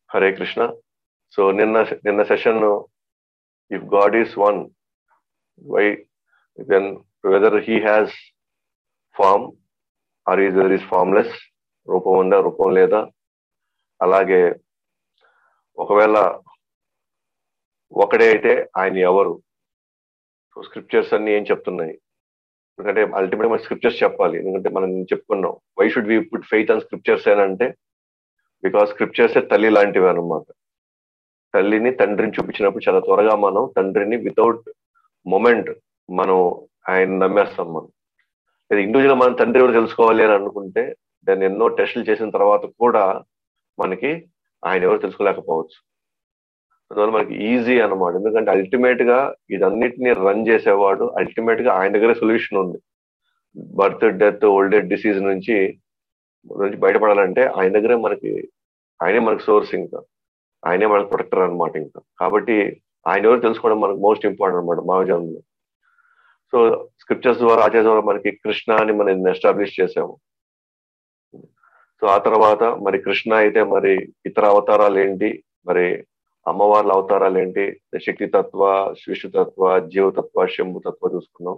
Hare Krishna so నిన్న నిన్న session if God is one why then whether he has form or is whether is formless రూపం ఉందా రూపం లేదా అలాగే ఒకవేళ ఒకడే అయితే ఆయన ఎవరు సో స్క్రిప్చర్స్ అన్ని ఏం చెప్తున్నాయి ఎందుకంటే అల్టిమేట్ మన స్క్రిప్చర్స్ చెప్పాలి ఎందుకంటే మనం చెప్పుకున్నాం why should we put faith and scriptures అంటే బికాస్ స్క్రిప్చర్స్ తల్లి లాంటివి అనమాట తల్లిని తండ్రిని చూపించినప్పుడు చాలా త్వరగా మనం తండ్రిని వితౌట్ మొమెంట్ మనం ఆయన నమ్మేస్తాం మనం లేదా ఇండివిజువల్ మనం తండ్రి ఎవరు తెలుసుకోవాలి అని అనుకుంటే దాన్ని ఎన్నో టెస్టులు చేసిన తర్వాత కూడా మనకి ఆయన ఎవరు తెలుసుకోలేకపోవచ్చు అందువల్ల మనకి ఈజీ అనమాట ఎందుకంటే అల్టిమేట్ గా ఇదన్నిటిని రన్ చేసేవాడు అల్టిమేట్ గా ఆయన దగ్గరే సొల్యూషన్ ఉంది birth death old age disease నుంచి నుంచి బయటపడాలంటే ఆయన దగ్గరే మనకి ఆయనే మనకి సోర్స్ ఇంకా ఆయనే మనకి ప్రొటెక్టర్ అనమాట ఇంకా కాబట్టి ఆయన ఎవరు తెలుసుకోవడం మనకు మోస్ట్ ఇంపార్టెంట్ అనమాట మానవజన్మలో సో స్క్రిప్చర్స్ ద్వారా ఆచార్య ద్వారా మనకి కృష్ణ అని మనం ఎస్టాబ్లిష్ చేసాము సో ఆ తర్వాత మరి కృష్ణ అయితే మరి ఇతర అవతారాలు ఏంటి మరి అమ్మవార్ల అవతారాలు ఏంటి శక్తి తత్వ విష్ణుతత్వ జీవతత్వ శంభుతత్వ చూసుకున్నాం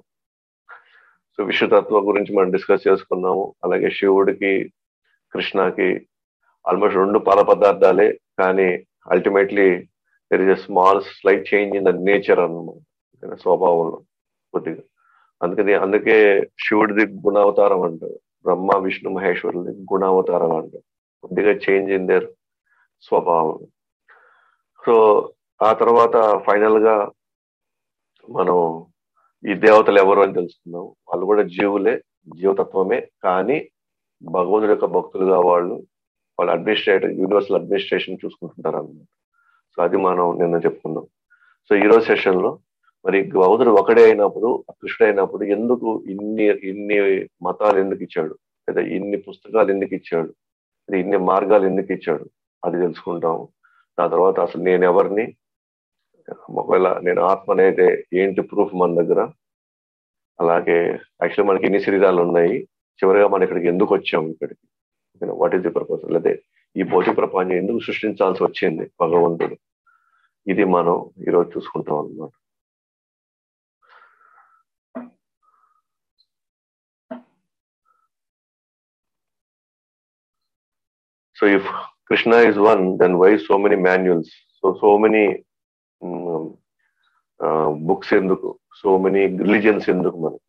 సో విష్ణుతత్వ గురించి మనం డిస్కస్ చేసుకున్నాము అలాగే శివుడికి కృష్ణకి ఆల్మోస్ట్ రెండు పాల పదార్థాలే కానీ ultimately there is a small slight change in the nature అన్నమాట స్వభావంలో కొద్దిగా అందుకని అందుకే శివుడిది గుణావతారం అంటారు బ్రహ్మ విష్ణు మహేశ్వరుది గుణావతారం అంటారు కొద్దిగా చేంజ్ ఇన్ దేర్ స్వభావం సో ఆ తర్వాత ఫైనల్ గా మనం ఈ దేవతలు ఎవరు అని తెలుసుకున్నాం వాళ్ళు కూడా జీవులే జీవతత్వమే కానీ భగవంతుడి యొక్క భక్తులుగా వాళ్ళు వాళ్ళు అడ్మినిస్ట్రేటర్ యూనివర్సల్ అడ్మినిస్ట్రేషన్ చూసుకుంటుంటారు అన్నమాట సో అది మనం నిన్న చెప్పుకున్నాం సో ఈ రోజు సెషన్ లో మరి భగవంతుడు ఒకడే అయినప్పుడు కృష్ణుడు అయినప్పుడు ఎందుకు ఇన్ని ఇన్ని మతాలు ఎందుకు ఇచ్చాడు లేదా ఇన్ని పుస్తకాలు ఎందుకు ఇచ్చాడు లేదా ఇన్ని మార్గాలు ఎందుకు ఇచ్చాడు అది తెలుసుకుంటాము దాని తర్వాత అసలు నేను ఎవరిని ఒకవేళ నేను ఆత్మనైతే ఏంటి ప్రూఫ్ మన దగ్గర అలాగే యాక్చువల్లీ మనకి ఎన్ని శరీరాలు ఉన్నాయి చివరిగా మనం ఇక్కడికి ఎందుకు వచ్చాము ఇక్కడికి వాట్ ఈస్ ది పర్పస్ లేదా ఈ భౌతిక ప్రపంచం ఎందుకు సృష్టించాల్సి వచ్చింది భగవంతుడు ఇది మనం ఈరోజు చూసుకుంటాం అన్నమాట so if Krishna is one then why so many manuals so so many books ఎందుకు సో మెనీ రిలీజియన్స్ ఎందుకు మనకి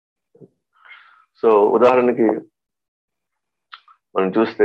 సో ఉదాహరణకి మనం చూస్తే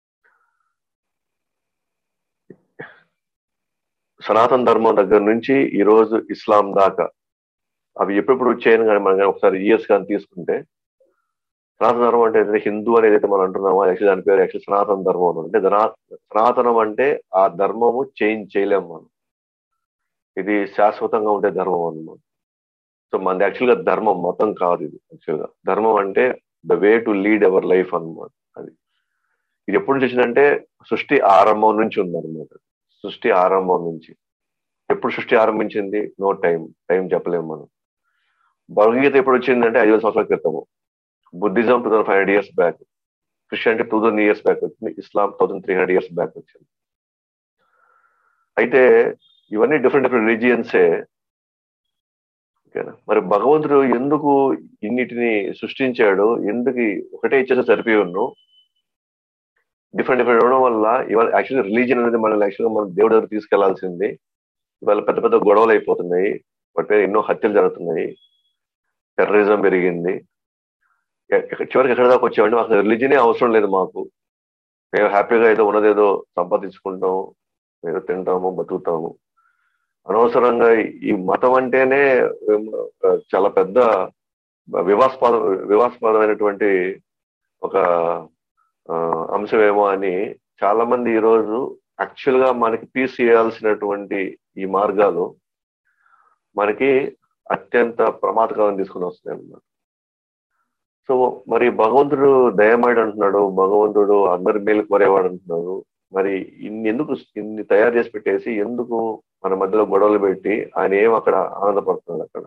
సనాతన ధర్మం దగ్గర నుంచి ఈ రోజు ఇస్లాం దాకా అవి ఎప్పుడెప్పుడు వచ్చాయని కానీ మనం ఒకసారి ఇయర్స్ కానీ తీసుకుంటే సనాతన ధర్మం అంటే హిందూ అనేది అయితే మనం అంటున్నామో యాక్చువల్ దాని పేరు యాక్చువల్ సనాతన ధర్మం అంటే సనాతనం అంటే ఆ ధర్మము చేంజ్ చేయలేము మనం ఇది శాశ్వతంగా ఉండే ధర్మం అన్నమాట సో మనది యాక్చువల్గా ధర్మం మతం కాదు ఇది యాక్చువల్గా ధర్మం అంటే the way to lead our life అనమాట అది ఇది ఎప్పుడు నుంచి వచ్చిందంటే సృష్టి ఆరంభం నుంచి ఉందన్నమాట సృష్టి ఆరంభం నుంచి ఎప్పుడు సృష్టి ఆరంభించింది నో టైం టైం చెప్పలేము మనం భగవద్గీత ఎప్పుడు వచ్చిందంటే ఐదు వేల సంవత్సరాల క్రితము Buddhism two thousand five hundred years back Christianity two thousand years back వచ్చింది Islam thousand three hundred years back వచ్చింది అయితే ఇవన్నీ డిఫరెంట్ డిఫరెంట్ రిలీజియన్సే ఓకేనా మరి భగవంతుడు ఎందుకు ఇన్నిటిని సృష్టించాడు ఎందుకు ఒకటే ఇచ్చేసి సరిపోయి ఉన్నావు డిఫరెంట్ డిఫరెంట్ ఉండడం వల్ల ఇవాళ యాక్చువల్గా రిలీజియన్ అనేది మనం యాక్చువల్గా మనం దేవుడి దగ్గర తీసుకెళ్లాల్సింది ఇవాళ పెద్ద పెద్ద గొడవలు అయిపోతున్నాయి వాటి మీద ఎన్నో హత్యలు జరుగుతున్నాయి టెర్రరిజం పెరిగింది చివరికి ఎక్కడ దాకా వచ్చామంటే మాకు రిలీజనే అవసరం లేదు మాకు మేము హ్యాపీగా ఏదో ఉన్నదేదో సంపాదించుకుంటాము ఏదో తింటాము బతుకుతాము అనవసరంగా ఈ మతం అంటేనే చాలా పెద్ద వివాస్పాద వివాస్పాదమైనటువంటి ఒక అంశమేమో అని చాలా మంది ఈరోజు యాక్చువల్ గా మనకి పీస్ చేయాల్సినటువంటి ఈ మార్గాలు మనకి అత్యంత ప్రమాదకరం తీసుకుని వస్తున్నాయి అన్నమాట సో మరి భగవంతుడు దయమాడు అంటున్నాడు భగవంతుడు అందరి మేలు కోరేవాడు అంటున్నాడు మరి ఇన్ని ఎందుకు ఇన్ని తయారు చేసి పెట్టేసి ఎందుకు మన మధ్యలో గొడవలు పెట్టి ఆయన ఏం అక్కడ ఆనందపడుతున్నాడు అక్కడ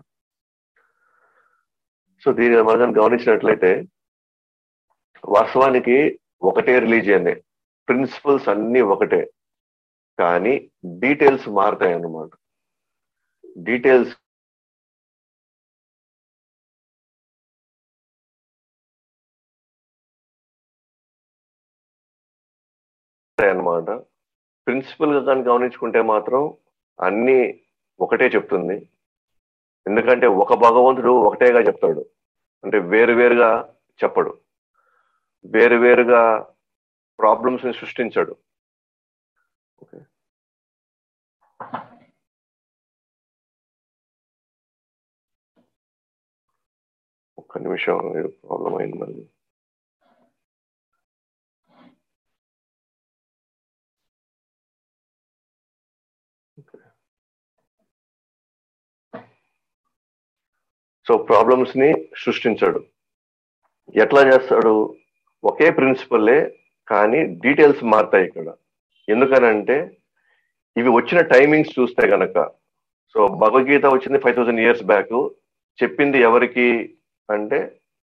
సో దీని మనం గమనించినట్లయితే వాస్తవానికి ఒకటే రిలీజియన్ ప్రిన్సిపల్స్ అన్ని ఒకటే కానీ డీటెయిల్స్ మారుతాయి అన్నమాట డీటెయిల్స్ అన్నమాట ప్రిన్సిపల్ గా కానీ గమనించుకుంటే మాత్రం అన్ని ఒకటే చెప్తుంది ఎందుకంటే ఒక భగవంతుడు ఒకటేగా చెప్తాడు అంటే వేరు వేరుగా చెప్పడు వేరు వేరుగా ప్రాబ్లమ్స్ ని సృష్టించాడు ఓకే ఒక్క నిమిషం ప్రాబ్లం అయింది మళ్ళీ సో ప్రాబ్లమ్స్ ని సృష్టించాడు ఎట్లా చేస్తాడు ఒకే ప్రిన్సిపల్లే కానీ డీటెయిల్స్ మారుతాయి ఇక్కడ ఎందుకనంటే ఇవి వచ్చిన టైమింగ్స్ చూస్తే గనక సో భగవద్గీత వచ్చింది ఫైవ్ థౌసండ్ ఇయర్స్ బ్యాక్ చెప్పింది ఎవరికి అంటే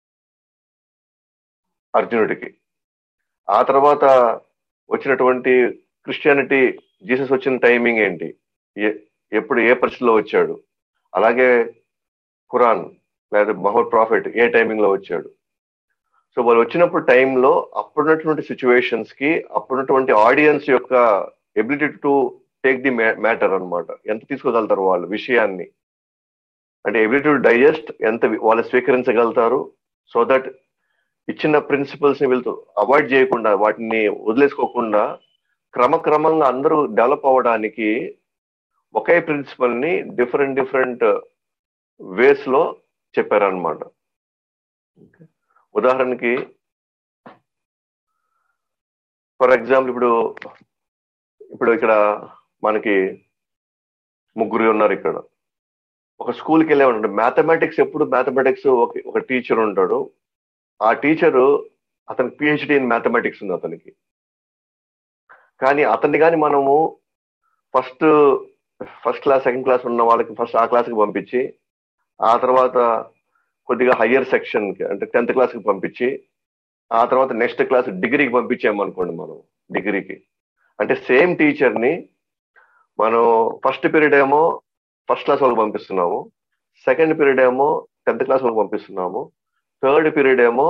అర్జునుడికి ఆ తర్వాత వచ్చినటువంటి క్రిస్టియానిటీ జీసస్ వచ్చిన టైమింగ్ ఏంటి ఏ- ఎప్పుడు ఏ పరిస్థితిలో వచ్చాడు అలాగే ఖురాన్ లేదా మహమ్మద్ ప్రాఫిట్ ఏ టైమింగ్ లో వచ్చాడు సో వాళ్ళు వచ్చినప్పుడు టైంలో అప్పుడున్నటువంటి సిచ్యువేషన్స్ కి అప్పుడున్నటువంటి ఆడియన్స్ యొక్క ability to take the matter అన్నమాట ఎంత తీసుకోగలుగుతారు వాళ్ళు విషయాన్ని అంటే ఎబిలిటీ టు డైజెస్ట్ ఎంత వి- వాళ్ళు స్వీకరించగలుగుతారు సో దట్ ఇచ్చిన ప్రిన్సిపల్స్ ని వీళ్ళతో అవాయిడ్ చేయకుండా వాటిని వదిలేసుకోకుండా క్రమక్రమంగా అందరూ డెవలప్ అవ్వడానికి ఒకే ప్రిన్సిపల్ ని డిఫరెంట్ డిఫరెంట్ వేస్ లో చెప్పారనమాట ఉదాహరణకి ఫర్ ఎగ్జాంపుల్ ఇప్పుడు ఇప్పుడు ఇక్కడ మనకి ముగ్గురు ఉన్నారు ఇక్కడ ఒక స్కూల్కి వెళ్ళే ఉంటాడు మ్యాథమెటిక్స్ ఎప్పుడు మ్యాథమెటిక్స్ ఒక ఒక టీచర్ ఉంటాడు ఆ టీచరు అతనికి పిహెచ్డి ఇన్ మ్యాథమెటిక్స్ ఉంది అతనికి కానీ అతన్ని కానీ మనము first first class second class ఉన్న వాళ్ళకి ఫస్ట్ ఆ క్లాస్కి పంపించి ఆ తర్వాత కొద్దిగా హయ్యర్ సెక్షన్ కి అంటే టెన్త్ క్లాస్ కి పంపించి ఆ తర్వాత నెక్స్ట్ క్లాస్ డిగ్రీకి పంపించామనుకోండి మనం డిగ్రీకి అంటే సేమ్ టీచర్ ని మనం ఫస్ట్ పీరియడ్ ఏమో ఫస్ట్ క్లాస్ వాళ్ళకి పంపిస్తున్నాము సెకండ్ పీరియడ్ ఏమో టెన్త్ క్లాస్ వాళ్ళకి పంపిస్తున్నాము థర్డ్ పీరియడ్ ఏమో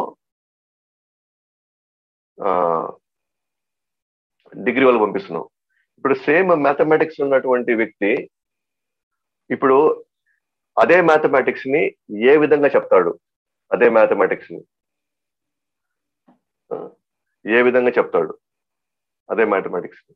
డిగ్రీ వాళ్ళకి పంపిస్తున్నాం ఇప్పుడు సేమ్ మ్యాథమెటిక్స్ ఉన్నటువంటి వ్యక్తి ఇప్పుడు అదే మ్యాథమెటిక్స్ ని ఏ విధంగా చెప్తాడు అదే మ్యాథమెటిక్స్ ని ఆ, ఏ విధంగా చెప్తాడు అదే మ్యాథమెటిక్స్ ని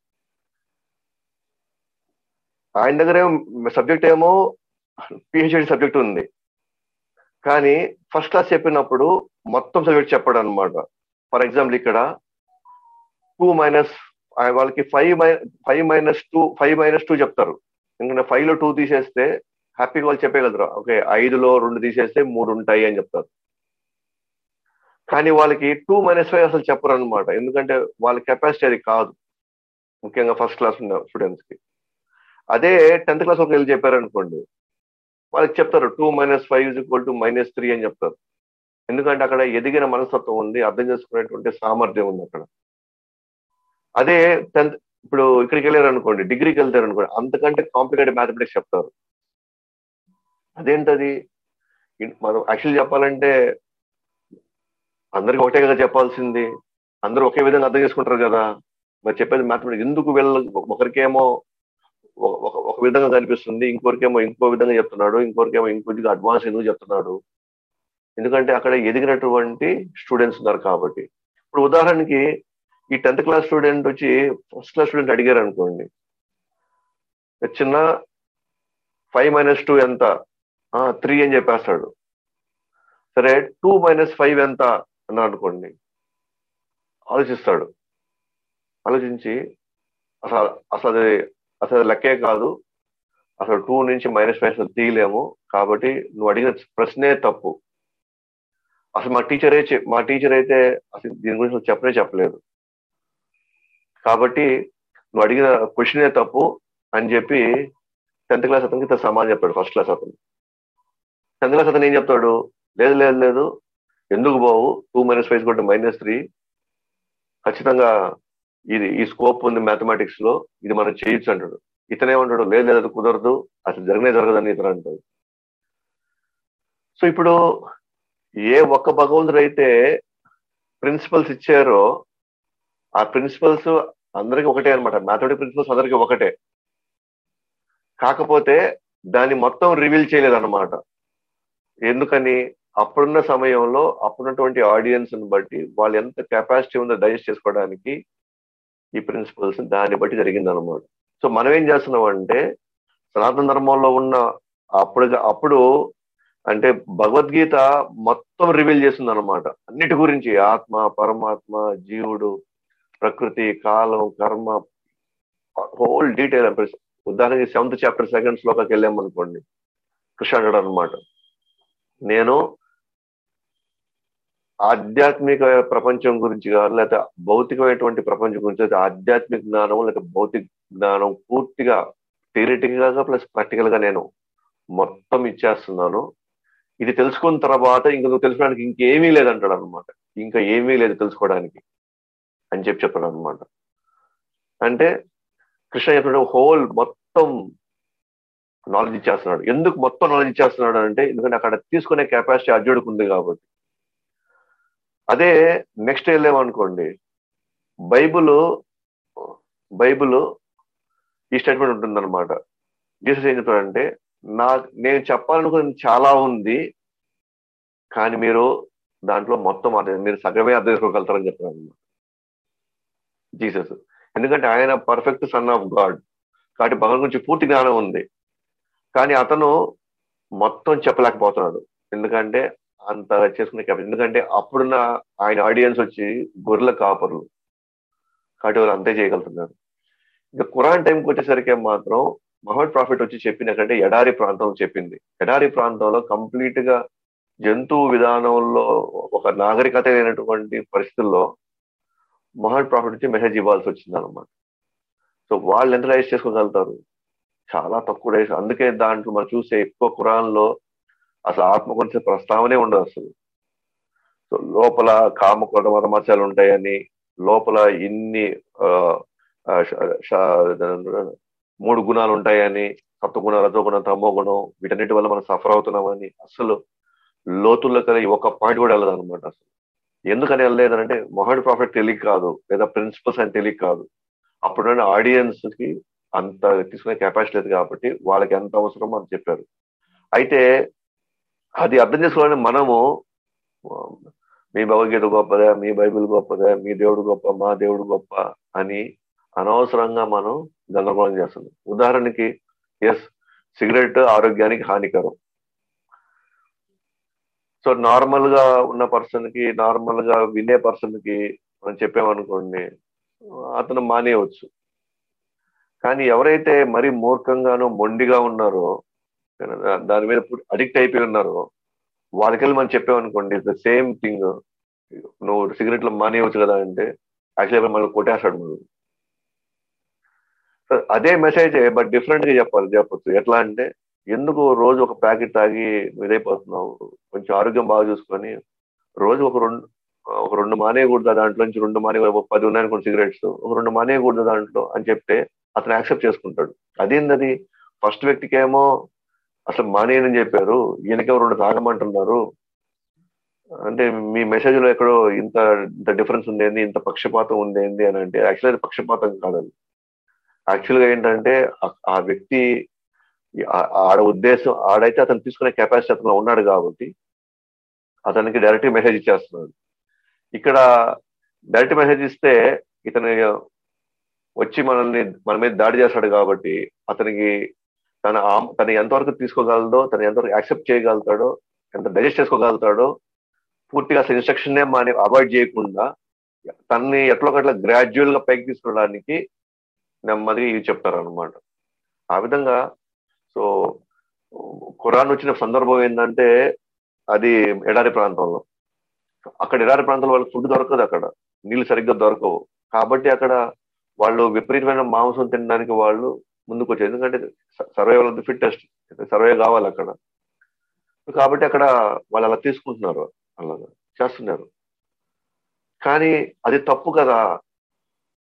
ఆయన దగ్గర సబ్జెక్ట్ ఏమో పిహెచ్డి సబ్జెక్ట్ ఉంది కానీ ఫస్ట్ క్లాస్ చెప్పినప్పుడు మొత్తం సబ్జెక్ట్ చెప్పాడు అనమాట ఫర్ ఎగ్జాంపుల్ ఇక్కడ టూ మైనస్ వాళ్ళకి ఫైవ్ మై five minus two five minus two చెప్తారు ఎందుకంటే ఫైవ్ లో టూ తీసేస్తే హ్యాపీగా వాళ్ళు చెప్పగలరు ఓకే ఐదులో రెండు తీసేస్తే మూడు ఉంటాయి అని చెప్తారు కానీ వాళ్ళకి టూ మైనస్ ఫైవ్ అసలు చెప్పరు అనమాట ఎందుకంటే వాళ్ళ కెపాసిటీ అది కాదు ముఖ్యంగా ఫస్ట్ క్లాస్ ఉన్న స్టూడెంట్స్ కి అదే టెన్త్ క్లాస్ ఒక వెళ్ళి చెప్పారనుకోండి వాళ్ళకి చెప్తారు two minus five is equal to minus three అని చెప్తారు ఎందుకంటే అక్కడ ఎదిగిన మనస్తత్వం ఉంది అర్థం చేసుకునేటువంటి సామర్థ్యం ఉంది అక్కడ అదే టెన్త్ ఇప్పుడు ఇక్కడికి వెళ్ళారు అనుకోండి డిగ్రీకి వెళ్తారు అనుకోండి అంతకంటే కాంప్లికేటెడ్ మ్యాథమెటిక్స్ చెప్తారు అదేంటది ఇన్- మనం యాక్చువల్ చెప్పాలంటే అందరికి ఒకటే కదా చెప్పాల్సింది అందరూ ఒకే విధంగా అర్థం చేసుకుంటారు కదా మరి చెప్పేది మ్యాథమెటిక్స్ ఎందుకు వీళ్ళ ఒకరికేమో ఒక- ఒక ఒక విధంగా కనిపిస్తుంది ఇంకొకరికేమో ఇంకో విధంగా చెప్తున్నాడు ఇంకొకరికేమో ఇంకొద్దిగా అడ్వాన్స్ ఎందుకు చెప్తున్నాడు ఎందుకంటే అక్కడ ఎదిగినటువంటి స్టూడెంట్స్ ఉన్నారు కాబట్టి ఇప్పుడు ఉదాహరణకి ఈ టెన్త్ క్లాస్ స్టూడెంట్ వచ్చి ఫస్ట్ క్లాస్ స్టూడెంట్ అడిగారు అనుకోండి చిన్న ఫైవ్ మైనస్ టూ ఎంత త్రీ అని చెప్పేస్తాడు సరే టూ మైనస్ ఫైవ్ ఎంత అన్నారు అనుకోండి ఆలోచిస్తాడు ఆలోచించి అసలు అసలు అది అసలు అది లెక్కే కాదు అసలు టూ నుంచి మైనస్ ఫైవ్ అసలు తీయలేము కాబట్టి నువ్వు అడిగిన ప్రశ్నే తప్పు అసలు మా టీచరే చె- మా టీచర్ అయితే అసలు దీని గురించి అసలు చెప్పనే చెప్పలేదు కాబట్టి నువ్వు అడిగిన క్వశ్చనే తప్పు అని చెప్పి టెన్త్ క్లాస్ అతనికి ఇతను సమాధానం చెప్తాడు ఫస్ట్ క్లాస్ అతను టెన్త్ క్లాస్ అతను ఏం చెప్తాడు లేదు లేదు లేదు ఎందుకు బావు టూ మైనస్ ఫైవ్ కొట్టి మైనస్ త్రీ ఖచ్చితంగా ఇది ఈ స్కోప్ ఉంది మ్యాథమెటిక్స్ లో ఇది మనం చేయొచ్చు అంటాడు ఇతనేమంటాడు లేదు లేదు అది కుదరదు అసలు జరగనే జరగదని ఇతను అంటాడు సో ఇప్పుడు ఏ ఒక్క భగవంతుడు అయితే ప్రిన్సిపల్స్ ఇచ్చారో ఆ ప్రిన్సిపల్స్ అందరికీ ఒకటే అనమాట మ్యాథమెటిక్ ప్రిన్సిపల్స్ అందరికీ ఒకటే కాకపోతే దాన్ని మొత్తం రివీల్ చేయలేదన్నమాట ఎందుకని అప్పుడున్న సమయంలో అప్పుడున్నటువంటి ఆడియన్స్ బట్టి వాళ్ళు ఎంత కెపాసిటీ ఉందో డైజెస్ట్ చేసుకోవడానికి ఈ ప్రిన్సిపల్స్ దాన్ని బట్టి జరిగిందనమాట సో మనం ఏం చేస్తున్నాం అంటే సనాతన ధర్మంలో ఉన్న అప్పుడు అప్పుడు అంటే భగవద్గీత మొత్తం రివీల్ చేస్తుంది అనమాట అన్నిటి గురించి ఆత్మ పరమాత్మ జీవుడు ప్రకృతి కాలం కర్మ హోల్ డీటెయిల్ ఉదాహరణకి సెవెంత్ చాప్టర్ సెకండ్ శ్లోకాకి వెళ్ళాం అనుకోండి కృష్ణుడు అనమాట నేను ఆధ్యాత్మిక ప్రపంచం గురించి కాదు లేదా భౌతికమైనటువంటి ప్రపంచం గురించి లేదా ఆధ్యాత్మిక జ్ఞానం లేదా భౌతిక జ్ఞానం పూర్తిగా థియరిటికల్ గా ప్లస్ ప్రాక్టికల్ గా నేను మొత్తం ఇచ్చేస్తున్నాను ఇది తెలుసుకున్న తర్వాత ఇంక నువ్వు తెలుసుకోవడానికి ఇంకేమీ లేదంటాడు అనమాట ఇంకా ఏమీ లేదు తెలుసుకోవడానికి అని చెప్పి చెప్పాడు అనమాట అంటే కృష్ణ చెప్పిన హోల్ మొత్తం నాలెడ్జ్ ఇచ్చేస్తున్నాడు ఎందుకు మొత్తం నాలెడ్జ్ ఇచ్చేస్తున్నాడు అంటే ఎందుకంటే అక్కడ తీసుకునే కెపాసిటీ అర్జుడికి ఉంది కాబట్టి అదే నెక్స్ట్ వెళ్ళామనుకోండి బైబుల్ బైబుల్ ఈ స్టేట్మెంట్ ఉంటుందన్నమాట జీసస్ ఏం చెప్తాడంటే నా నేను చెప్పాలనుకున్నది చాలా ఉంది కానీ మీరు దాంట్లో మొత్తం అర్థం మీరు సగమే అర్థం చేసుకోగలుగుతారని చెప్తారు అనమాట జీసస్ ఎందుకంటే ఆయన పర్ఫెక్ట్ సన్ ఆఫ్ గాడ్ కాబట్టి భగవన్ గురించి పూర్తి జ్ఞానం ఉంది కానీ అతను మొత్తం చెప్పలేకపోతున్నాడు ఎందుకంటే అంత చేసుకునే కెపాసిటీ ఎందుకంటే అప్పుడున్న ఆయన ఆడియన్స్ వచ్చి గొర్రెల కాపర్లు కాబట్టి వాళ్ళు అంతే చేయగలుగుతున్నారు ఇంకా కురాన్ టైంకి వచ్చేసరికి మాత్రం మహమ్మద్ ప్రాఫిట్ వచ్చి చెప్పినకంటే ఎడారి ప్రాంతం చెప్పింది ఎడారి ప్రాంతంలో కంప్లీట్ గా జంతువు విధానంలో ఒక నాగరికత అయినటువంటి పరిస్థితుల్లో మహమ్మద్ ప్రాఫిట్ వచ్చి మెసేజ్ ఇవ్వాల్సి వచ్చింది అనమాట సో వాళ్ళు ఎంత రైజ్ చేసుకోగలుగుతారు చాలా తక్కువ రైజ్ అందుకే దాంట్లో మనం చూసే ఎక్కువ కురాన్ లో అసలు ఆత్మ గురించి ప్రస్తావనే ఉండదు అసలు సో లోపల కామకోట మతమర్చాలు ఉంటాయని లోపల ఇన్ని మూడు గుణాలు ఉంటాయని సప్తగుణ రజోగుణం తమో గుణం వీటన్నిటి వల్ల మనం సఫర్ అవుతున్నామని అసలు లోతుల్లో కలిగి ఒక పాయింట్ కూడా వెళ్ళదు అనమాట అసలు ఎందుకని వెళ్ళలేదంటే మొహమ్మద్ ప్రాఫిట్ తెలియక కాదు లేదా ప్రిన్సిపల్స్ అని తెలియక కాదు అప్పుడున్న ఆడియన్స్ కి అంత తీసుకునే కెపాసిటీ లేదు కాబట్టి వాళ్ళకి ఎంత అవసరమో అని చెప్పారు అయితే అది అర్థం చేసుకోవాలని మనము మీ భగవద్గీత గొప్పదా మీ బైబిల్ గొప్పదా మీ దేవుడు గొప్ప మా దేవుడు గొప్ప అని అనవసరంగా మనం గందరగోళం చేస్తుంది ఉదాహరణకి ఎస్ సిగరెట్ ఆరోగ్యానికి హానికరం సో నార్మల్ గా ఉన్న పర్సన్ కి నార్మల్ గా వినే పర్సన్ కి మనం చెప్పామనుకోండి అతను మానేయవచ్చు కానీ ఎవరైతే మరీ మూర్ఖంగానో మొండిగా ఉన్నారో దాని మీద అడిక్ట్ అయిపోయి ఉన్నారో వాళ్ళకెళ్ళి మనం చెప్పామనుకోండి ద సేమ్ థింగ్ నువ్వు సిగరెట్లు మానేయవచ్చు కదా అంటే యాక్చువల్గా మళ్ళీ కొట్టేస్తాడు నువ్వు అదే మెసేజ్ బట్ డిఫరెంట్ గా చెప్పాలి చెప్పచ్చు ఎట్లా అంటే ఎందుకు రోజు ఒక ప్యాకెట్ తాగి ఇదైపోతున్నావు కొంచెం ఆరోగ్యం బాగా చూసుకొని రోజు ఒక రెండు ఒక రెండు మానేయకూడదు దాంట్లో నుంచి రెండు మానే పది ఉన్నాయనుకోండి సిగరెట్స్ ఒక రెండు మానేయకూడదు దాంట్లో అని చెప్తే అతను యాక్సెప్ట్ చేసుకుంటాడు అదేంటది ఫస్ట్ వ్యక్తికేమో అసలు మానేయని చెప్పారు ఈయనకేమో రెండు తాగమంటున్నారు అంటే మీ మెసేజ్ లో ఎక్కడో ఇంత ఇంత డిఫరెన్స్ ఉండేది ఇంత పక్షపాతం ఉండేది అని అంటే యాక్చువల్ అది పక్షపాతం కాదండి యాక్చువల్ గా ఏంటంటే ఆ వ్యక్తి ఆడ ఉద్దేశం ఆడైతే అతను తీసుకునే కెపాసిటీ అతను ఉన్నాడు కాబట్టి అతనికి డైరెక్ట్ మెసేజ్ ఇచ్చేస్తున్నాడు ఇక్కడ డైరెక్ట్ మెసేజ్ ఇస్తే ఇతను వచ్చి మనల్ని మన మీద దాడి చేస్తాడు కాబట్టి అతనికి తన తను ఎంతవరకు తీసుకోగలదో తను ఎంతవరకు యాక్సెప్ట్ చేయగలుగుతాడో ఎంత డైజెస్ట్ చేసుకోగలుగుతాడో పూర్తిగా అసలు ఇన్స్ట్రక్షన్ మాని అవాయిడ్ చేయకుండా తనని ఎట్లా ఒకట్లా గ్రాడ్యువల్ గా పైకి తీసుకోవడానికి నెమ్మదిగా ఇవి చెప్తారు అనమాట ఆ విధంగా సో ఖురాన్ వచ్చిన సందర్భం ఏంటంటే అది ఎడారి ప్రాంతంలో అక్కడ ఎడారి ప్రాంతంలో వాళ్ళకి ఫుడ్ దొరకదు అక్కడ నీళ్ళు సరిగ్గా దొరకవు కాబట్టి అక్కడ వాళ్ళు విపరీతమైన మాంసం తినడానికి వాళ్ళు ముందుకు వచ్చారు ఎందుకంటే survival of the fittest survive కావాలి అక్కడ కాబట్టి అక్కడ వాళ్ళు అలా తీసుకుంటున్నారు అలాగా చేస్తున్నారు కానీ అది తప్పు కదా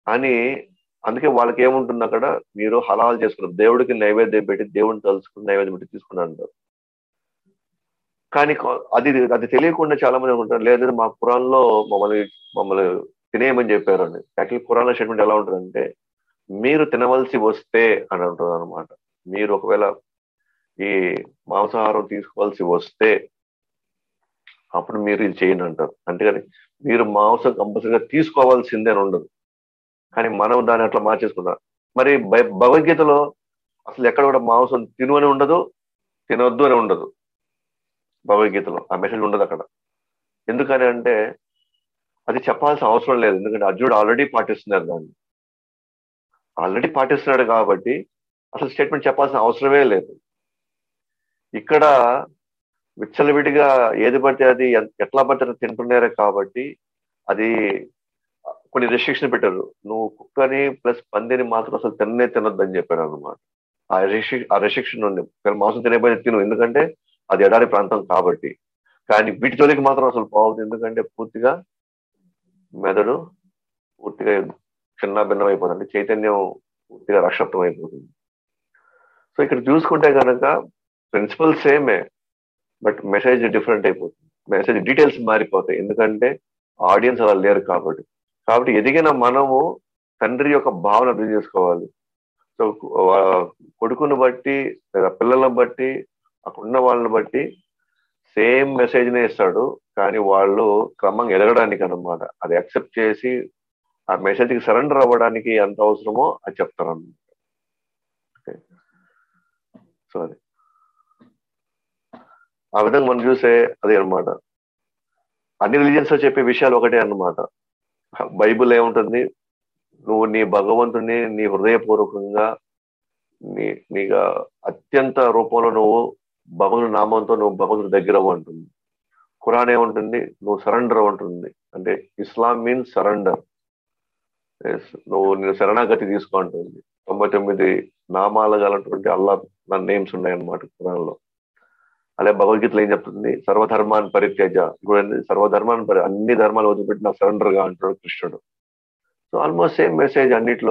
అని అందుకే వాళ్ళకి ఏముంటుంది అక్కడ మీరు హలాలు చేసుకున్నారు దేవుడికి నైవేద్యం పెట్టి దేవుడిని తలుచుకుని నైవేద్యం పెట్టి తీసుకున్నారు అంటారు కానీ కొ- అది అది తెలియకుండా చాలా మంది అనుకుంటారు లేదు మా పురాణంలో మమ్మల్ని మమ్మల్ని తినేయమని చెప్పారు అని యాక్చువల్లీ పురాణ స్టేట్మెంట్ ఎలా ఉంటుందంటే మీరు తినవలసి వస్తే అని అంటుంది అనమాట మీరు ఒకవేళ ఈ మాంసాహారం తీసుకోవాల్సి వస్తే అప్పుడు మీరు ఇది చేయండి అంటారు అంతేగాని మీరు మాంసం కంపల్సరీగా తీసుకోవాల్సిందే అని ఉండదు కానీ మనం దాన్ని అట్లా మార్చేసుకున్నాం మరి భ- భగవద్గీతలో అసలు ఎక్కడ కూడా మాంసం తిను అని ఉండదు తినొద్దు అని ఉండదు భగవద్గీతలో ఆ మెసేజ్ ఉండదు అక్కడ ఎందుకని అంటే అది చెప్పాల్సిన అవసరం లేదు ఎందుకంటే అర్జునుడు ఆల్రెడీ పాటిస్తున్నారు దాన్ని ఆల్రెడీ పాటిస్తున్నాడు కాబట్టి అసలు స్టేట్మెంట్ చెప్పాల్సిన అవసరమే లేదు ఇక్కడ విచ్చలవిడిగా ఏది పడితే అది ఎన్- ఎట్లా పడితే అట్లా తింటున్నారే కాబట్టి అది కొన్ని రెస్ట్రిక్షన్ పెట్టారు నువ్వు కుక్కని ప్లస్ పందిని మాత్రం అసలు తిన్నే తినొద్దు అని చెప్పారు అనమాట ఆ రెస్ట్రిక్ ఆ రెస్ట్రిక్షన్ ఉంది ఒకవేళ మాంసం తినేపోయిన తిను ఎందుకంటే అది ఎడారి ప్రాంతం కాబట్టి కానీ వీటి జోలికి మాత్రం అసలు పోవద్దు ఎందుకంటే పూర్తిగా మెదడు పూర్తిగా చిన్న భిన్నం అయిపోతుంది చైతన్యం పూర్తిగా రక్షప్తం అయిపోతుంది సో ఇక్కడ చూసుకుంటే కనుక ప్రిన్సిపల్ సేమే బట్ మెసేజ్ డిఫరెంట్ అయిపోతుంది మెసేజ్ డీటెయిల్స్ మారిపోతాయి ఎందుకంటే ఆడియన్స్ అలా లేరు కాబట్టి కాబట్టి ఎదిగిన మనము తండ్రి యొక్క భావన అర్థం చేసుకోవాలి సో కొడుకును బట్టి లేదా పిల్లలను బట్టి అక్కడ ఉన్న వాళ్ళని బట్టి సేమ్ మెసేజ్ నే ఇస్తాడు కానీ వాళ్ళు క్రమంగా ఎదగడానికి అన్నమాట అది యాక్సెప్ట్ చేసి ఆ మెసేజ్ కి సరెండర్ అవ్వడానికి ఎంత అవసరమో అది చెప్తారు అన్నమాట సో అది ఆ విధంగా మనం చూసే అదే అన్నమాట అన్ని రిలీజియన్స్ లో చెప్పే విషయాలు ఒకటే అన్నమాట బైబుల్ ఏముంటుంది నువ్వు నీ భగవంతుని నీ హృదయపూర్వకంగా నీ నీగా అత్యంత రూపంలో నువ్వు భగవంతుడి నామంతో నువ్వు భగవంతుడి దగ్గర ఉంటుంది ఖురాన్ ఏముంటుంది నువ్వు సరెండర్ ఉంటుంది అంటే ఇస్లాం మీన్స్ సరెండర్ నువ్వు నేను శరణాగతి తీసుకుంటుంది తొంభై తొమ్మిది నామాలు గలటువంటి అల్లా నా నేమ్స్ ఉన్నాయన్నమాట ఖురాన్లో అలాగే భగవద్గీతలో ఏం చెప్తుంది సర్వధర్మాన్ని పరిత్యజ ఇప్పుడు ఏంది? సర్వధర్మాన్ని పరి అన్ని ధర్మాలు వదిలిపెట్టి నాకు సరెండర్ గా అంటాడు కృష్ణుడు సో ఆల్మోస్ట్ సేమ్ మెసేజ్ అన్నిట్లో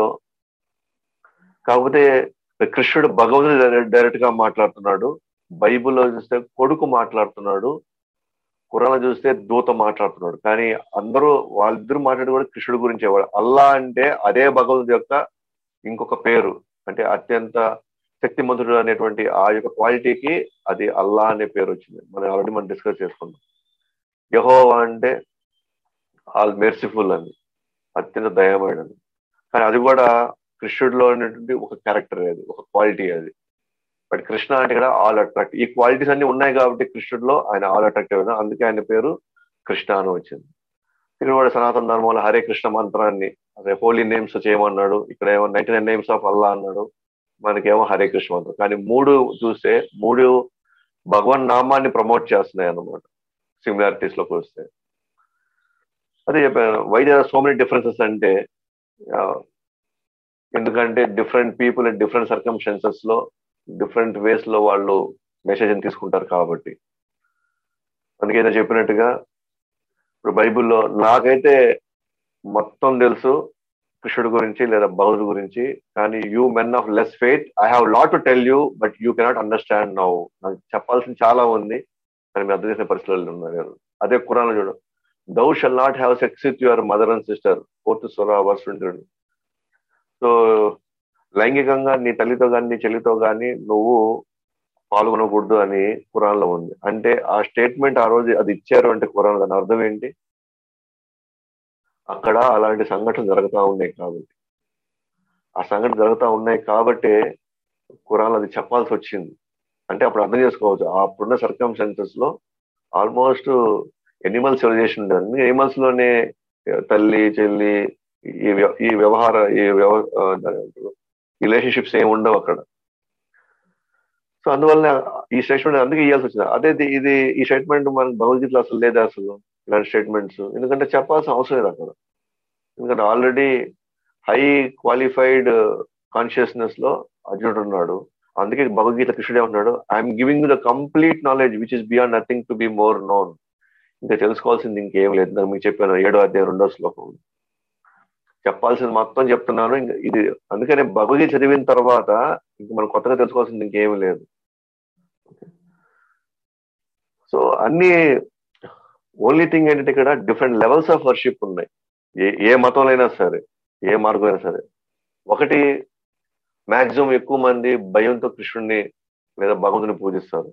కాకపోతే కృష్ణుడు భగవంతుడు డైరెక్ట్ గా మాట్లాడుతున్నాడు బైబిల్లో చూస్తే కొడుకు మాట్లాడుతున్నాడు ఖురాన్ చూస్తే దూత మాట్లాడుతున్నాడు కానీ అందరూ వాళ్ళిద్దరు మాట్లాడి కూడా కృష్ణుడు గురించి అల్లా అంటే అదే భగవంతుడి యొక్క ఇంకొక పేరు అంటే అత్యంత శక్తిమంతుడు అనేటువంటి ఆ యొక్క క్వాలిటీకి అది అల్లా అనే పేరు వచ్చింది మనం ఆల్రెడీ మనం డిస్కస్ చేసుకున్నాం యహోవా అంటే ఆల్ మెర్సిఫుల్ అని అత్యంత దయమైనది కానీ అది కూడా కృష్ణుడిలో ఉన్నటువంటి ఒక క్యారెక్టర్ అది ఒక క్వాలిటీ అది బట్ కృష్ణ అంటే కూడా ఆల్ అట్రాక్ట్ ఈ క్వాలిటీస్ అన్ని ఉన్నాయి కాబట్టి కృష్ణుడిలో ఆయన ఆల్ అట్రాక్టివ్ అందుకే ఆయన పేరు కృష్ణ అని వచ్చింది ఇక్కడ కూడా సనాతన ధర్మంలో హరే కృష్ణ మంత్రాన్ని అదే హోలీ నేమ్స్ చేయమన్నాడు ఇక్కడ ఏమో ninety nine names of Allah అన్నాడు మనకేమో హరే కృష్ణ మంత్రం కానీ మూడు చూస్తే మూడు భగవన్ నామాన్ని ప్రమోట్ చేస్తున్నాయి అన్నమాట సిమిలారిటీస్ లోకి వస్తే అదే చెప్పాను why there so many differences అంటే ఆ, ఎందుకంటే డిఫరెంట్ పీపుల్ డిఫరెంట్ సర్కమ్స్టాన్సెస్ లో డిఫరెంట్ వేస్ లో వాళ్ళు మెసేజ్ తీసుకుంటారు కాబట్టి అందుకే నేను చెప్పినట్టుగా ఇప్పుడు బైబిల్లో నాకైతే మొత్తం తెలుసు కృష్ణుడు గురించి లేదా భగవద్ గురించి కానీ you men of less faith I have lot to tell you but you cannot understand now నాకు చెప్పాల్సింది చాలా ఉంది కానీ మీరు అర్థం చేసే పరిస్థితుల్లో ఉన్నారు అదే కురాన్ చూడు thou shalt not have sex with your mother and sister fourth సోరా వర్స్ ఉంటాడు సో లైంగికంగా నీ తల్లితో కానీ నీ చెల్లితో కానీ నువ్వు పాల్గొనకూడదు అని ఖురాన్ లో ఉంది అంటే ఆ స్టేట్మెంట్ ఆ రోజు అది ఇచ్చారు అంటే ఖురాన్ దాని అర్థం ఏంటి అక్కడ అలాంటి సంఘటనలు జరుగుతూ ఉన్నాయి కాబట్టి ఆ సంఘటన జరుగుతూ ఉన్నాయి కాబట్టి ఖురాన్ అది చెప్పాల్సి వచ్చింది అంటే అప్పుడు అర్థం చేసుకోవచ్చు అప్పుడున్న సర్కమ్స్టాన్సెస్ లో ఆల్మోస్ట్ ఎనిమల్ సివిలైజేషన్ ఉంది అన్ని ఎనిమల్స్ లోనే తల్లి చెల్లి ఈ వ్య- ఈ వ్యవహార ఈ వ్యవ రిలేషన్షిప్స్ ఏమి ఉండవు అక్కడ సో అందువల్ల ఈ స్టేట్మెంట్ అందుకే ఇవ్వాల్సి వచ్చింది అదే ఇది- ఇది ఈ స్టేట్మెంట్ మన భగవద్గీతలో అసలు లేదు అసలు ఇలాంటి స్టేట్మెంట్స్ ఎందుకంటే చెప్పాల్సిన అవసరం లేదు అక్కడ ఎందుకంటే ఆల్రెడీ హై క్వాలిఫైడ్ కాన్షియస్నెస్ లో అర్జునుడు ఉన్నాడు అందుకే భగవద్గీత కృష్ణుడే ఉన్నాడు I'm giving the complete knowledge which is beyond nothing to be more known ఇంకా తెలుసుకోవాల్సింది ఇంకేం లేదు నాకు మీకు చెప్పాను ఏడో అధ్యాయం రెండో శ్లోకం చెప్పాల్సింది మొత్తం చెప్తున్నాను ఇంకా ఇది అందుకనే భగవద్గీత చదివిన తర్వాత ఇంక మనం కొత్తగా తెలుసుకోవాల్సింది ఇంకేమీ లేదు సో అన్ని ఓన్లీ థింగ్ ఏంటంటే ఇక్కడ డిఫరెంట్ లెవెల్స్ ఆఫ్ వర్షిప్ ఉన్నాయి ఏ ఏ మతంలో అయినా సరే ఏ మార్గం అయినా సరే ఒకటి మాక్సిమం ఎక్కువ మంది భయంతో కృష్ణుడిని లేదా భగవంతుని పూజిస్తారు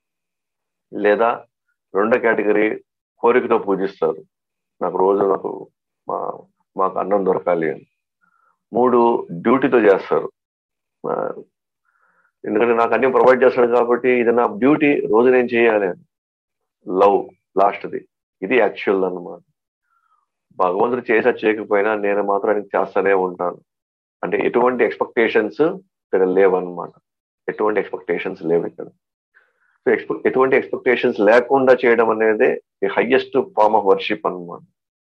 లేదా రెండో కేటగిరీ కోరికతో పూజిస్తారు నాకు రోజు నాకు మా మాకు అన్నం దొరకాలి అని మూడు డ్యూటీతో చేస్తారు ఆ, ఎందుకంటే నాకు అన్ని ప్రొవైడ్ చేస్తాడు కాబట్టి ఇది నా డ్యూటీ రోజు నేను చేయాలి అని లవ్ లాస్ట్ది ఇది యాక్చువల్ అన్నమాట భగవంతుడు చేసా చేయకపోయినా నేను మాత్రం ఆయనకి చేస్తానే ఉంటాను అంటే ఎటువంటి ఎక్స్పెక్టేషన్స్ ఇక్కడ లేవన్నమాట ఎటువంటి ఎక్స్పెక్టేషన్స్ లేవు ఇక్కడ సో ఎక్స్పెక్ట్ ఎటువంటి ఎక్స్పెక్టేషన్స్ లేకుండా చేయడం అనేది హైయెస్ట్ ఫార్మ్ ఆఫ్ వర్షిప్ అన్నమాట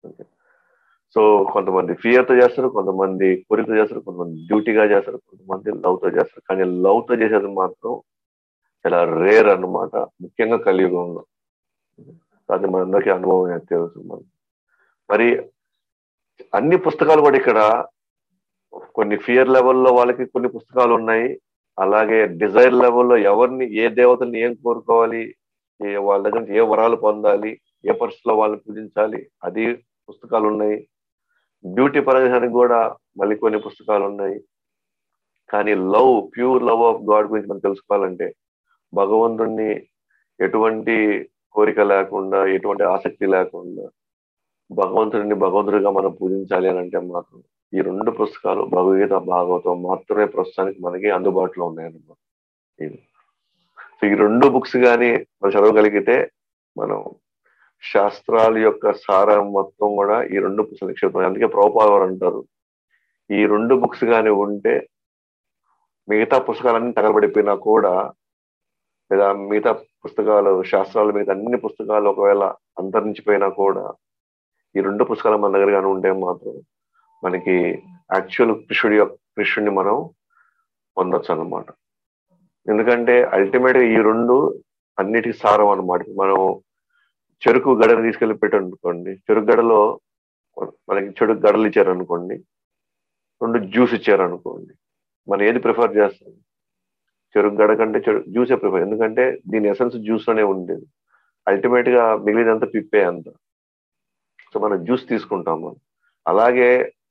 సో కొంతమంది ఫియర్ తో చేస్తారు కొంతమంది కోరికతో చేస్తారు కొంతమంది డ్యూటీగా చేస్తారు కొంతమంది లవ్ తో చేస్తారు కానీ లవ్ తో చేసేది మాత్రం చాలా రేర్ అన్నమాట ముఖ్యంగా కలియుగంలో అది మనందరికీ అనుభవం అనేది తెలుసు మనకి. మరి అన్ని పుస్తకాలు కూడా ఇక్కడ కొన్ని ఫియర్ లెవెల్లో వాళ్ళకి కొన్ని పుస్తకాలు ఉన్నాయి అలాగే డిజైర్ లెవెల్లో ఎవరిని ఏ దేవతని ఏం కోరుకోవాలి ఏ వాళ్ళ దగ్గర నుంచి ఏ వరాలు పొందాలి ఏ పరిస్థితిలో వాళ్ళని పూజించాలి అది పుస్తకాలు ఉన్నాయి బ్యూటీ పరంగానికి కూడా మళ్ళీ కొన్ని పుస్తకాలు ఉన్నాయి కానీ love pure love of God గురించి మనం తెలుసుకోవాలంటే భగవంతుణ్ణి ఎటువంటి కోరిక లేకుండా ఎటువంటి ఆసక్తి లేకుండా భగవంతుడిని భగవంతుడిగా మనం పూజించాలి అని అంటే మాత్రం ఈ రెండు పుస్తకాలు భగవద్గీత భాగవతం మాత్రమే ప్రస్తుతానికి మనకి అందుబాటులో ఉన్నాయన్నమాట ఇది సో ఈ రెండు బుక్స్ కానీ మనం చదవగలిగితే మనం శాస్త్రాల యొక్క సారం మొత్తం కూడా ఈ రెండు పుస్తకాలు నిక్షేపం అందుకే ప్రభుపాదవారు అంటారు ఈ రెండు బుక్స్ కానీ ఉంటే మిగతా పుస్తకాలన్నీ తగలబడిపోయినా కూడా లేదా మిగతా పుస్తకాలు శాస్త్రాలు మిగతా అన్ని పుస్తకాలు ఒకవేళ అంతరించిపోయినా కూడా ఈ రెండు పుస్తకాలు మన దగ్గర కానీ ఉంటే మాత్రం మనకి యాక్చువల్ కృష్ణుడి యొక్క కృష్ణుడిని మనం పొందొచ్చు అన్నమాట ఎందుకంటే అల్టిమేట్ గా ఈ రెండు అన్నిటికీ సారం అన్నమాట మనం చెరుకు గడని తీసుకెళ్లి పెట్టనుకోండి చెరుకు గడలో మనకి చెరుకు గడలు ఇచ్చారనుకోండి రెండు జ్యూస్ ఇచ్చారనుకోండి మనం ఏది ప్రిఫర్ చేస్తాం చెరుకు గడ కంటే చెరుకు జ్యూసే ప్రిఫర్ ఎందుకంటే దీని ఎసెన్స్ జ్యూస్ లోనే ఉండేది అల్టిమేట్ గా మిగిలినంత పిప్పే అంత సో మనం జ్యూస్ తీసుకుంటాం మనం అలాగే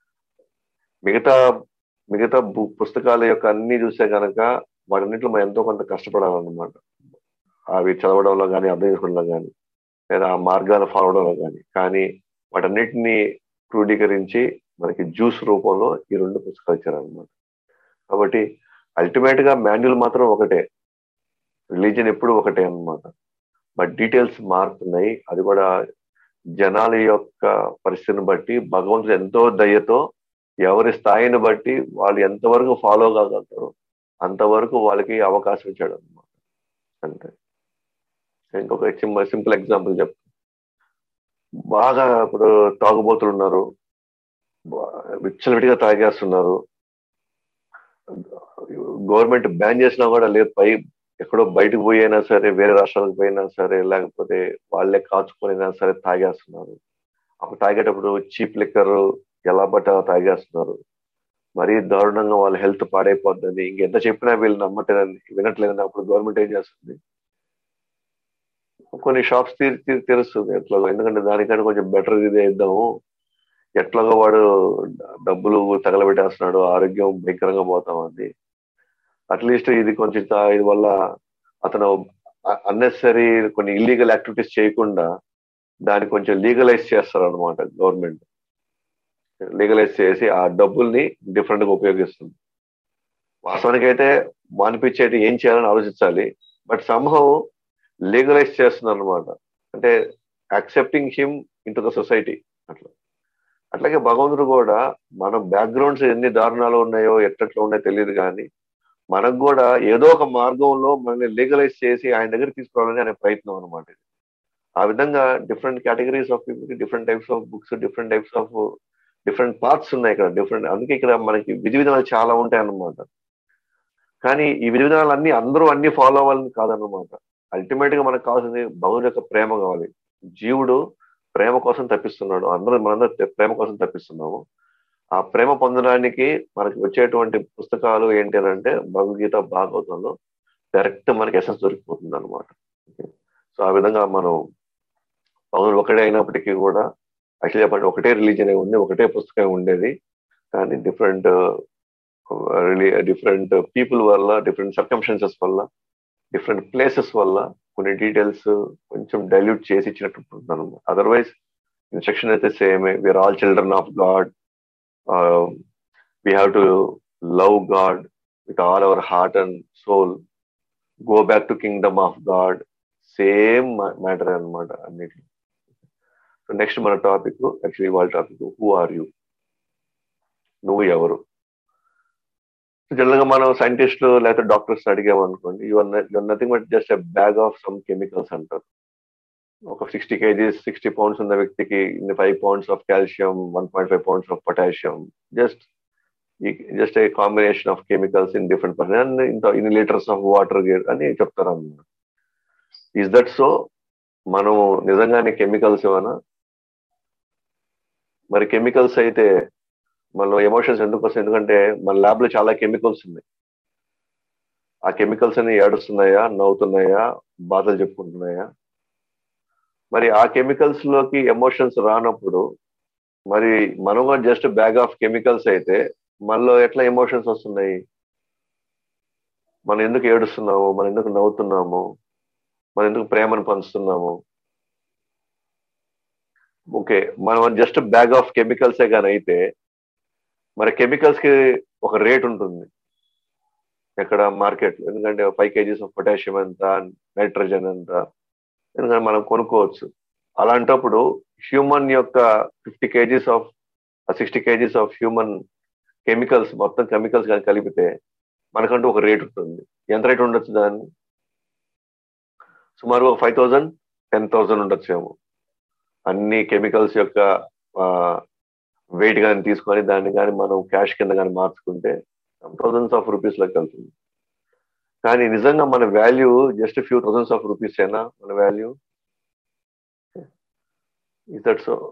మిగతా మిగతా బు- పుస్తకాల యొక్క అన్ని చూస్తే కనుక వాటన్నిటిలో మనం ఎంతో కొంత కష్టపడాలన్నమాట అవి చదవడంలో కానీ అర్థం చేసుకోవడంలో కానీ లేదా ఆ మార్గాలు ఫాలో అవడంలో కానీ కానీ వాటన్నిటిని క్రోడీకరించి మనకి జ్యూస్ రూపంలో ఈ రెండు పుస్తకాలు ఇచ్చారనమాట కాబట్టి అల్టిమేట్ గా మాన్యువల్ మాత్రం ఒకటే రిలీజన్ ఎప్పుడు ఒకటే అన్నమాట బట్ డీటెయిల్స్ మారుతున్నాయి అది కూడా జనాల యొక్క పరిస్థితిని బట్టి భగవంతుడు ఎంతో దయతో ఎవరి స్థాయిని బట్టి వాళ్ళు ఎంతవరకు ఫాలో కాగలుగుతారో అంతవరకు వాళ్ళకి అవకాశం ఇచ్చాడు అనమాట అంతే ఇంకొక సింపుల్ ఎగ్జాంపుల్ చెప్తాను బాగా ఇప్పుడు తాగుబోతులు ఉన్నారు విచ్చలవిడిగా తాగేస్తున్నారు గవర్నమెంట్ బ్యాన్ చేసినా కూడా లేదు పై ఎక్కడో బయటకు పోయి అయినా సరే వేరే రాష్ట్రాలకు పోయినా సరే లేకపోతే వాళ్ళే కాచుకొని సరే తాగేస్తున్నారు అప్పుడు తాగేటప్పుడు చీప్ లిక్కర్ ఎలా బట్ట తాగేస్తున్నారు మరీ దారుణంగా వాళ్ళ హెల్త్ పాడైపోద్దని ఇంకెంత చెప్పినా వీళ్ళు నమ్మట్లేదని వినట్లేదని అప్పుడు గవర్నమెంట్ ఏం చేస్తుంది కొన్ని షాప్స్ తెరుస్తుంది ఎట్లా ఎందుకంటే దానికంటే కొంచెం బెటర్ ఇది ఇద్దాము ఎట్లాగో వాడు డబ్బులు తగలబెట్టేస్తున్నాడు ఆరోగ్యం భయంకరంగా పోతా ఉంది అట్లీస్ట్ ఇది కొంచెం తా- ఇది వల్ల అతను అన్నెసరీ కొన్ని ఇల్లీగల్ యాక్టివిటీస్ చేయకుండా దాన్ని కొంచెం లీగలైజ్ చేస్తారు అనమాట గవర్నమెంట్ లీగలైజ్ చేసి ఆ డబ్బుల్ని డిఫరెంట్ గా ఉపయోగిస్తుంది వాస్తవానికి అయితే మానిపించేటి ఏం చేయాలని ఆలోచించాలి బట్ సంభవం లీగలైజ్ చేస్తుంది అనమాట అంటే accepting him in to the society అట్లా అట్లాగే భగవంతుడు కూడా మన బ్యాక్గ్రౌండ్స్ ఎన్ని దారుణాలు ఉన్నాయో ఎట్లట్లా ఉన్నాయో తెలియదు కానీ మనకు కూడా ఏదో ఒక మార్గంలో మనల్ని లీగలైజ్ చేసి ఆయన దగ్గర తీసుకురావాలని అనే ప్రయత్నం అనమాట ఇది ఆ విధంగా different categories of people different types of books different types of different parts ఉన్నాయి ఇక్కడ డిఫరెంట్ అందుకే ఇక్కడ మనకి విధి విధానాలు చాలా ఉంటాయి అన్నమాట కానీ ఈ విధి విధానాలు అన్ని అందరూ అన్ని ఫాలో అవ్వాలని కాదన్నమాట అల్టిమేట్ గా మనకు కావాల్సింది భగవుడి యొక్క ప్రేమ కావాలి జీవుడు ప్రేమ కోసం తప్పిస్తున్నాడు అందరూ మనందరూ ప్రేమ కోసం తప్పిస్తున్నాము ఆ ప్రేమ పొందడానికి మనకి వచ్చేటువంటి పుస్తకాలు ఏంటి అని అంటే భగవద్గీత భాగవతంలో డైరెక్ట్ మనకి ఎసెన్స్ దొరికిపోతుంది అనమాట సో ఆ విధంగా మనం పౌరులు ఒకటే అయినప్పటికీ కూడా యాక్చువల్లీ చెప్పండి ఒకటే రిలీజన్ ఉంది ఒకటే పుస్తకం ఉండేది కానీ డిఫరెంట్ డిఫరెంట్ పీపుల్ వల్ల డిఫరెంట్ సర్కమ్స్టెన్సెస్ వల్ల డిఫరెంట్ ప్లేసెస్ వల్ల కొన్ని డీటెయిల్స్ కొంచెం డైల్యూట్ చేసి ఇచ్చినట్టు ఉంటున్నాను అదర్వైజ్ ఇన్స్ట్రక్షన్ అయితే same we are all children of God we have to love God with all our heart and soul go back to kingdom of God same matter అనమాట అన్నిటి so next మన topic actually వాళ్ళ topic who are you నువ్వు ఎవరు general గా మనం సైంటిస్టులు లేకపోతే doctors అడిగామనుకోండి your your nothing but just a bag of some chemicals అంటారు ఒక సిక్స్టీ కేజీస్ సిక్స్టీ పౌండ్స్ ఉన్న వ్యక్తికి ఇన్ని five pounds of calcium one point five pounds of potassium just just a combination of chemicals in different person ఇంత ఇన్ని litres of water అని చెప్తారు అన్నమాట ఇస్ దట్ సో మనం నిజంగానే కెమికల్స్ ఏమైనా మరి కెమికల్స్ అయితే మనలో ఎమోషన్స్ ఎందుకు వస్తాయి ఎందుకంటే మన ల్యాబ్ లో చాలా కెమికల్స్ ఉన్నాయి ఆ కెమికల్స్ అని ఏడుస్తున్నాయా నవ్వుతున్నాయా బాధలు చెప్పుకుంటున్నాయా మరి ఆ కెమికల్స్ లోకి ఎమోషన్స్ రానప్పుడు మరి మనం జస్ట్ బ్యాగ్ ఆఫ్ కెమికల్స్ అయితే మనలో ఎట్లా ఎమోషన్స్ వస్తున్నాయి మనం ఎందుకు ఏడుస్తున్నాము మనం ఎందుకు నవ్వుతున్నాము మనం ఎందుకు ప్రేమను పంచుతున్నాము ఓకే మనం జస్ట్ బ్యాగ్ ఆఫ్ కెమికల్సే కానీ అయితే మరి కెమికల్స్ కి ఒక రేట్ ఉంటుంది ఎక్కడ మార్కెట్ ఎందుకంటే ఫైవ్ కేజీస్ ఆఫ్ పొటాషియం ఎంత నైట్రోజన్ ఎంత ఎందుకంటే మనం కొనుక్కోవచ్చు అలాంటప్పుడు హ్యూమన్ యొక్క fifty KGs of sixty KGs of human chemicals మొత్తం కెమికల్స్ కానీ కలిపితే మనకంటూ ఒక రేట్ ఉంటుంది ఎంత రేట్ ఉండొచ్చు దాన్ని సుమారు ఒక ఫైవ్ థౌజండ్ టెన్ థౌజండ్ ఉండొచ్చేమో అన్ని కెమికల్స్ యొక్క వెయిట్ కానీ తీసుకొని దాన్ని కానీ మనం క్యాష్ కింద కానీ మార్చుకుంటే థౌజండ్స్ ఆఫ్ రూపీస్ లోకి వెళ్తుంది కానీ నిజంగా మన value just few thousands of rupees ఏనా మన value is that so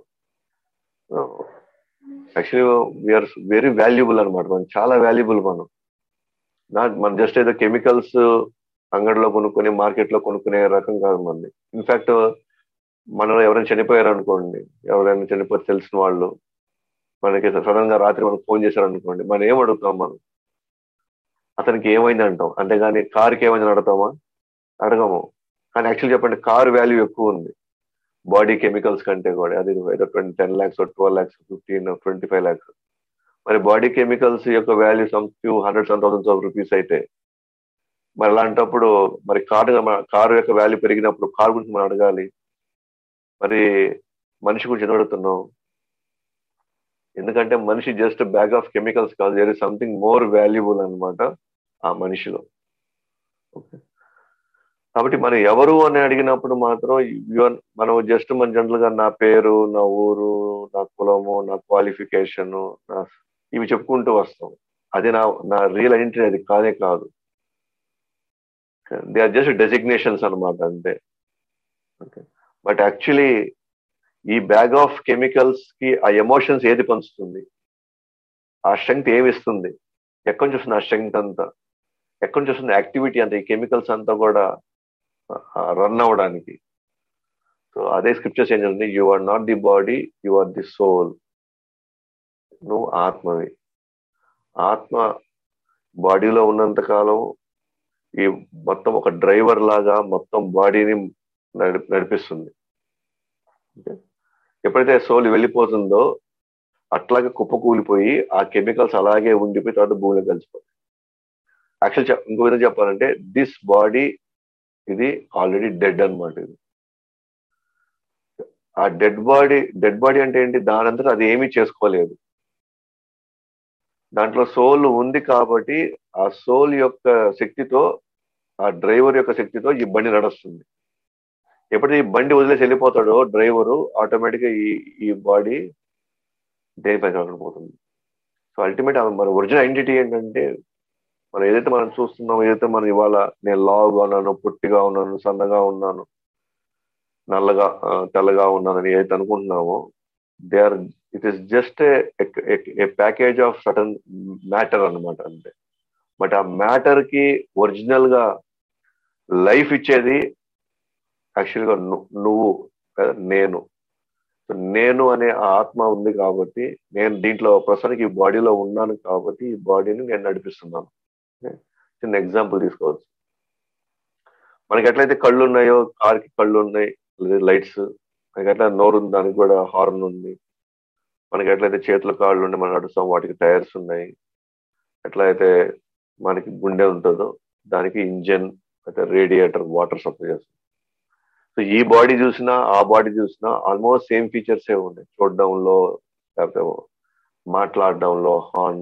actually we are very valuable అనమాట మనం చాలా వాల్యుబుల్ మనం నా మనం జస్ట్ ఏదో కెమికల్స్ అంగడిలో కొనుక్కొని మార్కెట్లో కొనుక్కునే రకం కాదు మనది ఇన్ఫాక్ట్ మనలో ఎవరైనా చనిపోయారు అనుకోండి ఎవరైనా చనిపోతే తెలిసిన వాళ్ళు మనకి సడన్ గా రాత్రి మనకు ఫోన్ చేశారు అనుకోండి మనం ఏం అడుగుతాం మనం అతనికి ఏమైంది అంటాం అంతేగాని కార్కి ఏమైంది అడుగుతామా అడగము కానీ యాక్చువల్ చెప్పండి కార్ వాల్యూ ఎక్కువ ఉంది బాడీ కెమికల్స్ కంటే కూడా అది ఏదో twenty ten lakhs twelve lakhs fifteen twenty five lakhs మరి బాడీ కెమికల్స్ యొక్క value some few hundreds and thousands of rupees అయితే మరి అలాంటప్పుడు మరి కారు కారు యొక్క వాల్యూ పెరిగినప్పుడు కారు గురించి మనం అడగాలి మరి మనిషి గురించి ఎందుకు అడుగుతున్నాం ఎందుకంటే మనిషి జస్ట్ బ్యాగ్ ఆఫ్ కెమికల్స్ కాదు there is something more valuable అనమాట ఆ మనిషిలో ఓకే కాబట్టి మనం ఎవరు అని అడిగినప్పుడు మాత్రం మనం జస్ట్ మన జనరల్ గా నా పేరు నా ఊరు నా కులము నా క్వాలిఫికేషన్ నా ఇవి చెప్పుకుంటూ వస్తాం అది నా నా రియల్ ఐడెంటిటీ అది కానే కాదు దే ఆర్ జస్ట్ డెసిగ్నేషన్స్ అనమాట అంతే ఓకే బట్ యాక్చువల్లీ ఈ బ్యాగ్ ఆఫ్ కెమికల్స్ కి ఆ ఎమోషన్స్ ఏది పంచుతుంది ఆ స్ట్రెంగ్త్ ఏమి ఇస్తుంది ఎక్కడి నుంచి వస్తుంది ఆ స్ట్రెంగ్త్ అంతా ఎక్కడి నుంచి వస్తుంది యాక్టివిటీ అంతా ఈ కెమికల్స్ అంతా కూడా రన్ అవ్వడానికి సో అదే స్క్రిప్చర్స్ ఏం చెప్తుంది you are not the body you are the soul నువ్వు ఆత్మవి ఆత్మ బాడీలో ఉన్నంత కాలం ఈ మొత్తం ఒక డ్రైవర్ లాగా మొత్తం బాడీని నడిపిస్తుంది ఎప్పుడైతే సోల్ వెళ్ళిపోతుందో అట్లాగే కుప్పకూలిపోయి ఆ కెమికల్స్ అలాగే ఉండిపోయి తర్వాత భూమిలో కలిసిపోతాయి యాక్చువల్ ఇంకో విధంగా చెప్పాలంటే దిస్ బాడీ ఇది ఆల్రెడీ డెడ్ అనమాట ఇది ఆ డెడ్ బాడీ డెడ్ బాడీ అంటే ఏంటి దానంతటా అది ఏమీ చేసుకోలేదు దాంట్లో సోల్ ఉంది కాబట్టి ఆ సోల్ యొక్క శక్తితో ఆ డ్రైవర్ యొక్క శక్తితో ఈ బండి నడుస్తుంది ఎప్పుడైతే ఈ బండి వదిలేసి వెళ్ళిపోతాడో డ్రైవరు ఆటోమేటిక్గా ఈ ఈ బాడీ దేనిపై పోతుంది సో అల్టిమేట్ మన ఒరిజినల్ ఐడెంటిటీ ఏంటంటే మనం ఏదైతే మనం చూస్తున్నామో ఏదైతే మనం ఇవాళ నేను లావుగా ఉన్నాను పుట్టిగా ఉన్నాను సన్నగా ఉన్నాను నల్లగా తెల్లగా ఉన్నానని ఏదైతే అనుకుంటున్నామో they are it is just a package of certain matter అనమాట అంతే బట్ ఆ మ్యాటర్ కి ఒరిజినల్ గా లైఫ్ ఇచ్చేది యాక్చువల్గా నువ్వు నేను నేను అనే ఆత్మ ఉంది కాబట్టి నేను దీంట్లో ప్రస్తుతానికి ఈ బాడీలో ఉన్నాను కాబట్టి ఈ బాడీని నేను నడిపిస్తున్నాను చిన్న ఎగ్జాంపుల్ తీసుకోవచ్చు మనకి ఎట్లయితే కళ్ళు ఉన్నాయో కార్కి కళ్ళు ఉన్నాయి లేదా లైట్స్ మనకి ఎట్లా నోరు ఉంది దానికి కూడా హార్న్ ఉంది మనకి ఎట్లయితే చేతుల కాళ్ళు ఉండి మనం నడుస్తాం వాటికి టైర్స్ ఉన్నాయి ఎట్లయితే మనకి గుండె ఉంటుందో దానికి ఇంజన్ అయితే రేడియేటర్ వాటర్ సప్లై చేస్తుంది సో ఈ బాడీ చూసినా ఆ బాడీ చూసినా ఆల్మోస్ట్ సేమ్ ఫీచర్స్ ఏ ఉన్నాయి చూడడంలో లేకపోతే మాట్లాడడంలో హార్న్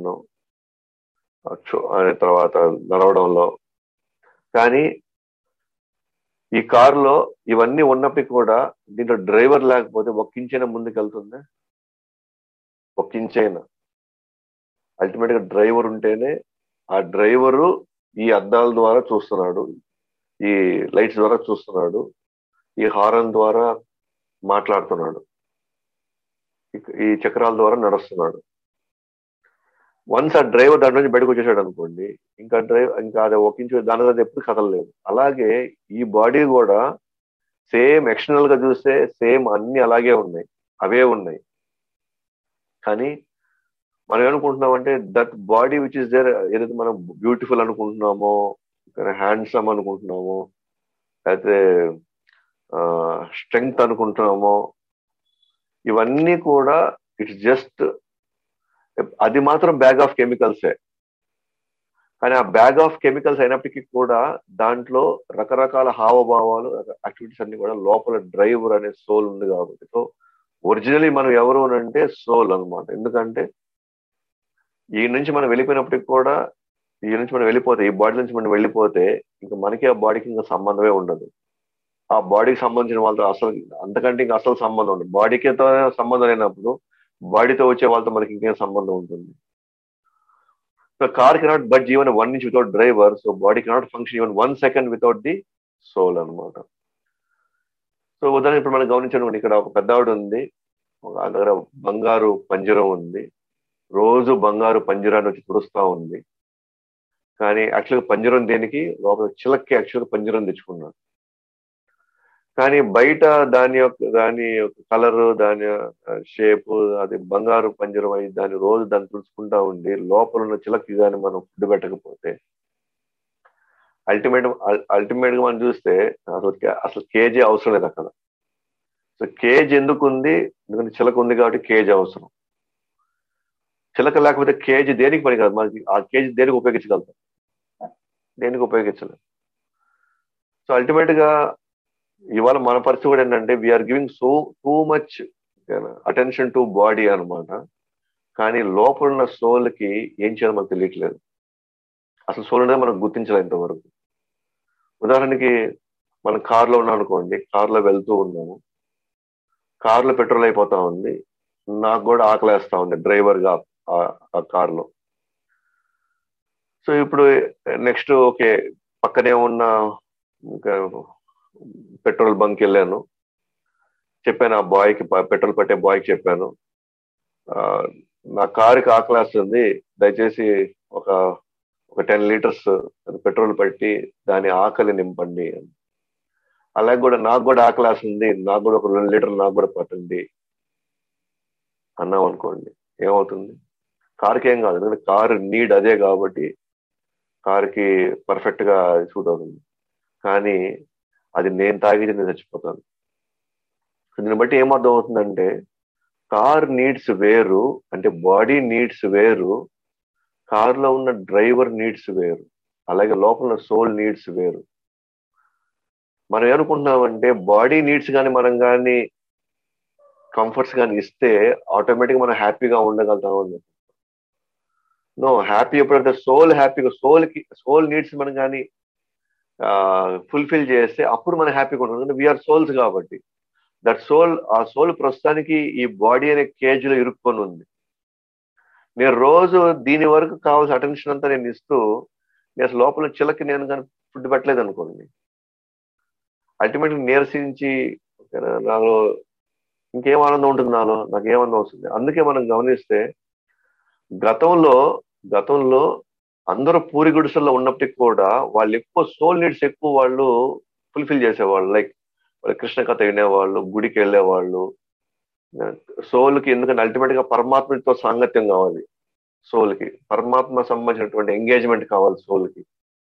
తర్వాత నడవడంలో కానీ ఈ కారులో ఇవన్నీ ఉన్నప్పటికీ కూడా దీంట్లో డ్రైవర్ లేకపోతే ఒక్కించైనా ముందుకు వెళ్తుంది ఒక్కించైనా అల్టిమేట్ గా డ్రైవర్ ఉంటేనే ఆ డ్రైవరు ఈ అద్దాల ద్వారా చూస్తున్నాడు ఈ లైట్స్ ద్వారా చూస్తున్నాడు ఈ హారన్ ద్వారా మాట్లాడుతున్నాడు ఈ చక్రాల ద్వారా నడుస్తున్నాడు వన్స్ ఆ డ్రైవర్ దాని నుంచి బయటకు వచ్చేసాడు అనుకోండి ఇంకా డ్రైవర్ ఇంకా అది ఒకించు దాని మీద ఎప్పుడు కదలలేదు అలాగే ఈ బాడీ కూడా సేమ్ ఎక్స్టర్నల్ గా చూస్తే సేమ్ అన్ని అలాగే ఉన్నాయి అవే ఉన్నాయి కానీ మనం ఏమనుకుంటున్నామంటే that body which is there ఏదైతే మనం బ్యూటిఫుల్ అనుకుంటున్నామో హ్యాండ్సమ్ అనుకుంటున్నామో అయితే స్ట్రెంగ్త్ అనుకుంటున్నామో ఇవన్నీ కూడా ఇట్స్ జస్ట్ అది మాత్రం బ్యాగ్ ఆఫ్ కెమికల్సే కానీ ఆ బ్యాగ్ ఆఫ్ కెమికల్స్ అయినప్పటికీ కూడా దాంట్లో రకరకాల హావభావాలు యాక్టివిటీస్ అన్ని కూడా లోపల డ్రైవర్ అనే సోల్ ఉంది కాబట్టి సో ఒరిజినలీ మనం ఎవరు అంటే సోల్ అనమాట ఎందుకంటే ఈ నుంచి మనం వెళ్ళిపోయినప్పటికి కూడా ఈ నుంచి మనం వెళ్ళిపోతే ఈ బాడీ నుంచి మనం వెళ్ళిపోతే ఇంకా మనకి ఆ బాడీకి ఇంకా సంబంధమే ఉండదు ఆ బాడీకి సంబంధించిన వాళ్ళతో అసలు అంతకంటే ఇంకా అసలు సంబంధం ఉండదు బాడీకి సంబంధం లేనప్పుడు బాడీతో వచ్చే వాళ్ళతో మనకి ఇంకేం సంబంధం ఉంటుంది so car cannot but even one inch without driver so body cannot function even one second without the soul అనమాట సో ఉదాహరణ ఇప్పుడు మనం గమనించండి ఇక్కడ ఒక పెద్ద ఆవిడ ఉంది ఆ దగ్గర బంగారు పంజరం ఉంది రోజు బంగారు పంజరాన్ని వచ్చి తుడుస్తా ఉంది కానీ యాక్చువల్గా పంజరం దేనికి లోపల చిలక్కి యాక్చువల్గా పంజరం తెచ్చుకున్నాడు కానీ బయట దాని యొక్క దాని యొక్క కలర్ దాని షేప్ అది బంగారు పంజరం అయి దాన్ని రోజు దాన్ని తుడుచుకుంటా ఉండి లోపల ఉన్న చిలక్కి కానీ మనం ఫుడ్ పెట్టకపోతే అల్టిమేట్ అల్టిమేట్ గా మనం చూస్తే అసలు అసలు కేజీ అవసరం లేదు అక్కడ సో కేజ్ ఎందుకు ఉంది ఎందుకంటే చిలక ఉంది కాబట్టి కేజీ అవసరం చిలక లేకపోతే కేజీ దేనికి పని కాదు మనకి ఆ కేజీ దేనికి ఉపయోగించగలుగుతాం దేనికి ఉపయోగించలేదు సో అల్టిమేట్ గా ఇవాళ మన పరిస్థితి కూడా ఏంటంటే we are giving so too much attention to body అనమాట కానీ లోపల ఉన్న సోల్ కి ఏం చేయాలో మనకు తెలియట్లేదు అసలు సోల్ అనేది మనం గుర్తించలేదు ఇంతవరకు ఉదాహరణకి మనం కార్లో ఉన్నాం అనుకోండి కార్లో వెళ్తూ ఉన్నాము కార్లో పెట్రోల్ అయిపోతా ఉంది నాకు కూడా ఆకలేస్తా ఉంది డ్రైవర్ గా ఆ కార్లో సో ఇప్పుడు నెక్స్ట్ ఓకే పక్కనే ఉన్న పెట్రోల్ బంక్ వెళ్ళాను చెప్పాను ఆ బాయ్కి పెట్రోల్ పట్టే బాయ్కి చెప్పాను నా కారుకి ఆకలేస్తుంది దయచేసి ఒక ఒక టెన్ లీటర్స్ పెట్రోల్ పట్టి దాని ఆకలి నింపండి అలాగే కూడా నాకు కూడా ఆకలేస్తుంది నాకు కూడా ఒక రెండు లీటర్లు నాకు కూడా పట్టండి అన్నాం అనుకోండి ఏమవుతుంది కారుకి ఏం కాదు ఎందుకంటే కారు నీడ్ అదే కాబట్టి కారుకి పర్ఫెక్ట్ గా సూట్ అవుతుంది కానీ అది నేను తాగితే నేను చచ్చిపోతాను దీన్ని బట్టి ఏమర్థం అవుతుందంటే కార్ నీడ్స్ వేరు అంటే బాడీ నీడ్స్ వేరు కార్లో ఉన్న డ్రైవర్ నీడ్స్ వేరు అలాగే లోపల ఉన్న సోల్ నీడ్స్ వేరు మనం ఏమనుకుంటున్నామంటే బాడీ నీడ్స్ కానీ మనం కానీ కంఫర్ట్స్ కానీ ఇస్తే ఆటోమేటిక్గా మనం హ్యాపీగా ఉండగలుగుతాం నో హ్యాపీ ఎప్పుడంటే సోల్ హ్యాపీగా సోల్కి సోల్ నీడ్స్ మనం కానీ ఫుల్ఫిల్ చేస్తే అప్పుడు మనం హ్యాపీగా ఉంటాం ఎందుకంటే వీఆర్ సోల్స్ కాబట్టి దట్ సోల్ ఆ సోల్ ప్రస్తుతానికి ఈ బాడీ అనే కేజ్ లో ఇరుక్కొని ఉంది నేను రోజు దీని వరకు కావాల్సిన అటెన్షన్ అంతా నేను ఇస్తూ నేను లోపల చిలకి నేను కానీ ఫుడ్ పెట్టలేదు అనుకోండి అల్టిమేట్గా నీరసించి నాలో ఇంకేం ఆనందం ఉంటుంది నాలో నాకు ఏమానందం వస్తుంది అందుకే మనం గమనిస్తే గతంలో గతంలో అందరూ పూరి గుడిసెల్లో ఉన్నప్పటికీ కూడా వాళ్ళు ఎక్కువ సోల్ నీడ్స్ ఎక్కువ వాళ్ళు ఫుల్ఫిల్ చేసేవాళ్ళు లైక్ కృష్ణ కథ వినేవాళ్ళు గుడికి వెళ్ళేవాళ్ళు సోల్కి ఎందుకంటే అల్టిమేట్ గా పరమాత్మతో సాంగత్యం కావాలి సోల్కి పరమాత్మ సంబంధించినటువంటి ఎంగేజ్మెంట్ కావాలి సోల్కి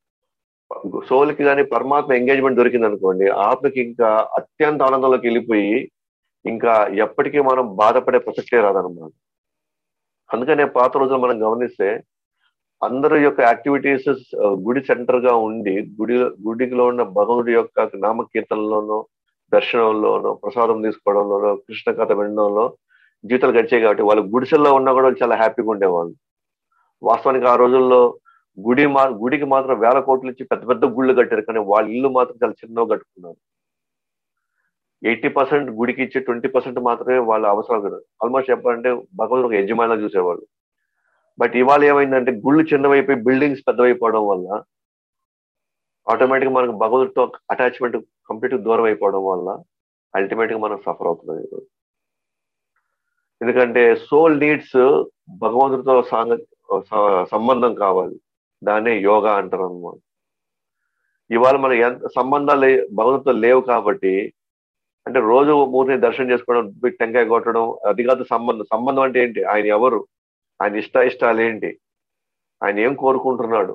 సోల్కి కానీ పరమాత్మ ఎంగేజ్మెంట్ దొరికింది అనుకోండి ఆత్మకి ఇంకా అత్యంత ఆనందంలోకి వెళ్ళిపోయి ఇంకా ఎప్పటికీ మనం బాధపడే ప్రసక్తే రాదనమాట అందుకనే పాత రోజులు మనం గమనిస్తే అందరి యొక్క యాక్టివిటీస్ గుడి సెంటర్ గా ఉండి గుడి గుడిలో ఉన్న భగవుడి యొక్క నామకీర్తనలోనో దర్శనంలోనో ప్రసాదం తీసుకోవడంలోనో కృష్ణ కథ వినడంలో జీవితాలు గడిచాయి కాబట్టి వాళ్ళు గుడిసెల్లో ఉన్నా కూడా చాలా హ్యాపీగా ఉండేవాళ్ళు వాస్తవానికి ఆ రోజుల్లో గుడి మా గుడికి మాత్రం వేల కోట్లు ఇచ్చి పెద్ద పెద్ద గుళ్ళు కట్టారు కానీ వాళ్ళ ఇల్లు మాత్రం చాలా చిన్నగా కట్టుకున్నారు ఎయిటీ పర్సెంట్ గుడికి ఇచ్చి ట్వంటీ పర్సెంట్ మాత్రమే వాళ్ళ అవసరం కదా ఆల్మోస్ట్ చెప్పాలంటే భగవంతుడు ఒక యజమానిగా చూసేవాళ్ళు బట్ ఇవాళ ఏమైందంటే గుళ్ళు చిన్నవైపోయి బిల్డింగ్స్ పెద్దవైపోవడం వల్ల ఆటోమేటిక్ మనకు భగవంతుడితో అటాచ్మెంట్ కంప్లీట్ దూరం అయిపోవడం వల్ల అల్టిమేట్ గా మనం సఫర్ అవుతుంది ఈరోజు ఎందుకంటే సోల్ నీడ్స్ భగవంతుడితో సాంగ సంబంధం కావాలి దాన్నే యోగా అంటారు అనమాట ఇవాళ మన ఎంత సంబంధాలు భగవంతుడితో లేవు కాబట్టి అంటే రోజు మూర్తిని దర్శనం చేసుకోవడం టెంకాయ కొట్టడం అది కాదు సంబంధం సంబంధం అంటే ఏంటి ఆయన ఎవరు ఆయన ఇష్ట ఇష్టాలు ఏంటి ఆయన ఏం కోరుకుంటున్నాడు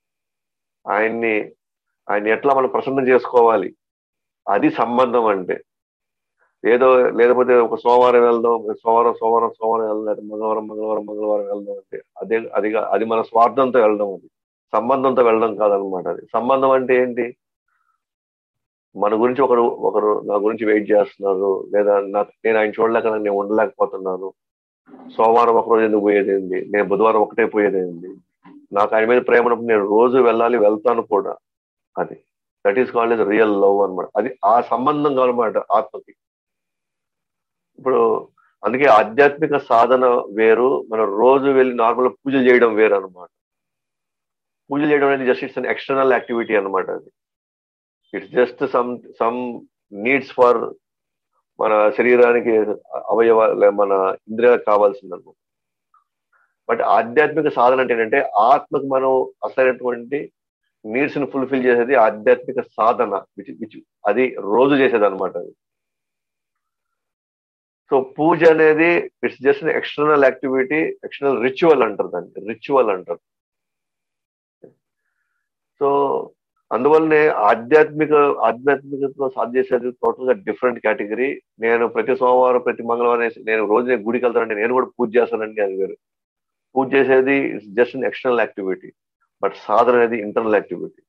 ఆయన్ని ఆయన ఎట్లా మనం ప్రసన్నం చేసుకోవాలి అది సంబంధం అంటే ఏదో లేకపోతే ఒక సోమవారం వెళ్దాం సోమవారం సోమవారం సోమవారం వెళ్దాం మంగళవారం మంగళవారం మంగళవారం వెళ్దాం అంటే అదే అది అది మన స్వార్థంతో వెళ్ళడం అది సంబంధంతో వెళ్ళడం కాదనమాట అది సంబంధం అంటే ఏంటి మన గురించి ఒకరు ఒకరు నా గురించి వెయిట్ చేస్తున్నారు లేదా నాకు నేను ఆయన చూడలేక నేను ఉండలేకపోతున్నాను సోమవారం ఒకరోజు ఎందుకు పోయేది ఏంది నేను బుధవారం ఒకటే పోయేది ఏంది నాకు ఆయన మీద ప్రేమ నేను రోజు వెళ్ళాలి వెళ్తాను కూడా అది that is called is real love అనమాట అది ఆ సంబంధం కావాలన్నమాట ఆత్మకి ఇప్పుడు అందుకే ఆధ్యాత్మిక సాధన వేరు మనం రోజు వెళ్ళి నార్మల్ పూజలు చేయడం వేరు అనమాట పూజలు చేయడం అనేది just it's an external activity అనమాట అది it's just some some needs for మన శరీరానికి అవయవ మన ఇంద్రియాలకు కావాల్సింది అనమాట బట్ ఆధ్యాత్మిక సాధన అంటే ఏంటంటే ఆత్మకు మనం అసలైనటువంటి నీడ్స్ ని ఫుల్ఫిల్ చేసేది ఆధ్యాత్మిక సాధన అది రోజు చేసేది అనమాట అది సో పూజ అనేది it's just external activity external ritual అంటారు దాన్ని రిచువల్ అంటారు సో అందువల్లనే ఆధ్యాత్మిక ఆధ్యాత్మికతలో సాధన చేసేది టోటల్ గా డిఫరెంట్ కేటగిరీ నేను ప్రతి సోమవారం ప్రతి మంగళవారం నేను రోజు నేను గుడికి వెళ్తానంటే నేను కూడా పూజ చేస్తానండి అది వేరు పూజ చేసేది it's just an external activity but సాధన అనేది ఇంటర్నల్ యాక్టివిటీ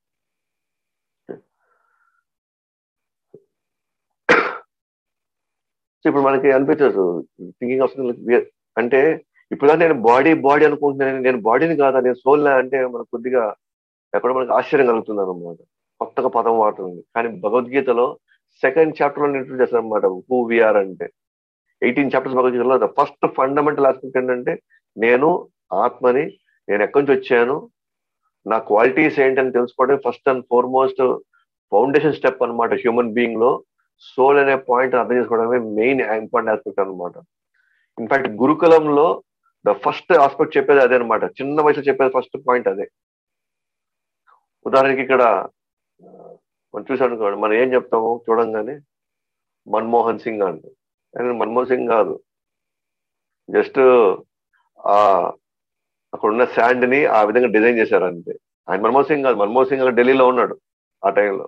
సో ఇప్పుడు మనకి అనిపించదు థింకింగ్ వస్తుంది అంటే ఇప్పుడు నేను బాడీ బాడీ అనుకుంటున్నాను నేను బాడీని కాదా నేను సోల్ అంటే మనకు కొద్దిగా ఎక్కడ మనకు ఆశ్చర్యం కలుగుతుంది అనమాట కొత్తగా పదం వాడుతుంది కానీ భగవద్గీతలో సెకండ్ చాప్టర్ లో ఇంట్రూడ్ చేస్తారు అనమాట హూ విఆర్ అంటే ఎయిటీన్ చాప్టర్స్ భగవద్గీతలో ఫస్ట్ ఫండమెంటల్ ఆస్పెక్ట్ ఏంటంటే నేను ఆత్మని నేను ఎక్కడి నుంచి వచ్చాను నా క్వాలిటీస్ ఏంటని తెలుసుకోవడం first and foremost foundation step అనమాట హ్యూమన్ బీయింగ్ లో సోల్ అనే పాయింట్ అర్థం చేసుకోవడమే మెయిన్ ఇంపార్టెంట్ ఆస్పెక్ట్ అనమాట ఇన్ఫాక్ట్ గురుకులంలో ద ఫస్ట్ ఆస్పెక్ట్ చెప్పేది అదే అనమాట చిన్న వయసులో చెప్పేది ఫస్ట్ పాయింట్ అదే ఉదాహరణకి ఇక్కడ మనం చూసాను మనం ఏం చెప్తాము చూడంగానే మన్మోహన్ సింగ్ అంట కానీ మన్మోహన్ సింగ్ కాదు జస్ట్ ఆ అక్కడ ఉన్న శాండ్ ని ఆ విధంగా డిజైన్ చేశారు అంతే ఆయన మన్మోహన్ సింగ్ కాదు మన్మోహన్ సింగ్ అక్కడ ఢిల్లీలో ఉన్నాడు ఆ టైంలో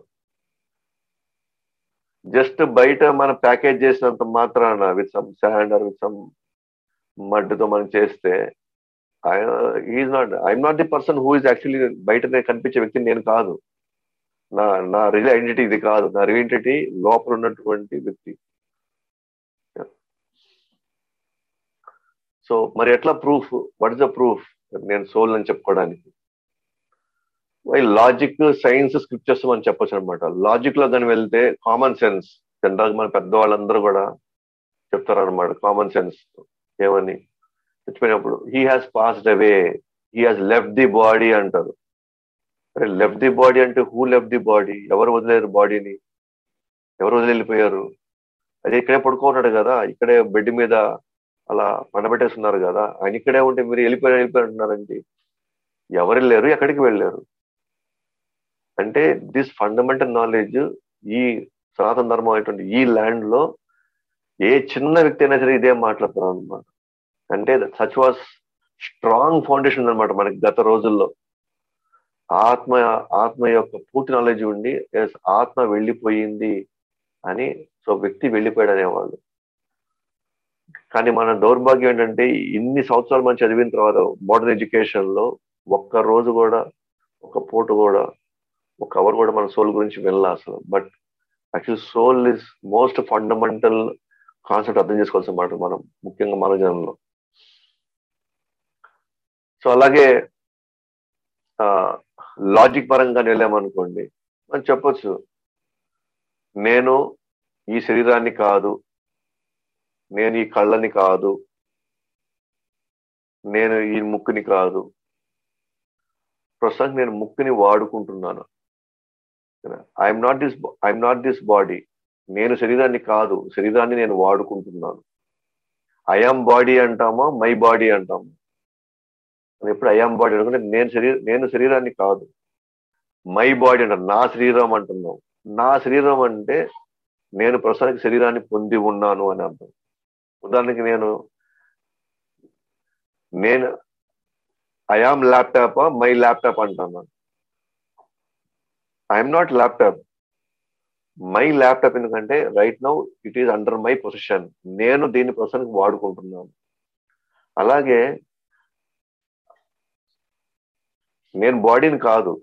జస్ట్ బయట మనం ప్యాకేజ్ చేసినంత మాత్రాన with some sand or with some మడ్తో మనం చేస్తే ఆయన is not I'm not the person who is actually బయట కనిపించే వ్యక్తి నేను కాదు నా నా రియల్ ఐడెంటిటీ ఇది కాదు నా రియల్ ఐడెంటిటీ లోపల ఉన్నటువంటి వ్యక్తి సో మరి ఎట్లా proof what is the proof నేను సోల్ అని చెప్పుకోవడానికి లాజిక్ సైన్స్ స్క్రిప్చర్స్ మనం చెప్పొచ్చు అనమాట లాజిక్ లో కానీ వెళ్తే కామన్ సెన్స్ జనరల్ మన పెద్దవాళ్ళందరూ కూడా చెప్తారనమాట కామన్ సెన్స్ ఏమని చచ్చిపోయినప్పుడు he has passed away he has left the body అంటారు అరే లెఫ్ట్ ది బాడీ అంటే హూ లెఫ్ట్ ది బాడీ ఎవరు వదిలేరు బాడీని ఎవరు వదిలి వెళ్ళిపోయారు అదే ఇక్కడే పడుకుంటాడు కదా ఇక్కడే బెడ్ మీద అలా పండబెట్టేస్తున్నారు కదా ఆయన ఇక్కడే ఉంటే మీరు వెళ్ళిపోయి వెళ్ళిపోయి అంటున్నారండి ఎవరు వెళ్ళారు ఎక్కడికి వెళ్ళారు అంటే దిస్ ఫండమెంటల్ నాలెడ్జ్ ఈ సనాతన ధర్మం అనేటువంటి ఈ ల్యాండ్ లో ఏ చిన్న వ్యక్తి అయినా సరే ఇదే మాట్లాడతారు అనమాట అంటే సచ్ వాస్ స్ట్రాంగ్ ఫౌండేషన్ అనమాట మనకి గత రోజుల్లో ఆత్మ ఆత్మ యొక్క పూర్తి నాలెడ్జ్ ఉండి "Yes, ఆత్మ వెళ్ళిపోయింది అని సో వ్యక్తి వెళ్ళిపోయాడు అనేవాళ్ళు కానీ మన దౌర్భాగ్యం ఏంటంటే ఇన్ని సంవత్సరాలు మనం చదివిన తర్వాత మోడర్న్ ఎడ్యుకేషన్ లో ఒక్క రోజు కూడా ఒక పూట కూడా ఒక అవర్ కూడా మన సోల్ గురించి వెళ్ళాలి అసలు but actual soul is most fundamental concept అర్థం చేసుకోవాల్సిన మాట మనం ముఖ్యంగా మన జనంలో సో అలాగే లాజిక్ పరంగా వెళ్ళామనుకోండి మనం చెప్పొచ్చు నేను ఈ శరీరాన్ని కాదు నేను ఈ కళ్ళని కాదు నేను ఈ ముక్కుని కాదు ప్రస్తుతానికి నేను ముక్కుని వాడుకుంటున్నాను I'm not this I'm not this body నేను శరీరాన్ని కాదు శరీరాన్ని నేను వాడుకుంటున్నాను ఐఆమ్ బాడీ అంటామా మై బాడీ అంటామా మనం ఎప్పుడు ఐఆమ్ బాడీ అనుకుంటే నేను శరీరం నేను శరీరాన్ని కాదు మై బాడీ అంటాం నా శరీరం అంటున్నాం నా శరీరం అంటే నేను ప్రస్తుతానికి శరీరాన్ని పొంది ఉన్నాను అని అర్థం ఉదాహరణకి నేను నేను ఐఆమ్ ల్యాప్టాప్ మై ల్యాప్టాప్ అంటున్నాను I'm not laptop my laptop ఎందుకంటే right now it is under my position నేను దీన్ని ప్రస్తుతానికి వాడుకుంటున్నాను అలాగే నేను బాడీని కాదు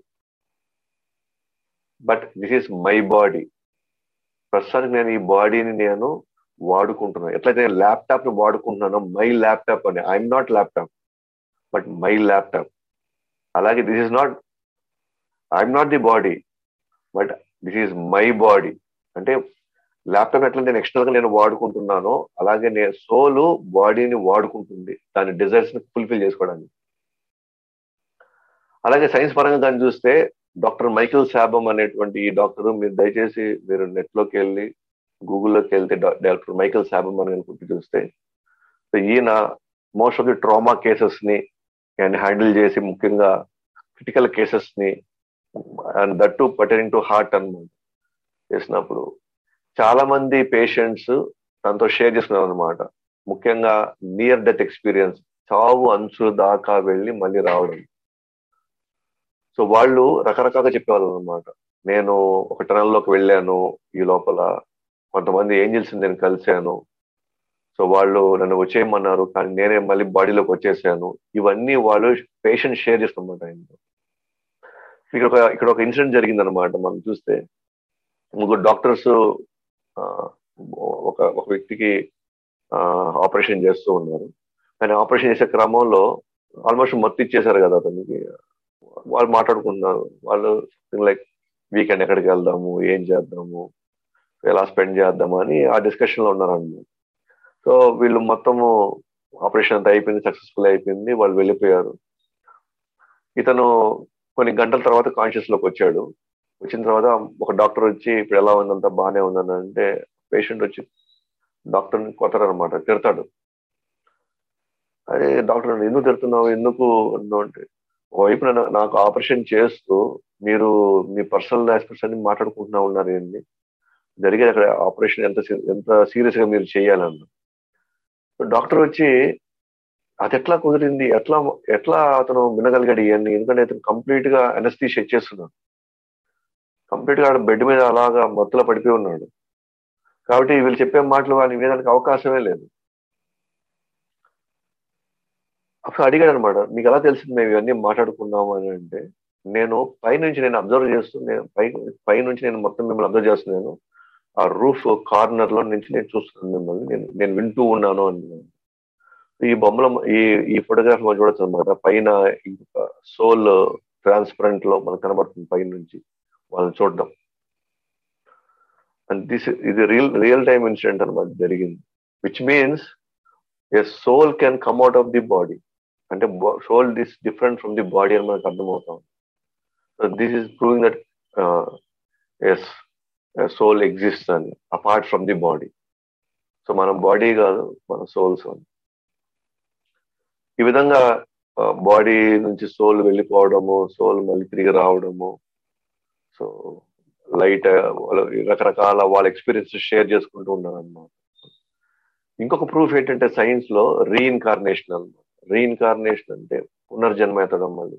but this is my body ప్రస్తుతానికి నేను ఈ బాడీని నేను వాడుకుంటున్నాను ఎట్లయితే నేను ల్యాప్టాప్ ని వాడుకుంటున్నానో మై ల్యాప్టాప్ అని I'm not laptop but my laptop అలాగే this is not I'm not the body but this is my body అంటే ల్యాప్టాప్ ఎట్లా నేను ఎక్స్టర్నల్ గా నేను వాడుకుంటున్నానో అలాగే నేను సోలు బాడీని వాడుకుంటుంది దాని డిజైర్స్ ని ఫుల్ఫిల్ చేసుకోవడానికి అలాగే సైన్స్ పరంగా దాన్ని చూస్తే డాక్టర్ మైకిల్ శాబమ్ అనేటువంటి ఈ డాక్టర్ మీరు దయచేసి మీరు నెట్ లోకి వెళ్ళి గూగుల్లోకి వెళ్తే డాక్టర్ మైకిల్ శాబమ్ అని అనుకుంటూ చూస్తే సో ఈయన most of the trauma cases ని అండ్ హ్యాండిల్ చేసి ముఖ్యంగా క్రిటికల్ కేసెస్ ని and that to pertaining to heart అనమాట చేసినప్పుడు చాలా మంది పేషెంట్స్ తనతో షేర్ చేసుకున్నారు అనమాట ముఖ్యంగా నియర్ డెత్ ఎక్స్పీరియన్స్ చావు అంచు దాకా వెళ్ళి మళ్ళీ రావడం సో వాళ్ళు రకరకాలుగా చెప్పేవాళ్ళు అనమాట నేను ఒక టనల్లోకి వెళ్ళాను ఈ లోపల కొంతమంది ఏంజిల్స్ నేను కలిశాను సో వాళ్ళు నన్ను వచ్చేయమన్నారు కానీ నేనే మళ్ళీ బాడీలోకి వచ్చేసాను ఇవన్నీ వాళ్ళు పేషెంట్ షేర్ చేస్తున్నమాట ఆయనతో ఇక్కడ ఒక ఇక్కడ ఒక ఇన్సిడెంట్ జరిగింది అనమాట మనం చూస్తే ముగ్గురు డాక్టర్స్ ఒక ఒక వ్యక్తికి ఆపరేషన్ చేస్తూ ఉన్నారు కానీ ఆపరేషన్ చేసే క్రమంలో ఆల్మోస్ట్ మత్తు ఇచ్చేసారు కదా అతనికి వాళ్ళు మాట్లాడుకున్నారు వాళ్ళు లైక్ వీకెండ్ ఎక్కడికి వెళ్దాము ఏం చేద్దాము ఎలా స్పెండ్ చేద్దాము అని ఆ డిస్కషన్ లో ఉన్నారన్నమాట సో వీళ్ళు మొత్తము ఆపరేషన్ అంతా అయిపోయింది సక్సెస్ఫుల్ అయిపోయింది వాళ్ళు వెళ్ళిపోయారు ఇతను కొన్ని గంటల తర్వాత కాన్షియస్ లోకి వచ్చాడు వచ్చిన తర్వాత ఒక డాక్టర్ వచ్చి ఇప్పుడు ఎలా ఉందంతా బాగానే ఉందని అంటే పేషెంట్ వచ్చి డాక్టర్ని కొత్తరనమాట తిడతాడు అదే డాక్టర్ ఎందుకు తిడుతున్నావు ఎందుకు అంటే ఒకవైపు నాకు ఆపరేషన్ చేస్తూ మీరు మీ పర్సనల్ ఆస్పెక్ట్స్ అన్ని మాట్లాడుకుంటున్నా ఉన్నారు ఏంటి జరిగేది అక్కడ ఆపరేషన్ ఎంత ఎంత సీరియస్ గా మీరు చేయాలన్న డాక్టర్ వచ్చి అది ఎట్లా కుదిరింది ఎట్లా ఎట్లా అతను వినగలిగాడు ఇవన్నీ ఎందుకంటే అతను కంప్లీట్ గా ఎనస్థీష్ ఇచ్చేస్తున్నాడు కంప్లీట్ గా బెడ్ మీద అలాగా మత్తులో పడిపోయి ఉన్నాడు కాబట్టి వీళ్ళు చెప్పే మాటలు వాళ్ళు వినడానికి అవకాశమే లేదు అప్పుడు అడిగాడు అనమాట మీకు ఎలా తెలిసింది మేము ఇవన్నీ మాట్లాడుకున్నాము అని అంటే నేను పైనుంచి నేను అబ్జర్వ్ చేస్తూ నేను పై పైనుంచి నేను మొత్తం మిమ్మల్ని అబ్జర్వ్ చేస్తున్నాను ఆ రూఫ్ కార్నర్ లో నుంచి నేను చూస్తున్నాను మిమ్మల్ని నేను నేను వింటూ ఉన్నాను అని ఈ బొమ్మలో ఈ ఈ ఫోటోగ్రాఫ్ మనం చూడొచ్చు అనమాట పైన సోల్ ట్రాన్స్పరెంట్ లో మనకు కనబడుతుంది పైన నుంచి వాళ్ళని చూడడం అండ్ దిస్ ఇది రియల్ రియల్ టైమ్ ఇన్సిడెంట్ అనమాట జరిగింది which means a soul can come out of the body అంటే soul this different from the body అని మనకు అర్థమవుతాం so this is proving that yes soul exist అని apart from the body so మనం body కాదు మన సోల్స్ ఈ విధంగా బాడీ నుంచి సోల్ వెళ్ళిపోవడము సోల్ మళ్ళీ తిరిగి రావడము సో లైట్ రకరకాల వాళ్ళ ఎక్స్పీరియన్స్ షేర్ చేసుకుంటూ ఉన్నారు అన్నమాట ఇంకొక ప్రూఫ్ ఏంటంటే సైన్స్ లో రీఇన్కార్నేషన్ అన్నమాట రీఇన్కార్నేషన్ అంటే పునర్జన్మ ఎత్తడం మళ్ళీ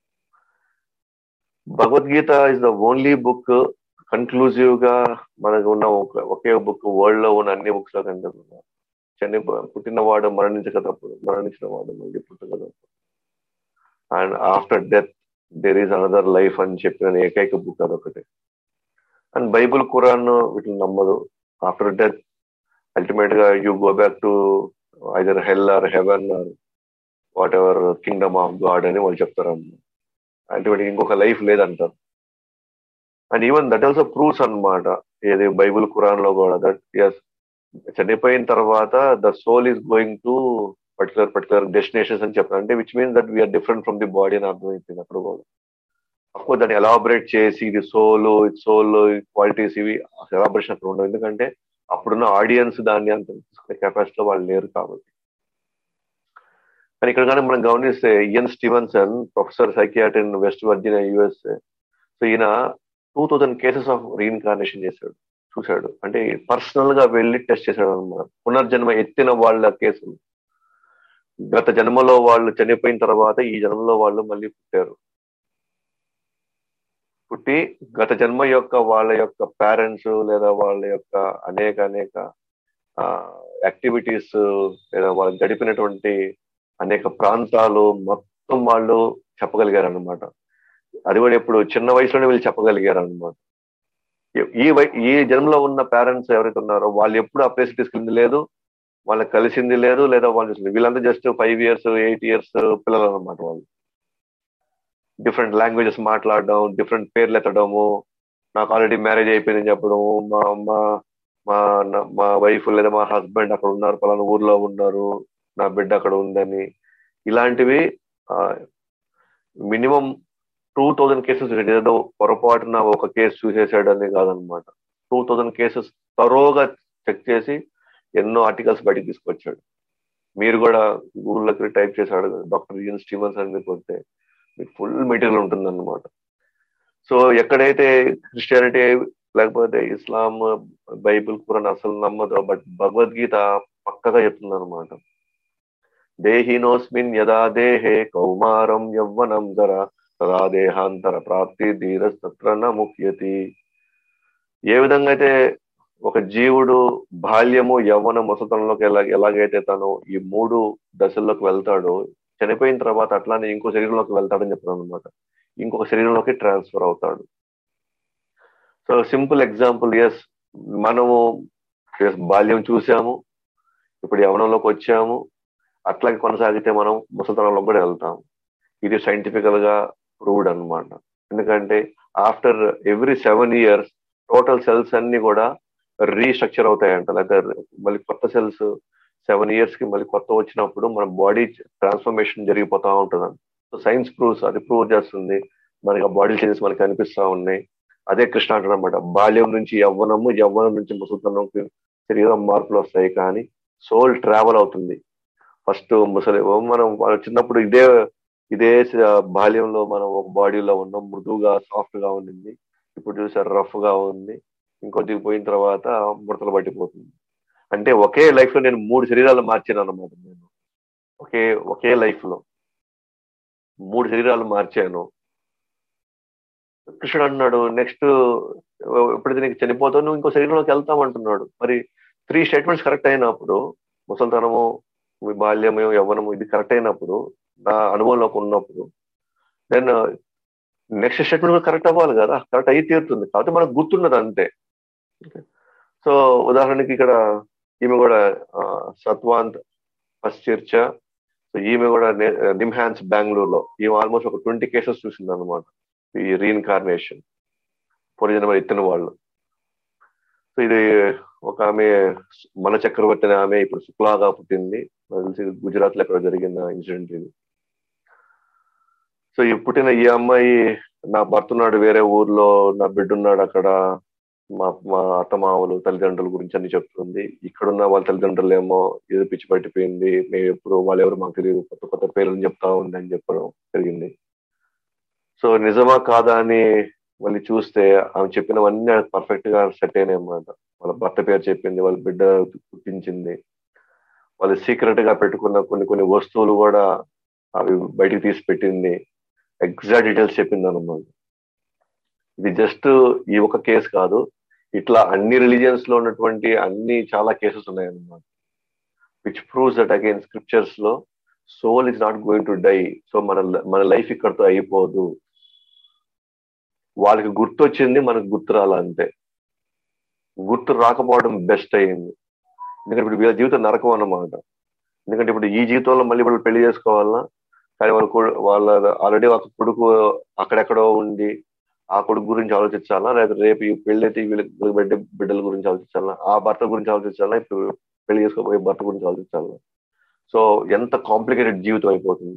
Bhagavad Gita is the only book conclusive గా మనకు ఉన్న ఒకే బుక్ వరల్డ్ లో ఉన్న అన్ని బుక్స్ లో కంటే చని పుట్టినవాడు మరణించక తప్పుడు మరణించిన వాడు మళ్ళీ పుట్టక తప్పుడు and after death there is another life అని చెప్పిన ఏకైక బుక్ అదొకటి అండ్ బైబుల్ ఖురాన్ వీటిని నమ్మదు ఆఫ్టర్ డెత్ అల్టిమేట్ గా you go back to either hell or heaven or whatever kingdom of God అని వాళ్ళు చెప్తారు అల్టిమేట్ ఇంకొక లైఫ్ లేదంటారు and even that also proofs అనమాట ఏది బైబుల్ ఖురాన్ లో కూడా దట్ ఎస్ చనిపోయిన తర్వాత the soul is going to particular particular destinations అని చెప్తారు అంటే which means that we are different from the body అని అర్థమైపోయింది అక్కడ కూడా అఫ్కోర్స్ దాన్ని ఎలాబరేట్ చేసి ఇది సోల్ ఇది సోల్ క్వాలిటీస్ ఇవి ఎలాబరేషన్ అక్కడ ఉండవు ఎందుకంటే అప్పుడున్న ఆడియన్స్ దాన్ని అంత కెపాసిటీలో వాళ్ళు లేరు కాబట్టి కానీ ఇక్కడ కానీ మనం గమనిస్తే ఇయన్ స్టీవెన్సన్ ప్రొఫెసర్ సైకియాట్ in West Virginia USA so ఈయన two thousand cases of reincarnation చేశాడు చూశాడు అంటే పర్సనల్ గా వెళ్ళి టెస్ట్ చేశాడు అనమాట పునర్జన్మ ఎత్తిన వాళ్ళ కేసులు గత జన్మలో వాళ్ళు చనిపోయిన తర్వాత ఈ జన్మలో వాళ్ళు మళ్ళీ పుట్టారు పుట్టి గత జన్మ యొక్క వాళ్ళ యొక్క పేరెంట్స్ లేదా వాళ్ళ యొక్క అనేక అనేక యాక్టివిటీస్ లేదా వాళ్ళు గడిపినటువంటి అనేక ప్రాంతాలు మొత్తం వాళ్ళు చెప్పగలిగారు అనమాట అది కూడా ఇప్పుడు చిన్న వయసులోనే వీళ్ళు చెప్పగలిగారు అనమాట ఈ ఈ జన్మలో ఉన్న పేరెంట్స్ ఎవరైతే ఉన్నారో వాళ్ళు ఎప్పుడు ఆ ప్లేస్ తీసుకెళ్ళింది లేదు వాళ్ళకి కలిసింది లేదు లేదా వాళ్ళు వీళ్ళంతా just five years eight years పిల్లలు అనమాట వాళ్ళు డిఫరెంట్ లాంగ్వేజెస్ మాట్లాడడం డిఫరెంట్ పేర్లు ఎత్తడము నాకు ఆల్రెడీ మ్యారేజ్ అయిపోయిందని చెప్పడము మా మా మా మా వైఫ్ లేదా మా హస్బెండ్ అక్కడ ఉన్నారు పలానా ఊర్లో ఉన్నారు నా బిడ్డ అక్కడ ఉందని ఇలాంటివి మినిమం టూ థౌజండ్ కేసెస్ ఏదో పొరపాటున ఒక కేసు చూసేసాడని కాదనమాట టూ థౌజండ్ కేసెస్ తరోగా చెక్ చేసి ఎన్నో ఆర్టికల్స్ బయటకు తీసుకొచ్చాడు మీరు కూడా గూగుల్లోకి టైప్ చేశాడు డాక్టర్ ఇయన్ స్టీవెన్స్ అని కొడితే మీకు ఫుల్ మెటీరియల్ ఉంటుంది అనమాట సో ఎక్కడైతే క్రిస్టియానిటీ లేకపోతే ఇస్లాం బైబిల్ కురాన్ అసలు నమ్మదు బట్ భగవద్గీత పక్కగా చెప్తుంది అనమాట దేహినోస్మిన్ యదా దేహే కౌమారం యవ్వనం జర తదా దేహాంతర ప్రాప్తి ధీరస్తత్ర ముఖ్యతి ఏ విధంగా అయితే ఒక జీవుడు బాల్యము యవ్వన ముసతంలోకి ఎలా ఎలాగైతే తను ఈ మూడు దశల్లోకి వెళ్తాడో చనిపోయిన తర్వాత అట్లానే ఇంకో శరీరంలోకి వెళ్తాడని చెప్తాను అనమాట ఇంకొక శరీరంలోకి ట్రాన్స్ఫర్ అవుతాడు సో సింపుల్ ఎగ్జాంపుల్ ఎస్ మనము బాల్యం చూసాము ఇప్పుడు యవనంలోకి వచ్చాము అట్లాగే కొనసాగితే మనం ముసలితనంలో కూడా వెళ్తాము ఇది సైంటిఫికల్ గా ప్రూవ్డ్ అనమాట ఎందుకంటే after every seven years total cells అన్ని కూడా రీస్ట్రక్చర్ అవుతాయంట లేదా మళ్ళీ కొత్త సెల్స్ సెవెన్ ఇయర్స్ కి మళ్ళీ కొత్త వచ్చినప్పుడు మన బాడీ ట్రాన్స్ఫర్మేషన్ జరిగిపోతా ఉంటుంది సో సైన్స్ ప్రూవ్స్ అది ప్రూవ్ చేస్తుంది మనకి ఆ బాడీ చేంజెస్ మనకి కనిపిస్తా ఉన్నాయి అదే కృష్ణ అంటారు అనమాట బాల్యం నుంచి యవ్వనము యవ్వనం నుంచి ముసలితనంకి శరీరం మార్పులు వస్తాయి కానీ సోల్ ట్రావెల్ అవుతుంది ఫస్ట్ ముసలి మనం చిన్నప్పుడు ఇదే ఇదే బాల్యంలో మనం ఒక బాడీలో ఉన్నాం మృదువుగా సాఫ్ట్ గా ఉండింది ఇప్పుడు చూసారు రఫ్ గా ఉంది ఇంకొద్దికి పోయిన తర్వాత ముడతలు పట్టిపోతుంది అంటే ఒకే లైఫ్ లో నేను మూడు శరీరాలు మార్చాను అనమాట నేను ఒకే ఒకే లైఫ్ లో మూడు శరీరాలు మార్చాను కృష్ణుడు అన్నాడు నెక్స్ట్ ఎప్పుడైతే నీకు చనిపోతావు నువ్వు ఇంకో శరీరంలోకి వెళ్తామంటున్నాడు మరి త్రీ స్టేట్మెంట్స్ కరెక్ట్ అయినప్పుడు ముసలితనము బాల్యము యవ్వనము ఇది కరెక్ట్ అయినప్పుడు నా అనుభవంలోకి ఉన్నప్పుడు దెన్ నెక్స్ట్ స్టేట్మెంట్ కూడా కరెక్ట్ అవ్వాలి కదా కరెక్ట్ అయ్యి తీరుతుంది కాబట్టి మనకు గుర్తున్నది అంతే సో ఉదాహరణకి ఇక్కడ ఈమె కూడా సత్వాంత్ పశ్చిర్చ సో ఈమె కూడా నిమ్హాన్స్ బెంగళూరులో ఈమె ఆల్మోస్ట్ ఒక ట్వంటీ కేసెస్ చూసింది అనమాట ఈ రీఇన్కార్నేషన్ పూర్వజన్మ ఎత్తిన వాళ్ళు సో ఇది ఒక ఆమె మన చక్రవర్తి అనే ఆమె ఇప్పుడు శుక్లాగా పుట్టింది తెలిసి గుజరాత్ లో ఎక్కడ జరిగిన ఇన్సిడెంట్ ఇది సో ఈ పుట్టిన ఈ అమ్మాయి నా భర్త ఉన్నాడు వేరే ఊర్లో నా బిడ్డ ఉన్నాడు అక్కడ మా మా అత్తమామలు తల్లిదండ్రుల గురించి అన్ని చెప్తుంది ఇక్కడున్న వాళ్ళ తల్లిదండ్రులు ఏమో ఏదో పిచ్చి పట్టిపోయింది మేము ఎప్పుడు వాళ్ళు ఎవరు మాకు తెలియదు కొత్త కొత్త పేర్లు చెప్తా ఉంది అని చెప్పడం జరిగింది సో నిజమా కాదా అని మళ్ళీ చూస్తే ఆమె చెప్పినవన్నీ పర్ఫెక్ట్ గా సెట్ అయినాయి అన్నమాట వాళ్ళ భర్త పేరు చెప్పింది వాళ్ళ బిడ్డ గుర్తించింది వాళ్ళు సీక్రెట్ గా పెట్టుకున్న కొన్ని కొన్ని వస్తువులు కూడా అవి బయటికి తీసి పెట్టింది ఎగ్జాక్ట్ డీటెయిల్స్ చెప్పింది అనమాట ఇది జస్ట్ ఈ ఒక కేసు కాదు ఇట్లా అన్ని రిలీజియన్స్ లో ఉన్నటువంటి అన్ని చాలా కేసెస్ ఉన్నాయన్నమాట which proves that again scriptures లో soul is not going to die so మన మన లైఫ్ ఇక్కడతో అయిపోదు వాళ్ళకి గుర్తు వచ్చింది మనకు గుర్తు రాలా అంతే గుర్తు రాకపోవడం బెస్ట్ అయ్యింది ఎందుకంటే ఇప్పుడు వీళ్ళ జీవితం నరకం అన్నమాట ఎందుకంటే ఇప్పుడు ఈ జీవితంలో మళ్ళీ వాళ్ళు పెళ్లి చేసుకోవాలన్నా కానీ వాళ్ళ కొడు- వాళ్ళ ఆల్రెడీ ఒక కొడుకు అక్కడెక్కడో ఉండి ఆ కొడుకు గురించి ఆలోచించాలా లేదా రేపు ఈ పెళ్లి అయితే వీళ్ళ బిడ్డ బిడ్డల గురించి ఆలోచించాలా ఆ భర్త గురించి ఆలోచించాలా ఇప్పుడు పెళ్లి చేసుకోబోయే భర్త గురించి ఆలోచించాలా సో ఎంత కాంప్లికేటెడ్ జీవితం అయిపోతుంది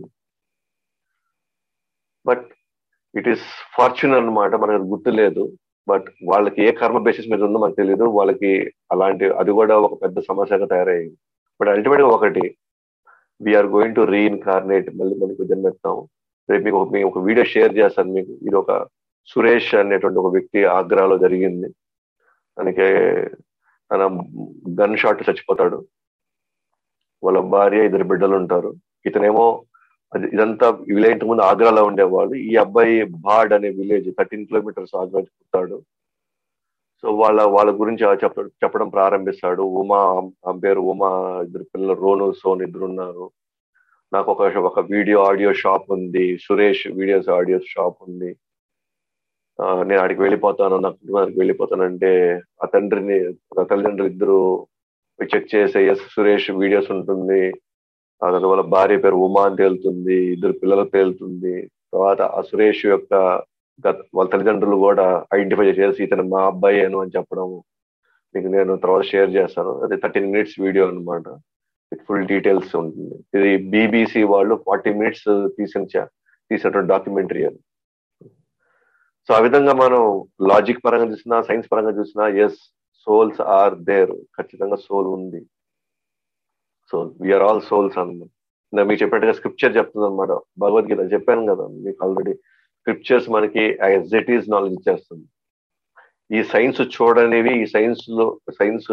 బట్ ఇట్ ఈస్ ఫార్చ్యూన్ అన్నమాట మనకు గుర్తు లేదు బట్ వాళ్ళకి ఏ కర్మ బేసిస్ మీద ఉందో మనకు తెలియదు వాళ్ళకి అలాంటి అది కూడా ఒక పెద్ద సమస్యగా తయారయ్యింది బట్ అల్టిమేట్ గా ఒకటి వీఆర్ గోయింగ్ టు రీఇన్కార్నేట్ మళ్ళీ మనకు జన్మెత్తాం రేపు మీకు ఒక- మీకు ఒక వీడియో షేర్ చేస్తాను మీకు ఇది ఒక సురేష్ అనేటువంటి ఒక వ్యక్తి ఆగ్రాలో జరిగింది తనకి తన గన్ షాట్ చచ్చిపోతాడు వాళ్ళ భార్య ఇద్దరు బిడ్డలు ఉంటారు ఇతనేమో అది ఇదంతా విలేజ్ ముందు ఆగ్రాలో ఉండేవాడు ఈ అబ్బాయి బాడ్ అనే విలేజ్ థర్టీన్ కిలోమీటర్స్ ఆగ్రా పుట్టాడు సో వాళ్ళ వాళ్ళ గురించి ఆ చెప్ప చెప్పడం ప్రారంభిస్తాడు ఉమా ఆమె పేరు ఉమా ఇద్దరు పిల్లలు రోను సోన్ ఇద్దరు ఉన్నారు నాకు ఒక ఒక వీడియో ఆడియో షాప్ ఉంది సురేష్ వీడియోస్ ఆడియో షాప్ ఉంది ఆ, నేను ఆడికి వెళ్ళిపోతాను నా కుటుంబానికి వెళ్ళిపోతానంటే ఆ తండ్రిని ఆ తల్లిదండ్రులు ఇద్దరు చెక్ చేసే ఎస్ సురేష్ వీడియోస్ ఉంటుంది ఆ తర్వాత వాళ్ళ భార్య పేరు ఉమా అని తేలుతుంది ఇద్దరు పిల్లలు తేలుతుంది తర్వాత ఆ సురేష్ యొక్క గత వాళ్ళ తల్లిదండ్రులు కూడా ఐడెంటిఫై చేసి ఇతను మా అబ్బాయి అను అని చెప్పడం మీకు నేను తర్వాత షేర్ చేస్తాను అది థర్టీన్ మినిట్స్ వీడియో అన్నమాట విత్ ఫుల్ డీటెయిల్స్ ఉంటుంది ఇది బీబీసీ వాళ్ళు ఫార్టీ మినిట్స్ తీసిన చ- తీసినటువంటి డాక్యుమెంటరీ అది సో ఆ విధంగా మనం లాజిక్ పరంగా చూసినా సైన్స్ పరంగా చూసినా ఎస్ సోల్స్ ఆర్ దేర్ ఖచ్చితంగా సోల్ ఉంది సో వీఆర్ ఆల్ సోల్స్ అన్నమాట నా మీకు చెప్పినట్టుగా స్క్రిప్చర్ చెప్తుంది అనమాట భగవద్గీత చెప్పాను కదా మీకు ఆల్రెడీ స్క్రిప్చర్స్ మనకి యాజ్ ఇట్ ఈస్ నాలెడ్జ్ ఇచ్చేస్తుంది ఈ సైన్స్ చూడనివి ఈ సైన్స్ లో సైన్స్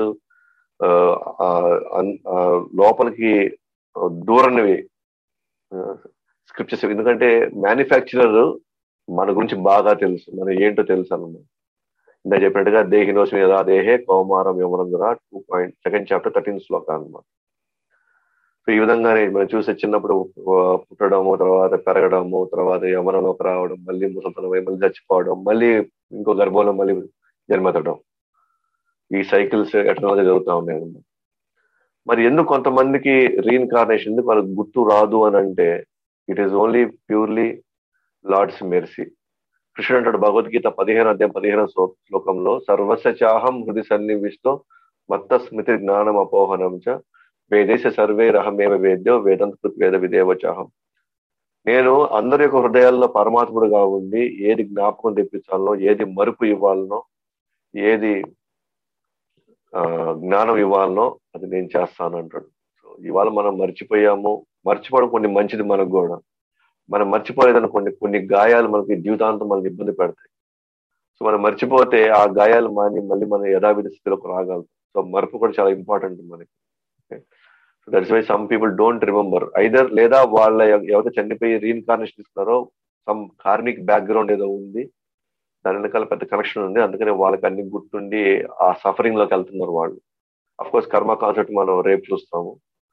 లోపలికి దూరనివి స్క్రిప్చర్స్ ఎందుకంటే మ్యానుఫ్యాక్చరర్ మన గురించి బాగా తెలుసు మన ఏంటో తెలుసు అన్నమాట ఇందా చెప్పినట్టుగా దేహినోస్ మీద దేహే కౌమారం యమరంధ్ర two point second chapter thirteen శ్లోక అన్నమాట సో ఈ విధంగానే మనం చూసే చిన్నప్పుడు ఆ, పుట్టడము తర్వాత పెరగడము తర్వాత యమనంలోకి రావడం మళ్ళీ ముసలితనం అయి మళ్ళీ చచ్చిపోవడం మళ్ళీ ఇంకో గర్భంలో మళ్ళీ జన్మెత్తడం ఈ సైకిల్స్ ఎట్లా జరుగుతూ ఉన్నాయి అన్నమాట మరి ఎందుకు కొంతమందికి రీఇన్కార్నేషన్ ఎందుకు వాళ్ళకి గుర్తు రాదు అని అంటే it is only purely lord's mercy కృష్ణుడు అంటాడు భగవద్గీత పదిహేను అధ్యాయం పదిహేను శ్లో- శ్లోకంలో సర్వస్య చాహం హృది సన్నివిష్టో మత్త స్మృతి జ్ఞానం అపోహనం చ వేదేశ సర్వే రహమేవ వేద్యో వేదంత కృత్ వేద విదేవ చాహం నేను అందరి యొక్క హృదయాల్లో పరమాత్ముడుగా ఉండి ఏది జ్ఞాపకం తెప్పించాలనో ఏది మరుపు ఇవ్వాలనో ఏది ఆ, జ్ఞానం ఇవ్వాలనో అది నేను చేస్తాను అంటాడు సో ఇవాళ మనం మర్చిపోయాము మర్చిపోవడం కొన్ని మంచిది మనకు కూడా మనం మర్చిపోలేదని కొన్ని కొన్ని గాయాలు మనకి జీవితాంతం మనకి ఇబ్బంది పెడతాయి సో మనం మర్చిపోతే ఆ గాయాలు మాని మళ్ళీ మన యథావిధ స్థితిలోకి రాగలం సో మరపు కూడా చాలా ఇంపార్టెంట్ మనకి that's why some people don't remember either లేదా వాళ్ళ ఎవ- ఎవరైతే చనిపోయి రీఇన్కార్నేషన్ ఇస్తున్నారో సమ్ కార్మిక్ బ్యాక్గ్రౌండ్ ఏదో ఉంది దాని వెనకాల పెద్ద కనెక్షన్ ఉంది అందుకని వాళ్ళకి అన్ని గుర్తుండి ఆ సఫరింగ్ లోకి వెళ్తున్నారు వాళ్ళు అఫ్ కోర్స్ కర్మ కాన్సెప్ట్ మనం రేపు చూస్తాము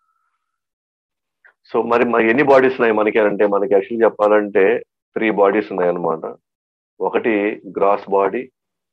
సో మరి మరి ఎన్ని బాడీస్ ఉన్నాయి మనకి అంటే మనకి యాక్చువల్లీ చెప్పాలంటే త్రీ బాడీస్ ఉన్నాయి అన్నమాట ఒకటి గ్రాస్ బాడీ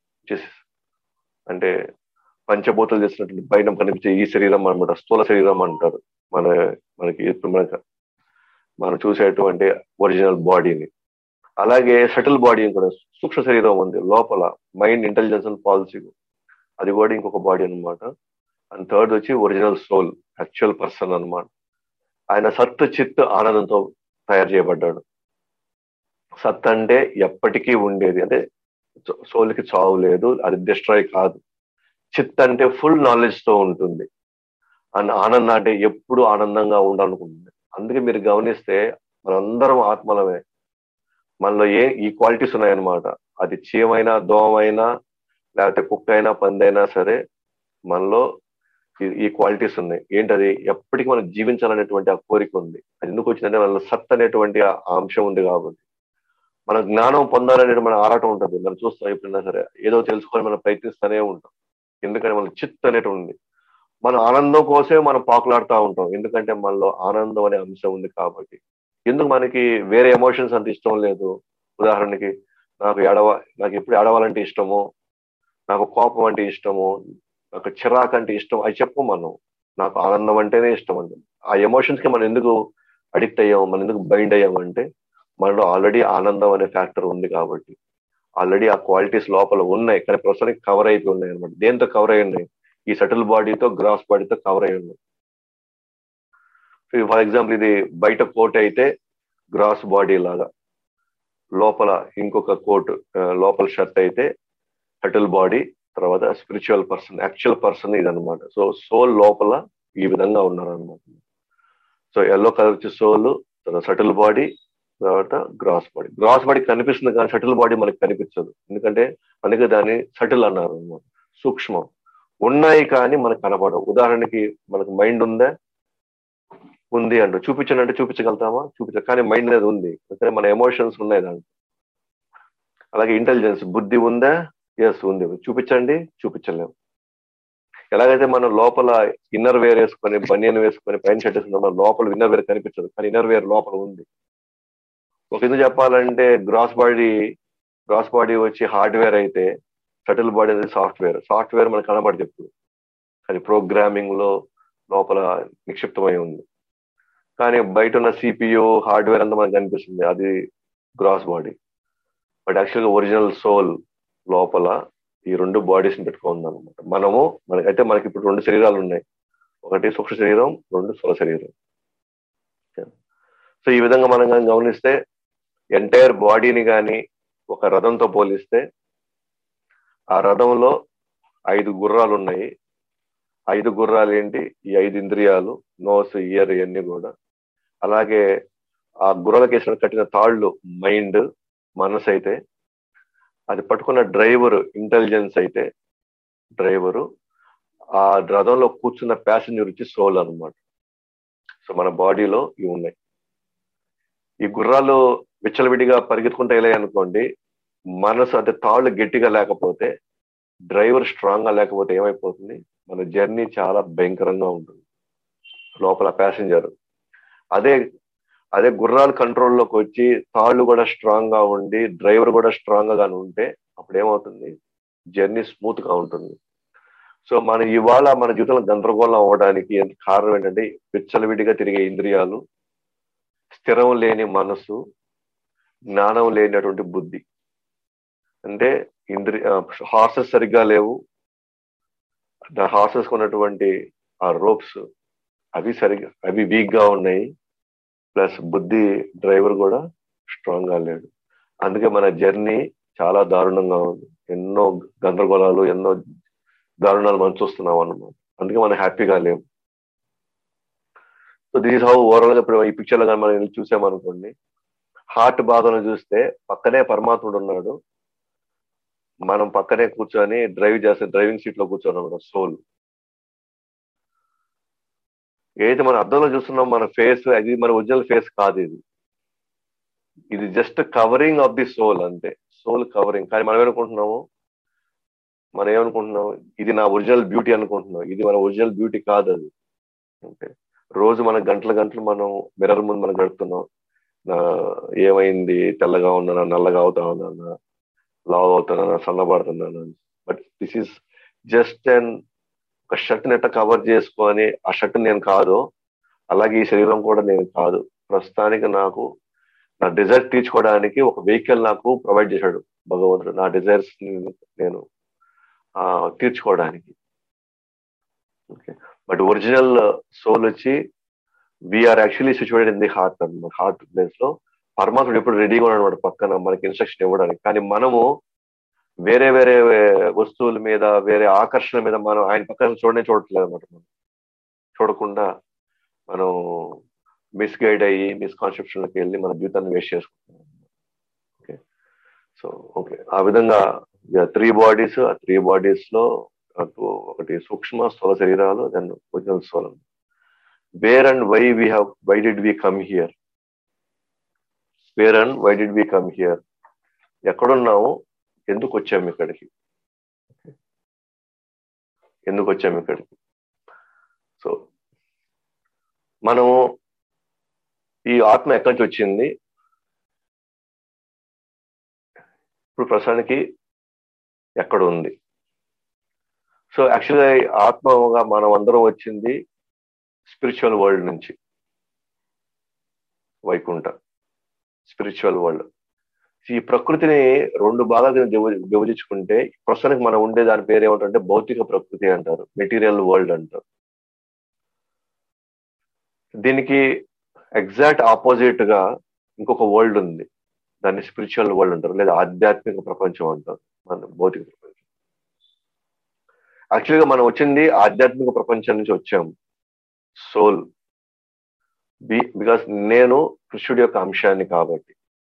అంటే పంచభూతలు చేసినటువంటి పైన కనిపించే ఈ శరీరం అనమాట స్థూల శరీరం అంటారు మన మనకి ఇప్పుడు మనకు మనం చూసేటువంటి ఒరిజినల్ బాడీని అలాగే షటిల్ బాడీ కూడా సూక్ష్మ శరీరం ఉంది లోపల మైండ్ ఇంటెలిజెన్స్ అండ్ పాలసీ అది కూడా ఇంకొక బాడీ అన్నమాట అండ్ థర్డ్ వచ్చి ఒరిజినల్ సోల్ యాక్చువల్ పర్సన్ అన్నమాట ఆయన సత్ చిత్ ఆనందంతో తయారు చేయబడ్డాడు సత్ అంటే ఎప్పటికీ ఉండేది అంటే సోల్ కి చావు లేదు అది డిస్ట్రాయ్ కాదు చిత్ అంటే ఫుల్ నాలెడ్జ్ తో ఉంటుంది అండ్ ఆనందం అంటే ఎప్పుడు ఆనందంగా ఉండాలనుకుంటుంది అందుకే మీరు గమనిస్తే మనందరం ఆత్మలమే మనలో ఏ ఈ క్వాలిటీస్ ఉన్నాయన్నమాట అది చీమైనా దోమైనా లేకపోతే కుక్క అయినా పందైనా సరే మనలో ఈ క్వాలిటీస్ ఉన్నాయి ఏంటది ఎప్పటికీ మనం జీవించాలనేటువంటి ఆ కోరిక ఉంది అది ఎందుకు వచ్చిందంటే మనలో సత్ అనేటువంటి ఆ అంశం ఉంది కాబట్టి మన జ్ఞానం పొందాలనే మన ఆరాటం ఉంటుంది మనం చూస్తాం ఎప్పుడైనా సరే ఏదో తెలుసుకొని మనం ప్రయత్నిస్తూనే ఉంటాం ఎందుకంటే మన చిత్ అనేటి ఉంది మన ఆనందం కోసమే మనం పాకులాడుతూ ఉంటాం ఎందుకంటే మనలో ఆనందం అనే అంశం ఉంది కాబట్టి ఎందుకు మనకి వేరే ఎమోషన్స్ అంత ఇష్టం లేదు ఉదాహరణకి నాకు ఎడవ నాకు ఎప్పుడు ఎడవాలంటే ఇష్టము నాకు కోపం అంటే ఇష్టము నాకు చిరాకు అంటే ఇష్టం అది చెప్పు మనం నాకు ఆనందం అంటేనే ఇష్టం అండి ఆ ఎమోషన్స్ కి మనం ఎందుకు అడిక్ట్ అయ్యాము మనం ఎందుకు బైండ్ అయ్యామంటే మనలో ఆల్రెడీ ఆనందం అనే ఫ్యాక్టర్ ఉంది కాబట్టి ఆల్రెడీ ఆ క్వాలిటీస్ లోపల ఉన్నాయి కానీ ప్రస్తుతానికి కవర్ అయిపోయి ఉన్నాయి అనమాట దేంతో కవర్ అయి ఉన్నాయి ఈ సటిల్ బాడీతో గ్రాస్ బాడీతో కవర్ అయి ఉన్నాయి ఫర్ ఎగ్జాంపుల్ ఇది బయట కోట్ అయితే గ్రాస్ బాడీ లాగా లోపల ఇంకొక కోట్ లోపల షర్ట్ అయితే సటిల్ బాడీ తర్వాత స్పిరిచువల్ పర్సన్ యాక్చువల్ పర్సన్ ఇదనమాట సో సోల్ లోపల ఈ విధంగా ఉన్నారనమాట సో ఎల్లో కలర్ వచ్చి సోల్ తర్వాత సటిల్ బాడీ తర్వాత గ్రాస్ బాడీ గ్రాస్ బాడీ కనిపిస్తుంది కానీ సటిల్ బాడీ మనకి కనిపించదు ఎందుకంటే అందుకే దాన్ని సటిల్ అన్నారు అనమాట సూక్ష్మం ఉన్నాయి కానీ మనకు కనపడవు ఉదాహరణకి మనకు మైండ్ ఉందా ఉంది అంటూ చూపించండి అంటే చూపించగలుగుతామా చూపించ కానీ మైండ్ అనేది ఉంది ఎందుకంటే మన ఎమోషన్స్ ఉన్నాయి దాంట్లో అలాగే ఇంటెలిజెన్స్ బుద్ధి ఉందా ఎస్ ఉంది చూపించండి చూపించలేము ఎలాగైతే మనం లోపల ఇన్నర్ వేర్ వేసుకొని బనియన్ వేసుకొని పైన షర్ట్ వేసుకున్నాం లోపల ఇన్నర్ వేర్ కనిపించదు కానీ ఇన్నర్ వేర్ లోపల ఉంది ఒక ఎందుకు చెప్పాలంటే గ్రాస్ బాడీ గ్రాస్ బాడీ వచ్చి హార్డ్వేర్ అయితే సటిల్ బాడీ అనేది సాఫ్ట్వేర్ సాఫ్ట్వేర్ మనకు కనబడదు ఎప్పుడు అది ప్రోగ్రామింగ్ లో లోపల నిక్షిప్తమై ఉంది కానీ బయట ఉన్న సిపియు హార్డ్వేర్ అంతా మనకు కనిపిస్తుంది అది గ్రాస్ బాడీ బట్ యాక్చువల్గా ఒరిజినల్ సోల్ లోపల ఈ రెండు బాడీస్ని పెట్టుకుంది అనమాట మనము మనకైతే మనకి ఇప్పుడు రెండు శరీరాలు ఉన్నాయి ఒకటి సూక్ష్మ శరీరం రెండు స్థూల శరీరం సో ఈ విధంగా మనం కానీ గమనిస్తే ఎంటైర్ బాడీని కానీ ఒక రథంతో పోలిస్తే ఆ రథంలో ఐదు గుర్రాలు ఉన్నాయి ఐదు గుర్రాలు ఏంటి ఈ ఐదు ఇంద్రియాలు నోస్ ఇయర్ ఇవన్నీ కూడా అలాగే ఆ గుర్రాలకు వేసిన కట్టిన తాళ్ళు మైండ్ మనసు అయితే అది పట్టుకున్న డ్రైవర్ ఇంటెలిజెన్స్ అయితే డ్రైవరు ఆ రథంలో కూర్చున్న ప్యాసింజర్ వచ్చి సోల్ అనమాట సో మన బాడీలో ఇవి ఉన్నాయి ఈ గుర్రాలు విచ్చలవిడిగా పరిగెత్తుకుంటూ వెళ్ళాయి అనుకోండి మనసు అంటే తాళ్ళు గట్టిగా లేకపోతే డ్రైవర్ స్ట్రాంగ్ గా లేకపోతే ఏమైపోతుంది మన జర్నీ చాలా భయంకరంగా ఉంటుంది లోపల ప్యాసింజర్ అదే అదే గుర్రాలు కంట్రోల్లోకి వచ్చి తాళ్ళు కూడా స్ట్రాంగ్ గా ఉండి డ్రైవర్ కూడా స్ట్రాంగ్ గా ఉంటే అప్పుడు ఏమవుతుంది జర్నీ స్మూత్ గా ఉంటుంది సో మన ఇవాళ మన జీవితంలో గందరగోళం అవ్వడానికి కారణం ఏంటంటే విచ్చలవిడిగా తిరిగే ఇంద్రియాలు స్థిరం లేని మనసు జ్ఞానం లేనటువంటి బుద్ధి అంటే ఇంద్రి హార్సెస్ సరిగ్గా లేవు హార్సెస్ ఉన్నటువంటి ఆ రోప్స్ అవి సరిగ్గా అవి వీక్ గా ఉన్నాయి ప్లస్ బుద్ధి డ్రైవర్ కూడా స్ట్రాంగ్ గా లేడు అందుకే మన జర్నీ చాలా దారుణంగా ఉంది ఎన్నో గందరగోళాలు ఎన్నో దారుణాలు మనం చూస్తున్నాం అన్నమాట అందుకే మనం హ్యాపీగా లేము సో దిస్ హౌ ఓవరాల్ గా ఇప్పుడు ఈ పిక్చర్ లో కానీ మనం చూసామనుకోండి హార్ట్ భాగంలో చూస్తే పక్కనే పరమాత్ముడు ఉన్నాడు మనం పక్కనే కూర్చొని డ్రైవ్ చేస్తే డ్రైవింగ్ సీట్ లో కూర్చొని సోల్ ఏదైతే మన అర్థంలో చూస్తున్నాం మన ఫేస్ అది మన ఒరిజినల్ ఫేస్ కాదు ఇది ఇది just covering of the soul అంతే సోల్ కవరింగ్ కానీ మనం ఏమనుకుంటున్నాము మనం ఏమనుకుంటున్నాం ఇది నా ఒరిజినల్ బ్యూటీ అనుకుంటున్నాం ఇది మన ఒరిజినల్ బ్యూటీ కాదు అది ఓకే రోజు మన గంటల గంటలు మనం మిర్రర్ ముందు మనం గడుపుతున్నాం ఏమైంది తెల్లగా ఉన్నానా నల్లగా అవుతా ఉన్నానా లావ్ అవుతున్నానా సన్నబడుతున్నానా but this is just and ఒక షర్ట్ నెట్ట కవర్ చేసుకొని ఆ షర్ట్ నేను కాదు అలాగే ఈ శరీరం కూడా నేను కాదు ప్రస్తుతానికి నాకు నా డిజైర్ తీర్చుకోవడానికి ఒక వెహికల్ నాకు ప్రొవైడ్ చేశాడు భగవంతుడు నా డిజైర్స్ నేను తీర్చుకోవడానికి ఓకే బట్ ఒరిజినల్ సోల్ వచ్చి we are actually situated in the heart అనమాట హార్ట్ ప్లేస్ లో పరమాత్ముడు ఎప్పుడు రెడీగా ఉన్నాడు పక్కన మనకి ఇన్స్ట్రక్షన్ ఇవ్వడానికి కానీ మనము వేరే వేరే వస్తువుల మీద వేరే ఆకర్షణ మీద మనం ఆయన పక్కన చూడనే చూడట్లేదు అనమాట మనం చూడకుండా మనం మిస్గైడ్ అయ్యి మిస్కాన్సెప్షన్కి వెళ్ళి మన జీవితాన్ని వేస్ట్ చేసుకుంటున్నాం ఓకే సో ఓకే ఆ విధంగా త్రీ బాడీస్ ఆ త్రీ బాడీస్ లో అటు ఒకటి సూక్ష్మ స్థూల శరీరాలు దెన్ ఒరిజినల్ స్థూలం where and why we have why did we come here where and why did we come here ఎక్కడున్నాము ఎందుకు వచ్చాము ఇక్కడికి ఎందుకు వచ్చాము ఇక్కడికి సో మనము ఈ ఆత్మ ఎక్కడి నుంచి వచ్చింది ఇప్పుడు ప్రస్తుతానికి ఎక్కడ ఉంది సో యాక్చువల్గా ఆత్మగా మనం అందరం వచ్చింది స్పిరిచువల్ వరల్డ్ నుంచి వైకుంఠ స్పిరిచువల్ వరల్డ్ ఈ ప్రకృతిని రెండు భాగాలుగా విభజించుకుంటే ప్రస్తుతానికి మనం ఉండే దాని పేరు ఏమంటారంటే భౌతిక ప్రకృతి అంటారు మెటీరియల్ వరల్డ్ అంటారు దీనికి ఎగ్జాక్ట్ ఆపోజిట్ గా ఇంకొక వరల్డ్ ఉంది దాన్ని స్పిరిచువల్ వరల్డ్ అంటారు లేదా ఆధ్యాత్మిక ప్రపంచం అంటారు మన భౌతిక ప్రపంచం యాక్చువల్గా మనం వచ్చింది ఆధ్యాత్మిక ప్రపంచం నుంచి వచ్చాము సోల్ బి బికాస్ నేను కృష్ణుడి యొక్క అంశాన్ని కాబట్టి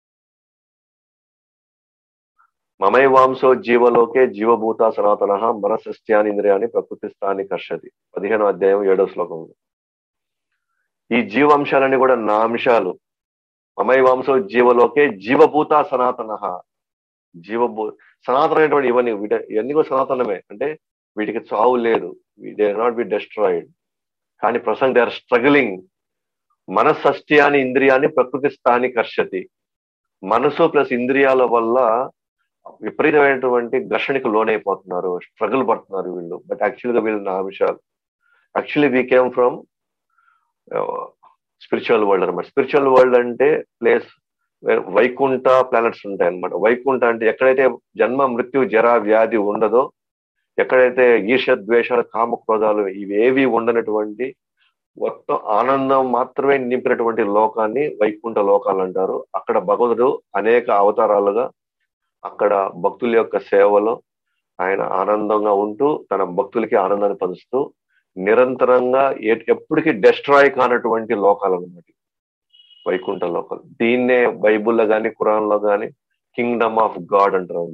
మమై వాంసో జీవలోకే జీవభూత సనాతన మనసస్యాని ఇంద్రియాన్ని ప్రకృతి స్థాని కర్షది పదిహేనో అధ్యాయం ఏడో శ్లోకంలో ఈ జీవాంశాలన్నీ కూడా నా అంశాలు మమై వాంసో జీవలోకే జీవభూత సనాతన జీవభూ సనాతనమైనటువంటి ఇవన్నీ వీట ఇవన్నీ కూడా సనాతనమే అంటే వీటికి చావు లేదు దే నాట్ బి డెస్ట్రాయిడ్ కానీ ప్రసంగ్ దే ఆర్ స్ట్రగలింగ్ మనసష్ట్యాన్ని ఇంద్రియాన్ని ప్రకృతి స్థాని కర్షతి మనసు ప్లస్ ఇంద్రియాల వల్ల విపరీతమైనటువంటి ఘర్షణకు లోనైపోతున్నారు స్ట్రగుల్ పడుతున్నారు వీళ్ళు బట్ యాక్చువల్గా వీళ్ళు నా అంశాలు actually we came from spiritual world అనమాట స్పిరిచువల్ వరల్డ్ అంటే ప్లేస్ వైకుంఠ ప్లానెట్స్ ఉంటాయి అనమాట వైకుంఠ అంటే ఎక్కడైతే జన్మ మృత్యు జర వ్యాధి ఉండదో ఎక్కడైతే ఈర్ష ద్వేషాల కామ క్రోధాలు ఇవేవి ఉండనటువంటి మొత్తం ఆనందం మాత్రమే నింపినటువంటి లోకాన్ని వైకుంఠ లోకాలు అంటారు అక్కడ భగవంతుడు అనేక అవతారాలుగా అక్కడ భక్తుల యొక్క సేవలో ఆయన ఆనందంగా ఉంటూ తన భక్తులకి ఆనందాన్ని పంచుతూ నిరంతరంగా ఎప్పటికీ డెస్ట్రాయ్ కానటువంటి లోకాలు అనమాట వైకుంఠ లోకాలు దీన్నే బైబుల్లో కానీ కురాన్లో కానీ కింగ్డమ్ ఆఫ్ గాడ్ అంటారు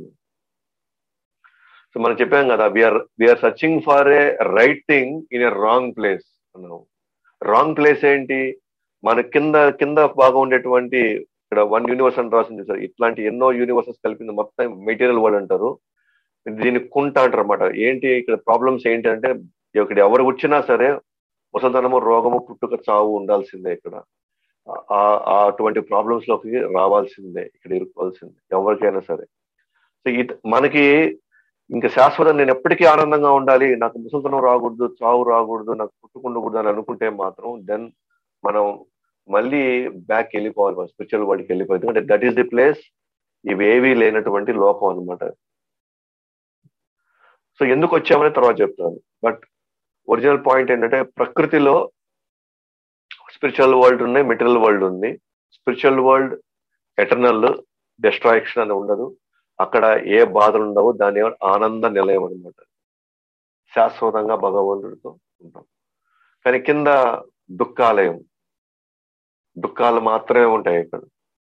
సో మనం చెప్పాం కదా we are we are searching for a right thing in a wrong place అన్నాము రాంగ్ ప్లేస్ ఏంటి మన కింద కింద భాగం ఉండేటువంటి ఇక్కడ వన్ యూనివర్స్ అని రాసింది సార్ ఇట్లాంటి ఎన్నో యూనివర్సెస్ కలిపింది మొత్తం మెటీరియల్ వరల్డ్ అంటారు దీన్ని కుంట అంటారు అనమాట ఏంటి ఇక్కడ ప్రాబ్లమ్స్ ఏంటి అంటే ఇక్కడ ఎవరు వచ్చినా సరే ముసల్తనము రోగము పుట్టుక చావు ఉండాల్సిందే ఇక్కడ అటువంటి ప్రాబ్లమ్స్ లోకి రావాల్సిందే ఇక్కడ ఇరుకోవాల్సిందే ఎవరికైనా సరే సో మనకి ఇంకా శాశ్వతం నేను ఎప్పటికీ ఆనందంగా ఉండాలి నాకు ముసల్తనం రాకూడదు చావు రాకూడదు నాకు పుట్టుకుండకూడదు అని అనుకుంటే మాత్రం దెన్ మనం మళ్ళీ బ్యాక్ వెళ్ళిపోవాలి స్పిరిచువల్ వాడికి వెళ్ళిపోయింది ఎందుకంటే దట్ ఈస్ ది ప్లేస్ ఇవేవీ లేనటువంటి లోకం అనమాట సో ఎందుకు వచ్చామని తర్వాత చెప్తాను బట్ ఒరిజినల్ పాయింట్ ఏంటంటే ప్రకృతిలో స్పిరిచువల్ వరల్డ్ ఉన్నాయి మెటీరియల్ వరల్డ్ ఉంది స్పిరిచువల్ వరల్డ్ ఎటర్నల్ డిస్ట్రాక్షన్ అని ఉండదు అక్కడ ఏ బాధలు ఉండవు దాని ఆనంద నిలయం అనమాట శాశ్వతంగా భగవంతుడితో ఉంటాం కానీ కింద దుఃఖాలయం దుఃఖాలు మాత్రమే ఉంటాయి ఇక్కడ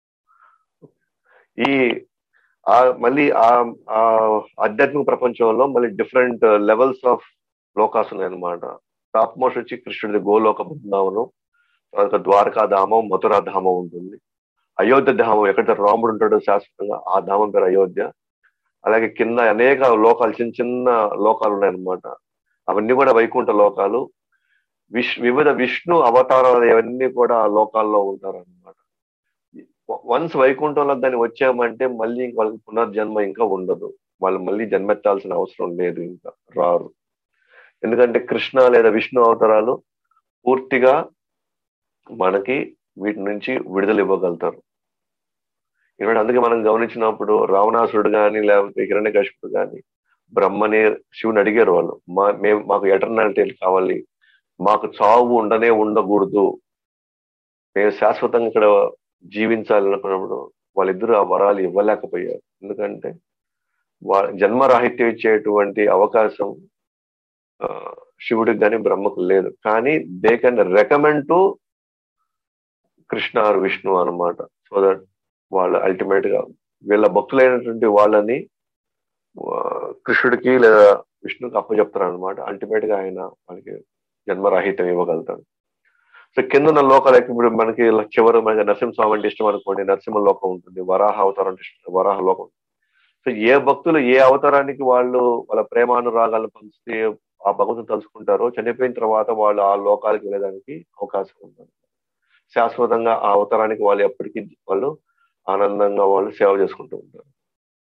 ఈ ఆ మళ్ళీ ఆ ఆధ్యాత్మిక ప్రపంచంలో మళ్ళీ డిఫరెంట్ లెవెల్స్ ఆఫ్ లోకాస్ ఉన్నాయి అనమాట టాప్ మోస్ట్ వచ్చి కృష్ణుడి గోలోక బృందావనం తర్వాత ద్వారకాధామం మథురాధామం ఉంటుంది అయోధ్య ధామం ఎక్కడ రాముడు ఉంటాడో శాశ్వతంగా ఆ ధామం పేరు అయోధ్య అలాగే కింద అనేక లోకాలు చిన్న చిన్న లోకాలు ఉన్నాయన్నమాట అవన్నీ కూడా వైకుంఠ లోకాలు విష్ వివిధ విష్ణు అవతారాలు ఇవన్నీ కూడా ఆ లోకాల్లో ఉంటారు అనమాట వన్స్ వైకుంఠంలో దాన్ని వచ్చామంటే మళ్ళీ వాళ్ళకి పునర్జన్మ ఇంకా ఉండదు వాళ్ళు మళ్ళీ జన్మెత్తాల్సిన అవసరం లేదు ఇంకా రారు ఎందుకంటే కృష్ణ లేదా విష్ణు అవతారాలు పూర్తిగా మనకి వీటి నుంచి విడుదల ఇవ్వగలుగుతారు ఎందుకంటే అందుకే మనం గమనించినప్పుడు రావణాసురుడు కానీ లేకపోతే హిరణ్య కశిపుడు కానీ బ్రహ్మని శివుని అడిగారు వాళ్ళు మా మేము మాకు ఎటర్నాలిటీ కావాలి మాకు చావు ఉండనే ఉండకూడదు మేము శాశ్వతంగా ఇక్కడ జీవించాలనుకున్నప్పుడు వాళ్ళిద్దరూ ఆ వరాలు ఇవ్వలేకపోయారు ఎందుకంటే జన్మరాహిత్యం ఇచ్చేటువంటి అవకాశం శివుడికి కానీ బ్రహ్మకు లేదు కానీ they can recommend to Krishna or Vishnu అనమాట సో దట్ వాళ్ళు అల్టిమేట్ గా వీళ్ళ భక్తులైనటువంటి వాళ్ళని కృష్ణుడికి లేదా విష్ణుకి అప్పచెప్తారు అనమాట అల్టిమేట్ గా ఆయన మనకి జన్మరాహిత్యం ఇవ్వగలుగుతాడు సో కింద ఉన్న లోకాలు ఇప్పుడు మనకి చివరి మనకి నరసింహస్వామి అంటే ఇష్టం అనుకోండి నరసింహ లోకం ఉంటుంది వరాహ అవతారం అంటే ఇష్టం వరాహ లోకం సో ఏ భక్తులు ఏ అవతారానికి వాళ్ళు వాళ్ళ ప్రేమానురాగాలను పంచితే ఆ భగవంతుని తలుచుకుంటారో చనిపోయిన తర్వాత వాళ్ళు ఆ లోకాలకు వెళ్ళడానికి అవకాశం ఉంటుంది శాశ్వతంగా ఆ అవతారానికి వాళ్ళు ఎప్పటికీ వాళ్ళు ఆనందంగా వాళ్ళు సేవ చేసుకుంటూ ఉంటారు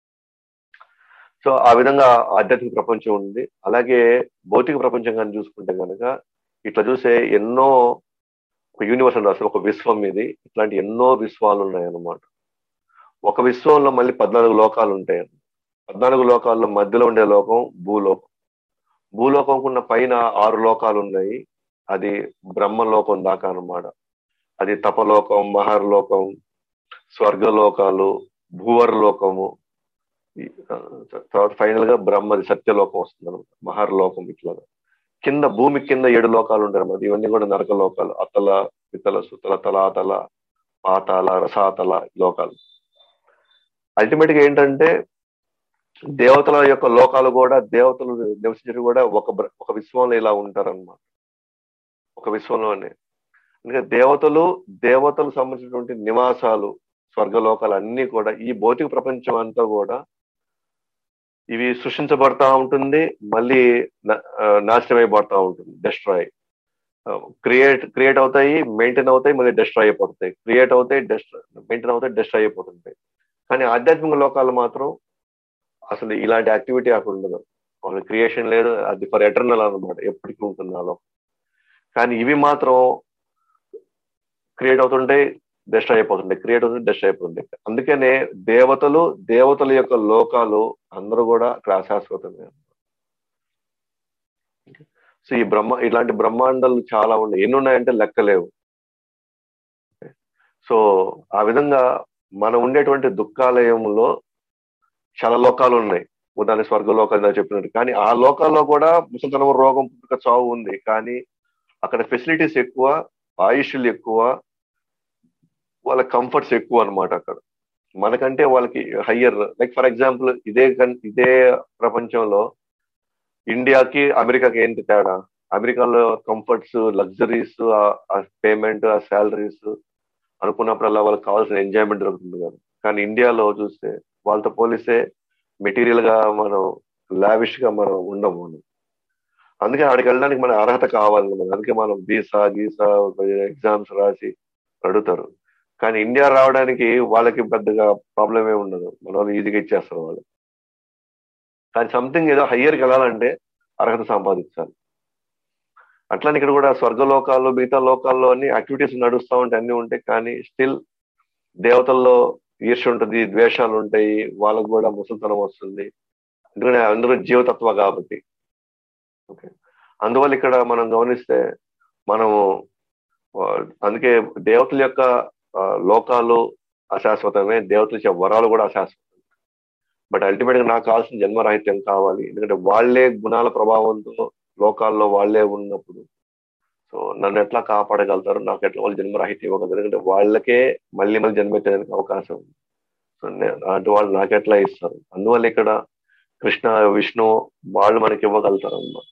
సో ఆ విధంగా ఆధ్యాత్మిక ప్రపంచం ఉంది అలాగే భౌతిక ప్రపంచం కానీ చూసుకుంటే కనుక ఇట్లా చూసే ఎన్నో ఒక యూనివర్స్ అంటే అసలు ఒక విశ్వం ఇది ఇట్లాంటి ఎన్నో విశ్వాలు ఉన్నాయి అన్నమాట ఒక విశ్వంలో మళ్ళీ పద్నాలుగు లోకాలు ఉంటాయి పద్నాలుగు లోకాల్లో మధ్యలో ఉండే లోకం భూలోకం భూలోకం ఉన్న పైన ఆరు లోకాలు ఉన్నాయి అది బ్రహ్మలోకం దాకా అనమాట అది తపలోకం మహర్లోకం స్వర్గలోకాలు భూవర్లోకము తర్వాత ఫైనల్ గా బ్రహ్మది సత్యలోకం వస్తుంది అనమాట మహర్లోకం ఇట్లా కింద భూమి కింద ఏడు లోకాలు ఉంటాయి అన్నమాట ఇవన్నీ కూడా నరక లోకాలు అతల పితల సుతల తలాతల పాతాల రసాతల లోకాలు అల్టిమేట్ గా ఏంటంటే దేవతల యొక్క లోకాలు కూడా దేవతలు నివసించడం కూడా ఒక ఒక విశ్వంలో ఇలా ఉంటారన్నమాట ఒక విశ్వంలోనే అందుకే దేవతలు దేవతలు సంబంధించినటువంటి నివాసాలు స్వర్గలోకాలు అన్ని కూడా ఈ భౌతిక ప్రపంచం అంతా కూడా ఇవి సృష్టించబడతా ఉంటుంది మళ్ళీ నాశనం అయిపోతా ఉంటుంది డెస్ట్రాయ్ క్రియేట్ క్రియేట్ అవుతాయి మెయింటైన్ అవుతాయి మళ్ళీ డెస్ట్రాయ్ అయిపోతాయి క్రియేట్ అవుతాయి డెస్ట్రా మెయింటైన్ అవుతాయి డెస్ట్రాయ్ అయిపోతుంటాయి కానీ ఆధ్యాత్మిక లోకాలు మాత్రం అసలు ఇలాంటి యాక్టివిటీ అక్కడ ఉండదు వాళ్ళ క్రియేషన్ లేదు అది ఫర్ ఎటర్నల్ అనమాట ఎప్పటికీ ఉంటుంది ఆ లోకం కానీ ఇవి మాత్రం క్రియేట్ అవుతుంటాయి డెస్ట్రాయ్ అయిపోతుంటాయి క్రియేట్ అవుతుంటే డెస్ట్రాయ్ అయిపోతుంటాయి అందుకనే దేవతలు దేవతల యొక్క లోకాలు అందరూ కూడా అక్కడ అశాశ్వతమే సో ఈ బ్రహ్మ ఇలాంటి బ్రహ్మాండాలు చాలా ఉన్నాయి ఎన్ని ఉన్నాయంటే లెక్కలేవు సో ఆ విధంగా మనం ఉండేటువంటి దుఃఖాలయంలో చాలా లోకాలు ఉన్నాయి ఉదాహరణ స్వర్గలోకం చెప్పినట్టు కానీ ఆ లోకాల్లో కూడా ముసలితనం రోగం పుట్టుక చావు ఉంది కానీ అక్కడ ఫెసిలిటీస్ ఎక్కువ ఆయుష్లు ఎక్కువ వాళ్ళ కంఫర్ట్స్ ఎక్కువ అనమాట అక్కడ మనకంటే వాళ్ళకి హయ్యర్ లైక్ ఫర్ ఎగ్జాంపుల్ ఇదే ఇదే ప్రపంచంలో ఇండియాకి అమెరికాకి ఏంటి తేడా అమెరికాలో కంఫర్ట్స్ లగ్జరీస్ ఆ పేమెంట్ ఆ శాలరీస్ అనుకున్నప్పుడల్లా వాళ్ళకి కావాల్సిన ఎంజాయ్మెంట్ దొరుకుతుంది కదా కానీ ఇండియాలో చూస్తే వాళ్ళతో పోలిస్తే మెటీరియల్ గా మనం లావిష్ గా మనం ఉండము మనం అందుకే ఆడికి వెళ్ళడానికి మన అర్హత కావాలి మనం అందుకే మనం వీసా గీసా ఎగ్జామ్స్ రాసి అడుగుతారు కానీ ఇండియా రావడానికి వాళ్ళకి పెద్దగా ప్రాబ్లం ఏమి ఉండదు మన వాళ్ళు ఈజీగా ఇచ్చేస్తారు వాళ్ళు కానీ సంథింగ్ ఏదో హయ్యర్కి వెళ్ళాలంటే అర్హత సంపాదించాలి అట్లానే ఇక్కడ కూడా స్వర్గలోకాల్లో మిగతా లోకాల్లో అన్ని యాక్టివిటీస్ నడుస్తూ ఉంటాయి అన్ని ఉంటాయి కానీ స్టిల్ దేవతల్లో ఈర్ష్య ఉంటుంది ద్వేషాలు ఉంటాయి వాళ్ళకు కూడా ముసలితనం వస్తుంది ఎందుకంటే అందరూ జీవతత్వ కాబట్టి ఓకే అందువల్ల ఇక్కడ మనం గమనిస్తే మనము అందుకే దేవతల యొక్క లోకాలు అశాశ్వతమే దేవతల యొక్క వరాలు కూడా అశాశ్వతం బట్ అల్టిమేట్ గా నాకు కావాల్సిన జన్మరాహిత్యం కావాలి ఎందుకంటే వాళ్లే గుణాల ప్రభావంతో లోకాల్లో వాళ్లే ఉన్నప్పుడు సో నన్ను ఎట్లా కాపాడగలుగుతారు నాకు ఎట్లా వాళ్ళు జన్మరాహిత్యం ఇవ్వగలరు ఎందుకంటే వాళ్ళకే మళ్ళీ మళ్ళీ జన్మెత్తడానికి అవకాశం ఉంది సో అటు వాళ్ళు నాకెట్లా ఇస్తారు అందువల్ల ఇక్కడ కృష్ణ విష్ణు వాళ్ళు మనకి ఇవ్వగలుగుతారు అన్నమాట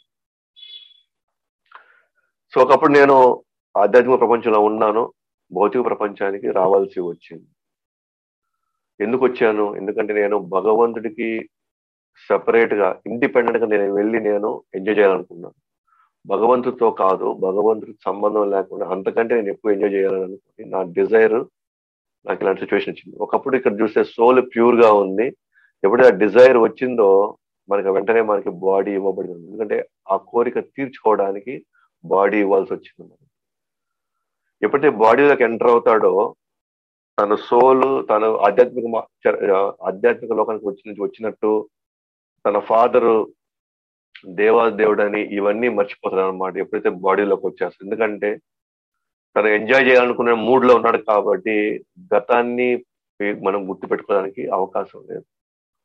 సో ఒకప్పుడు నేను ఆధ్యాత్మిక ప్రపంచంలో ఉన్నాను భౌతిక ప్రపంచానికి రావాల్సి వచ్చింది ఎందుకు వచ్చాను ఎందుకంటే నేను భగవంతుడికి సపరేట్ గా ఇండిపెండెంట్ గా నేను వెళ్ళి నేను ఎంజాయ్ చేయాలనుకున్నాను భగవంతుడితో కాదు భగవంతుడికి సంబంధం లేకుండా అంతకంటే నేను ఎక్కువ ఎంజాయ్ చేయాలని అనుకుని నా డిజైర్ నాకు ఇలాంటి సిచ్యువేషన్ వచ్చింది ఒకప్పుడు ఇక్కడ చూస్తే సోల్ ప్యూర్ గా ఉంది ఎప్పుడైతే ఆ డిజైర్ వచ్చిందో మనకి వెంటనే మనకి బాడీ ఇవ్వబడింది ఎందుకంటే ఆ కోరిక తీర్చుకోవడానికి బాడీ ఇవ్వాల్సి వచ్చింది ఎప్పుడైతే బాడీలోకి ఎంటర్ అవుతాడో తన సోల్ తను ఆధ్యాత్మిక ఆధ్యాత్మిక లోకానికి వచ్చి వచ్చినట్టు తన ఫాదర్ దేవాదేవుడని ఇవన్నీ మర్చిపోతాడు అనమాట ఎప్పుడైతే బాడీలోకి వచ్చేస్తుంది ఎందుకంటే తను ఎంజాయ్ చేయాలనుకునే మూడ్ లో ఉన్నాడు కాబట్టి గతాన్ని మనం గుర్తు పెట్టుకోవడానికి అవకాశం లేదు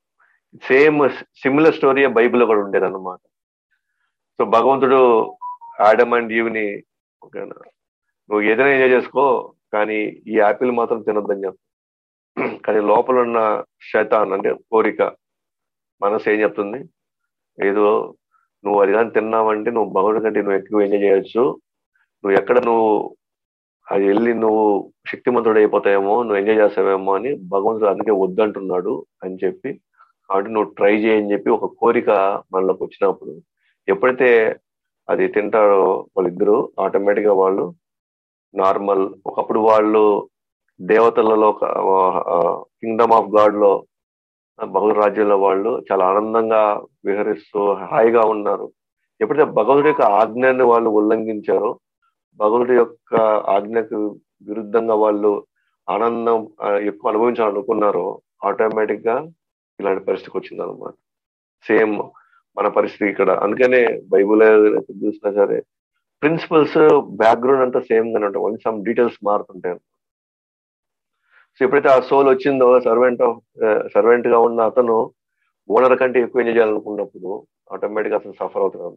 సేమ్ సిమిలర్ స్టోరీ బైబిల్లో కూడా ఉండేది అనమాట సో భగవంతుడు ఆడమ్ అండ్ ఈవ్ని ఓకేనా నువ్వు ఏదైనా ఎంజాయ్ చేసుకో కానీ ఈ యాపిల్ మాత్రం తినొద్దని చెప్పు కానీ లోపల ఉన్న శతాన్ అంటే కోరిక మనసు ఏం చెప్తుంది ఏదో నువ్వు అది కానీ తిన్నావంటే నువ్వు భగవంతుడి కంటే నువ్వు ఎక్కువ ఎంజాయ్ చేయొచ్చు నువ్వు ఎక్కడ నువ్వు అది వెళ్ళి నువ్వు శక్తిమంతుడు అయిపోతాయేమో నువ్వు ఎంజాయ్ చేస్తావేమో అని భగవంతుడు అందుకే వద్దంటున్నాడు అని చెప్పి కాబట్టి నువ్వు ట్రై చేయని చెప్పి ఒక కోరిక మనలోకి వచ్చినప్పుడు ఎప్పుడైతే అది తింటారో వాళ్ళిద్దరూ ఆటోమేటిక్ గా వాళ్ళు నార్మల్ ఒకప్పుడు వాళ్ళు దేవతలలో కింగ్డమ్ ఆఫ్ గాడ్ లో భగవద్ రాజ్యంలో వాళ్ళు చాలా ఆనందంగా విహరిస్తూ హాయిగా ఉన్నారు ఎప్పుడైతే భగవంతుడి యొక్క ఆజ్ఞాన్ని వాళ్ళు ఉల్లంఘించారో భగవంతుడి యొక్క ఆజ్ఞకు విరుద్ధంగా వాళ్ళు ఆనందం ఎక్కువ అనుభవించాలనుకున్నారో ఆటోమేటిక్ గా ఇలాంటి పరిస్థితికి వచ్చింది అనమాట సేమ్ మన పరిస్థితి ఇక్కడ అందుకనే బైబుల్ చూసినా సరే ప్రిన్సిపల్స్ బ్యాక్గ్రౌండ్ అంతా సేమ్ గానే ఉంటాయి ఓన్లీ సమ్ డీటెయిల్స్ మారుతుంటాయి సో ఎప్పుడైతే ఆ సోల్ వచ్చిందో సర్వెంట్ ఆఫ్ సర్వెంట్ గా ఉన్న అతను ఓనర్ కంటే ఎక్కువ ఎంజాయ్ చేయాలనుకున్నప్పుడు ఆటోమేటిక్ అతను సఫర్ అవుతున్నాడు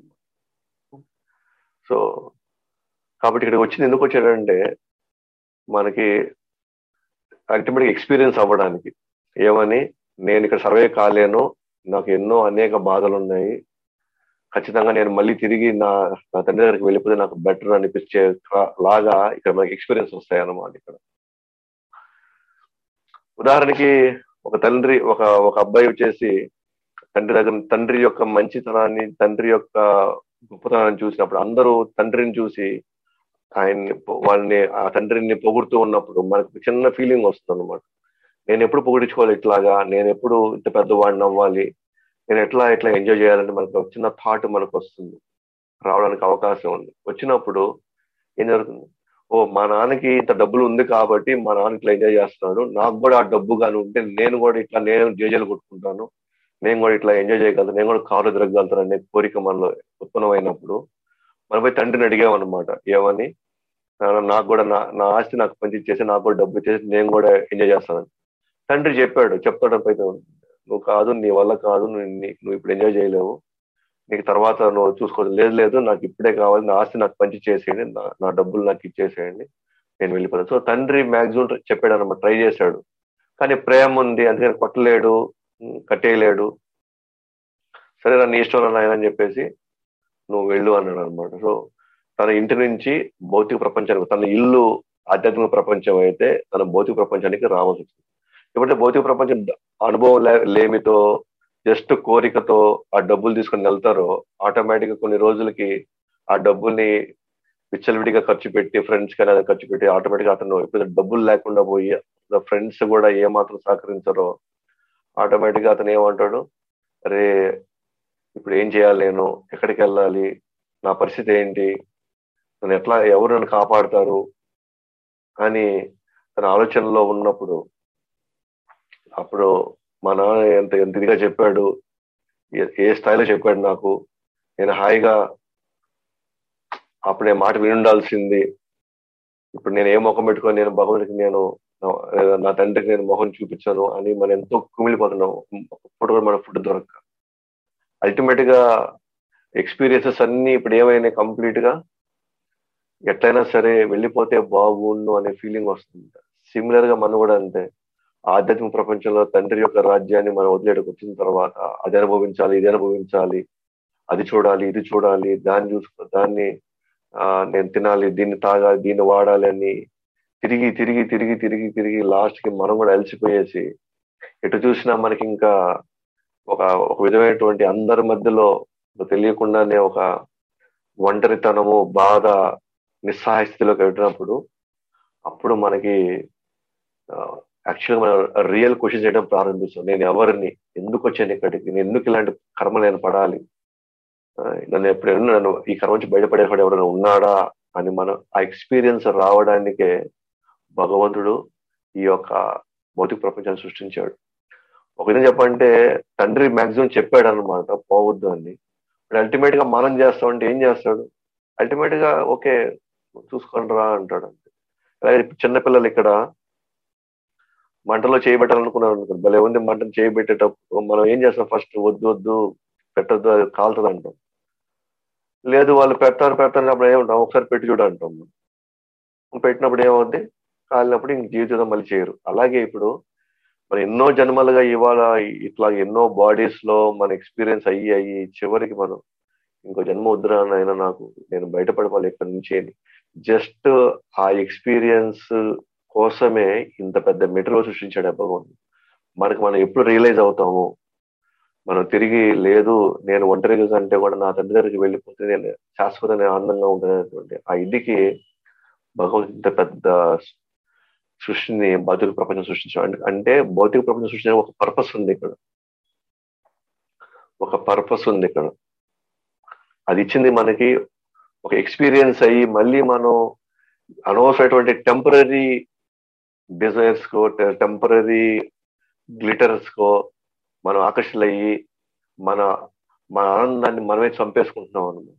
సో కాబట్టి ఇక్కడికి వచ్చింది ఎందుకు వచ్చాడంటే మనకి అల్టిమేట్ ఎక్స్పీరియన్స్ అవ్వడానికి ఏమని నేను ఇక్కడ సర్వే కాలేను నాకు ఎన్నో అనేక బాధలు ఉన్నాయి ఖచ్చితంగా నేను మళ్ళీ తిరిగి నా నా తండ్రి దగ్గరికి వెళ్ళిపోతే నాకు బెటర్ అనిపించే లాగా ఇక్కడ మనకి ఎక్స్పీరియన్స్ వస్తాయి అన్నమాట ఇక్కడ ఉదాహరణకి ఒక తండ్రి ఒక ఒక అబ్బాయి వచ్చేసి తండ్రి దగ్గర తండ్రి యొక్క మంచితనాన్ని తండ్రి యొక్క గొప్పతనాన్ని చూసినప్పుడు అందరూ తండ్రిని చూసి ఆయన్ని వాళ్ళని ఆ తండ్రిని పొగుడుతూ ఉన్నప్పుడు మనకు చిన్న ఫీలింగ్ వస్తుంది అనమాట నేను ఎప్పుడు పొగిడించుకోవాలి ఇట్లాగా నేను ఎప్పుడు ఇంత పెద్దవాడిని అవ్వాలి నేను ఎట్లా ఎట్లా ఎంజాయ్ చేయాలని మనకు చిన్న థాట్ మనకు వస్తుంది రావడానికి అవకాశం ఉంది వచ్చినప్పుడు ఏం జరుగుతుంది ఓ మా నాన్నకి ఇంత డబ్బులు ఉంది కాబట్టి మా నాన్న ఇట్లా ఎంజాయ్ చేస్తున్నాడు నాకు కూడా ఆ డబ్బు కానీ ఉంటే నేను కూడా ఇట్లా నేను జేజలు కొట్టుకుంటాను నేను కూడా ఇట్లా ఎంజాయ్ చేయగలుగుతాను నేను కూడా కారు తిరగలుగుతాను అనే కోరిక మనలో ఉత్పన్నమైనప్పుడు మనపై తండ్రిని అడిగామన్నమాట ఏమని నాకు కూడా నా నా ఆస్తి నాకు పంచి ఇచ్చేసి నాకు కూడా డబ్బు ఇచ్చేసి నేను కూడా ఎంజాయ్ చేస్తాను తండ్రి చెప్పాడు చెప్తాడు అయితే నువ్వు కాదు నీ వల్ల కాదు నువ్వు నువ్వు ఇప్పుడు ఎంజాయ్ చేయలేవు నీకు తర్వాత నువ్వు చూసుకోవచ్చు లేదు లేదు నాకు ఇప్పుడే కావాలి నా ఆస్తి నాకు పంచి చేసేయండి నా డబ్బులు నాకు ఇచ్చేసేయండి నేను వెళ్ళిపోతాను సో తండ్రి మ్యాక్సిమం చెప్పాడు అనమాట ట్రై చేశాడు కానీ ప్రేమ ఉంది అందుకని కొట్టలేడు కట్టేయలేడు సరే నన్ను ఇష్టం నాయన అని చెప్పేసి నువ్వు వెళ్ళు అన్నాడు అనమాట సో తన ఇంటి నుంచి భౌతిక ప్రపంచానికి తన ఇల్లు ఆధ్యాత్మిక ప్రపంచం అయితే తన భౌతిక ప్రపంచానికి రావాల్సి వచ్చింది ఎప్పుడైతే భౌతిక ప్రపంచం అనుభవం లేమితో జస్ట్ కోరికతో ఆ డబ్బులు తీసుకొని వెళ్తారో ఆటోమేటిక్ గా కొన్ని రోజులకి ఆ డబ్బుల్ని విచ్చలవిడిగా ఖర్చు పెట్టి ఫ్రెండ్స్ కానీ అది ఖర్చు పెట్టి ఆటోమేటిక్ అతను ఎప్పుడైతే డబ్బులు లేకుండా పోయి ఫ్రెండ్స్ కూడా ఏమాత్రం సహకరించారో ఆటోమేటిక్ గా అతను ఏమంటాడు అరే ఇప్పుడు ఏం చేయాలి నేను ఎక్కడికి వెళ్ళాలి నా పరిస్థితి ఏంటి నన్ను ఎట్లా ఎవరు నన్ను కాపాడుతారు అని తన ఆలోచనలో ఉన్నప్పుడు అప్పుడు మా నాన్న ఎంత ఎంత ఇదిగా చెప్పాడు ఏ స్థాయిలో చెప్పాడు నాకు నేను హాయిగా అప్పుడే మాట వినుండాల్సింది ఇప్పుడు నేను ఏ ముఖం పెట్టుకొని నేను భగవంతుడికి నేను నా తండ్రికి నేను మొహం చూపించాను అని మనం ఎంతో కుమిలిపోతున్నాం ఇప్పుడు కూడా మన ఫుడ్ దొరక్క అల్టిమేట్ గా ఎక్స్పీరియన్సెస్ అన్ని ఇప్పుడు ఏమైనాయి కంప్లీట్ గా ఎట్లయినా సరే వెళ్ళిపోతే బాగుండు అనే ఫీలింగ్ వస్తుంది సిమిలర్ గా మనం కూడా అంతే ఆధ్యాత్మిక ప్రపంచంలో తండ్రి యొక్క రాజ్యాన్ని మనం వదిలేటకు వచ్చిన తర్వాత అది అనుభవించాలి ఇది అనుభవించాలి అది చూడాలి ఇది చూడాలి దాన్ని చూసుకో దాన్ని ఆ నేను తినాలి దీన్ని తాగాలి దీన్ని వాడాలి అని తిరిగి తిరిగి తిరిగి తిరిగి తిరిగి లాస్ట్ కి మనం కూడా అలసిపోయేసి ఎటు చూసినా మనకి ఇంకా ఒక ఒక విధమైనటువంటి అందరి మధ్యలో తెలియకుండానే ఒక ఒంటరితనము బాధ నిస్సహాయ స్థితిలోకి వెళ్ళినప్పుడు అప్పుడు మనకి యాక్చువల్గా మనం రియల్ క్వశ్చన్ చేయడం ప్రారంభిస్తాం నేను ఎవరిని ఎందుకు వచ్చాను ఇక్కడికి నేను ఎందుకు ఇలాంటి కర్మ నేను పడాలి నన్ను ఎప్పుడైనా నన్ను ఈ కర్మ నుంచి బయటపడేవాడు ఎవరైనా ఉన్నాడా అని మనం ఆ ఎక్స్పీరియన్స్ రావడానికే భగవంతుడు ఈ యొక్క భౌతిక ప్రపంచాన్ని సృష్టించాడు ఒక విధంగా చెప్పంటే తండ్రి మాక్సిమం చెప్పాడు అనమాట పోవద్దు అని ఇప్పుడు అల్టిమేట్ గా మనం చేస్తామంటే ఏం చేస్తాడు అల్టిమేట్ గా ఓకే చూసుకొని రా అంటాడు అంతే అలాగే చిన్నపిల్లలు ఇక్కడ మంటలో చేయబెట్టాలనుకున్నాను అనుకోండి భలే ఉంది మంటను చేయబెట్టేటప్పుడు మనం ఏం చేస్తాం ఫస్ట్ వద్దు వద్దు పెట్టద్దు అది కాలుతుంది అంటాం లేదు వాళ్ళు పెడతారు పెడతారు అప్పుడు ఏముంటాం ఒకసారి పెట్టి చూడ అంటాం మనం. పెట్టినప్పుడు ఏమవుద్ది కాలినప్పుడు ఇంక జీవితంలో మళ్ళీ చేయరు అలాగే ఇప్పుడు మన ఎన్నో జన్మలుగా ఇవాళ ఇట్లా ఎన్నో బాడీస్ లో మన ఎక్స్పీరియన్స్ అయ్యి అయ్యి చివరికి మనం ఇంకో జన్మ వద్దురా అయినా నాకు నేను బయటపడిపోవాలి ఇక్కడి నుంచి అని జస్ట్ ఆ ఎక్స్పీరియన్స్ కోసమే ఇంత పెద్ద మెటీరియల్ సృష్టించాడు ఆ భగవంతుడు మనకి మనం ఎప్పుడు రియలైజ్ అవుతాము మనం తిరిగి లేదు నేను ఒంటరిగా కంటే కూడా నా తండ్రి దగ్గరికి వెళ్ళిపోతే నేను శాశ్వతమైన ఆనందంగా ఉంటున్నటువంటి ఆ ఇదికి భగవంతుడు ఇంత పెద్ద సృష్టిని భౌతిక ప్రపంచం సృష్టించాడు అంటే- అంటే భౌతిక ప్రపంచం సృష్టించడానికి ఒక పర్పస్ ఉంది ఇక్కడ ఒక పర్పస్ ఉంది ఇక్కడ అది ఇచ్చింది మనకి ఒక ఎక్స్పీరియన్స్ అయ్యి మళ్ళీ మనం అనవసరమైనటువంటి టెంపరీ డిజైర్స్ కో టెంపరీ గ్లిటర్స్ కో మనం ఆకర్షితులయ్యి మన మన ఆనందాన్ని మనమే చంపేసుకుంటున్నాం అన్నమాట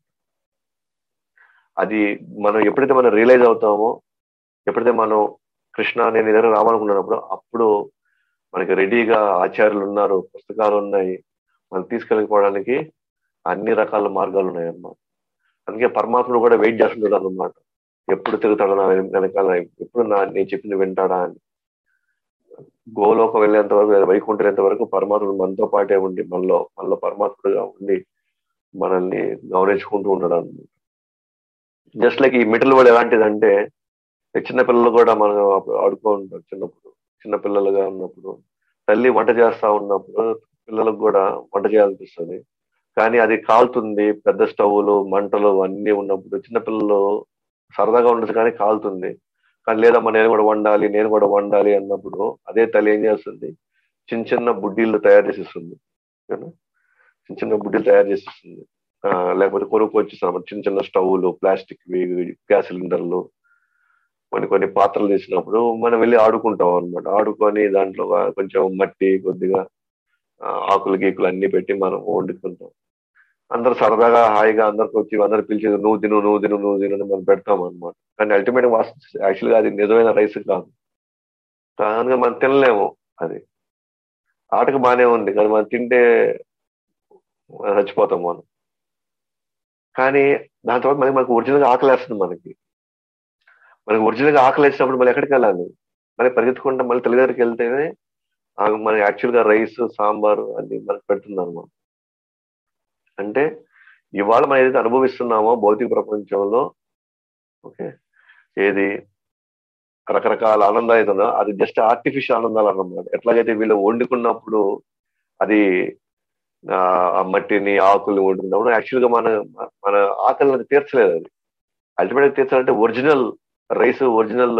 అది మనం ఎప్పుడైతే మనం రియలైజ్ అవుతామో ఎప్పుడైతే మనం కృష్ణ నేను దగ్గర రావాలనుకున్నప్పుడు అప్పుడు మనకి రెడీగా ఆచార్యులు ఉన్నారు పుస్తకాలు ఉన్నాయి మనం తీసుకెళ్ళిపోవడానికి అన్ని రకాల మార్గాలు ఉన్నాయి అన్నమాట అందుకే పరమాత్ముడు కూడా వెయిట్ చేస్తుంటాడు అన్నమాట ఎప్పుడు తిరుగుతాడు నా వెన- వెనకాల ఎప్పుడు నా నేను చెప్పింది వింటాడా అని గోలోకం వెళ్ళేంత వరకు లేదా వైకుంఠం వెళ్ళేంత వరకు పరమాత్ముడు మనతో పాటే ఉండి మనలో మనలో పరమాత్ముడుగా ఉండి మనల్ని గమనించుకుంటూ ఉంటాడు అన్నమాట జస్ట్ లైక్ ఈ మిడిల్ వర్డ్ ఎలాంటిదంటే చిన్న పిల్లలు కూడా మనం అప్పుడు ఆడుకో ఉంటారు చిన్నప్పుడు చిన్న పిల్లలుగా ఉన్నప్పుడు తల్లి వంట చేస్తా ఉన్నప్పుడు పిల్లలకు కూడా వంట చేయాలనిపిస్తుంది కానీ అది కాలుతుంది పెద్ద స్టవ్లు మంటలు అన్ని ఉన్నప్పుడు చిన్నపిల్లలు సరదాగా ఉండదు కానీ కాలుతుంది కానీ లేదమ్మా నేను కూడా వండాలి నేను కూడా వండాలి అన్నప్పుడు అదే తల్లి ఏం చేస్తుంది చిన్న చిన్న బుడ్డీలు తయారు చేసిస్తుంది ఓకేనా? చిన్న చిన్న బుడ్డీలు తయారు చేసిస్తుంది ఆ, లేకపోతే కొనుక్కు వచ్చేస్తాం చిన్న చిన్న స్టవ్లు ప్లాస్టిక్ గ్యాస్ సిలిండర్లు కొన్ని కొన్ని పాత్రలు తీసినప్పుడు మనం వెళ్ళి ఆడుకుంటాం అన్నమాట ఆడుకొని దాంట్లో కొంచెం మట్టి కొద్దిగా ఆ, ఆకులు గీకులు అన్ని పెట్టి మనం వండుకుంటాం అందరు సరదాగా హాయిగా అందరికి వచ్చి అందరు పిలిచి నువ్వు తిను నువ్వు తిను నువ్వు తిను అని మనం పెడతాం అనమాట కానీ అల్టిమేట్ యాక్చువల్ గా అది నిజమైన రైస్ కాదు కనుక మనం తినలేము అది ఆటకు బాగానే ఉంది కానీ మనం తింటే చచ్చిపోతాం మనం కానీ దాని తర్వాత మళ్ళీ మనకు ఒరిజినల్గా ఆకలేస్తుంది మనకి మనకి ఒరిజినల్గా ఆకలి వేసినప్పుడు మళ్ళీ ఎక్కడికి వెళ్ళాలి మళ్ళీ పరిగెత్తుకుంటే మళ్ళీ తల్లి దగ్గరికి వెళ్తేనే ఆమె మనకి యాక్చువల్ గా రైస్ సాంబార్ అది మనకు పెడుతుంది అనమాట అంటే ఇవాళ మనం ఏదైతే అనుభవిస్తున్నామో భౌతిక ప్రపంచంలో ఓకే ఏది రకరకాల ఆనందాలు అయితే ఉందో అది జస్ట్ ఆర్టిఫిషియల్ ఆనందాలు అన్నమాట ఎట్లాగైతే వీళ్ళు వండుకున్నప్పుడు అది ఆ ఆ మట్టిని ఆకుల్ని వండుకున్నప్పుడు యాక్చువల్ గా మన మన ఆకలిని తీర్చలేదు అది అల్టిమేట్ తీర్చాలంటే ఒరిజినల్ రైస్ ఒరిజినల్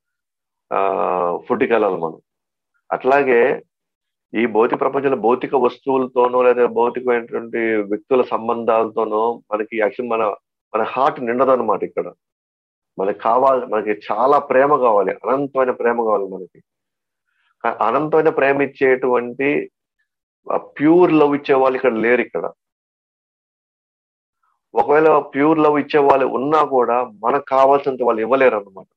ఫుడ్కి వెళ్ళాలి మనం అట్లాగే ఈ భౌతిక ప్రపంచంలో భౌతిక వస్తువులతోనో లేదా భౌతికమైనటువంటి వ్యక్తుల సంబంధాలతోనో మనకి యాక్చువల్ మన మన హార్ట్ నిండదు అనమాట ఇక్కడ మనకి కావాలి మనకి చాలా ప్రేమ కావాలి అనంతమైన ప్రేమ కావాలి మనకి కా- అనంతమైన ప్రేమ ఇచ్చేటువంటి ప్యూర్ లవ్ ఇచ్చే వాళ్ళు ఇక్కడ లేరు ఇక్కడ ఒకవేళ ప్యూర్ లవ్ ఇచ్చే వాళ్ళు ఉన్నా కూడా మనకు కావాల్సినంత వాళ్ళు ఇవ్వలేరు అన్నమాట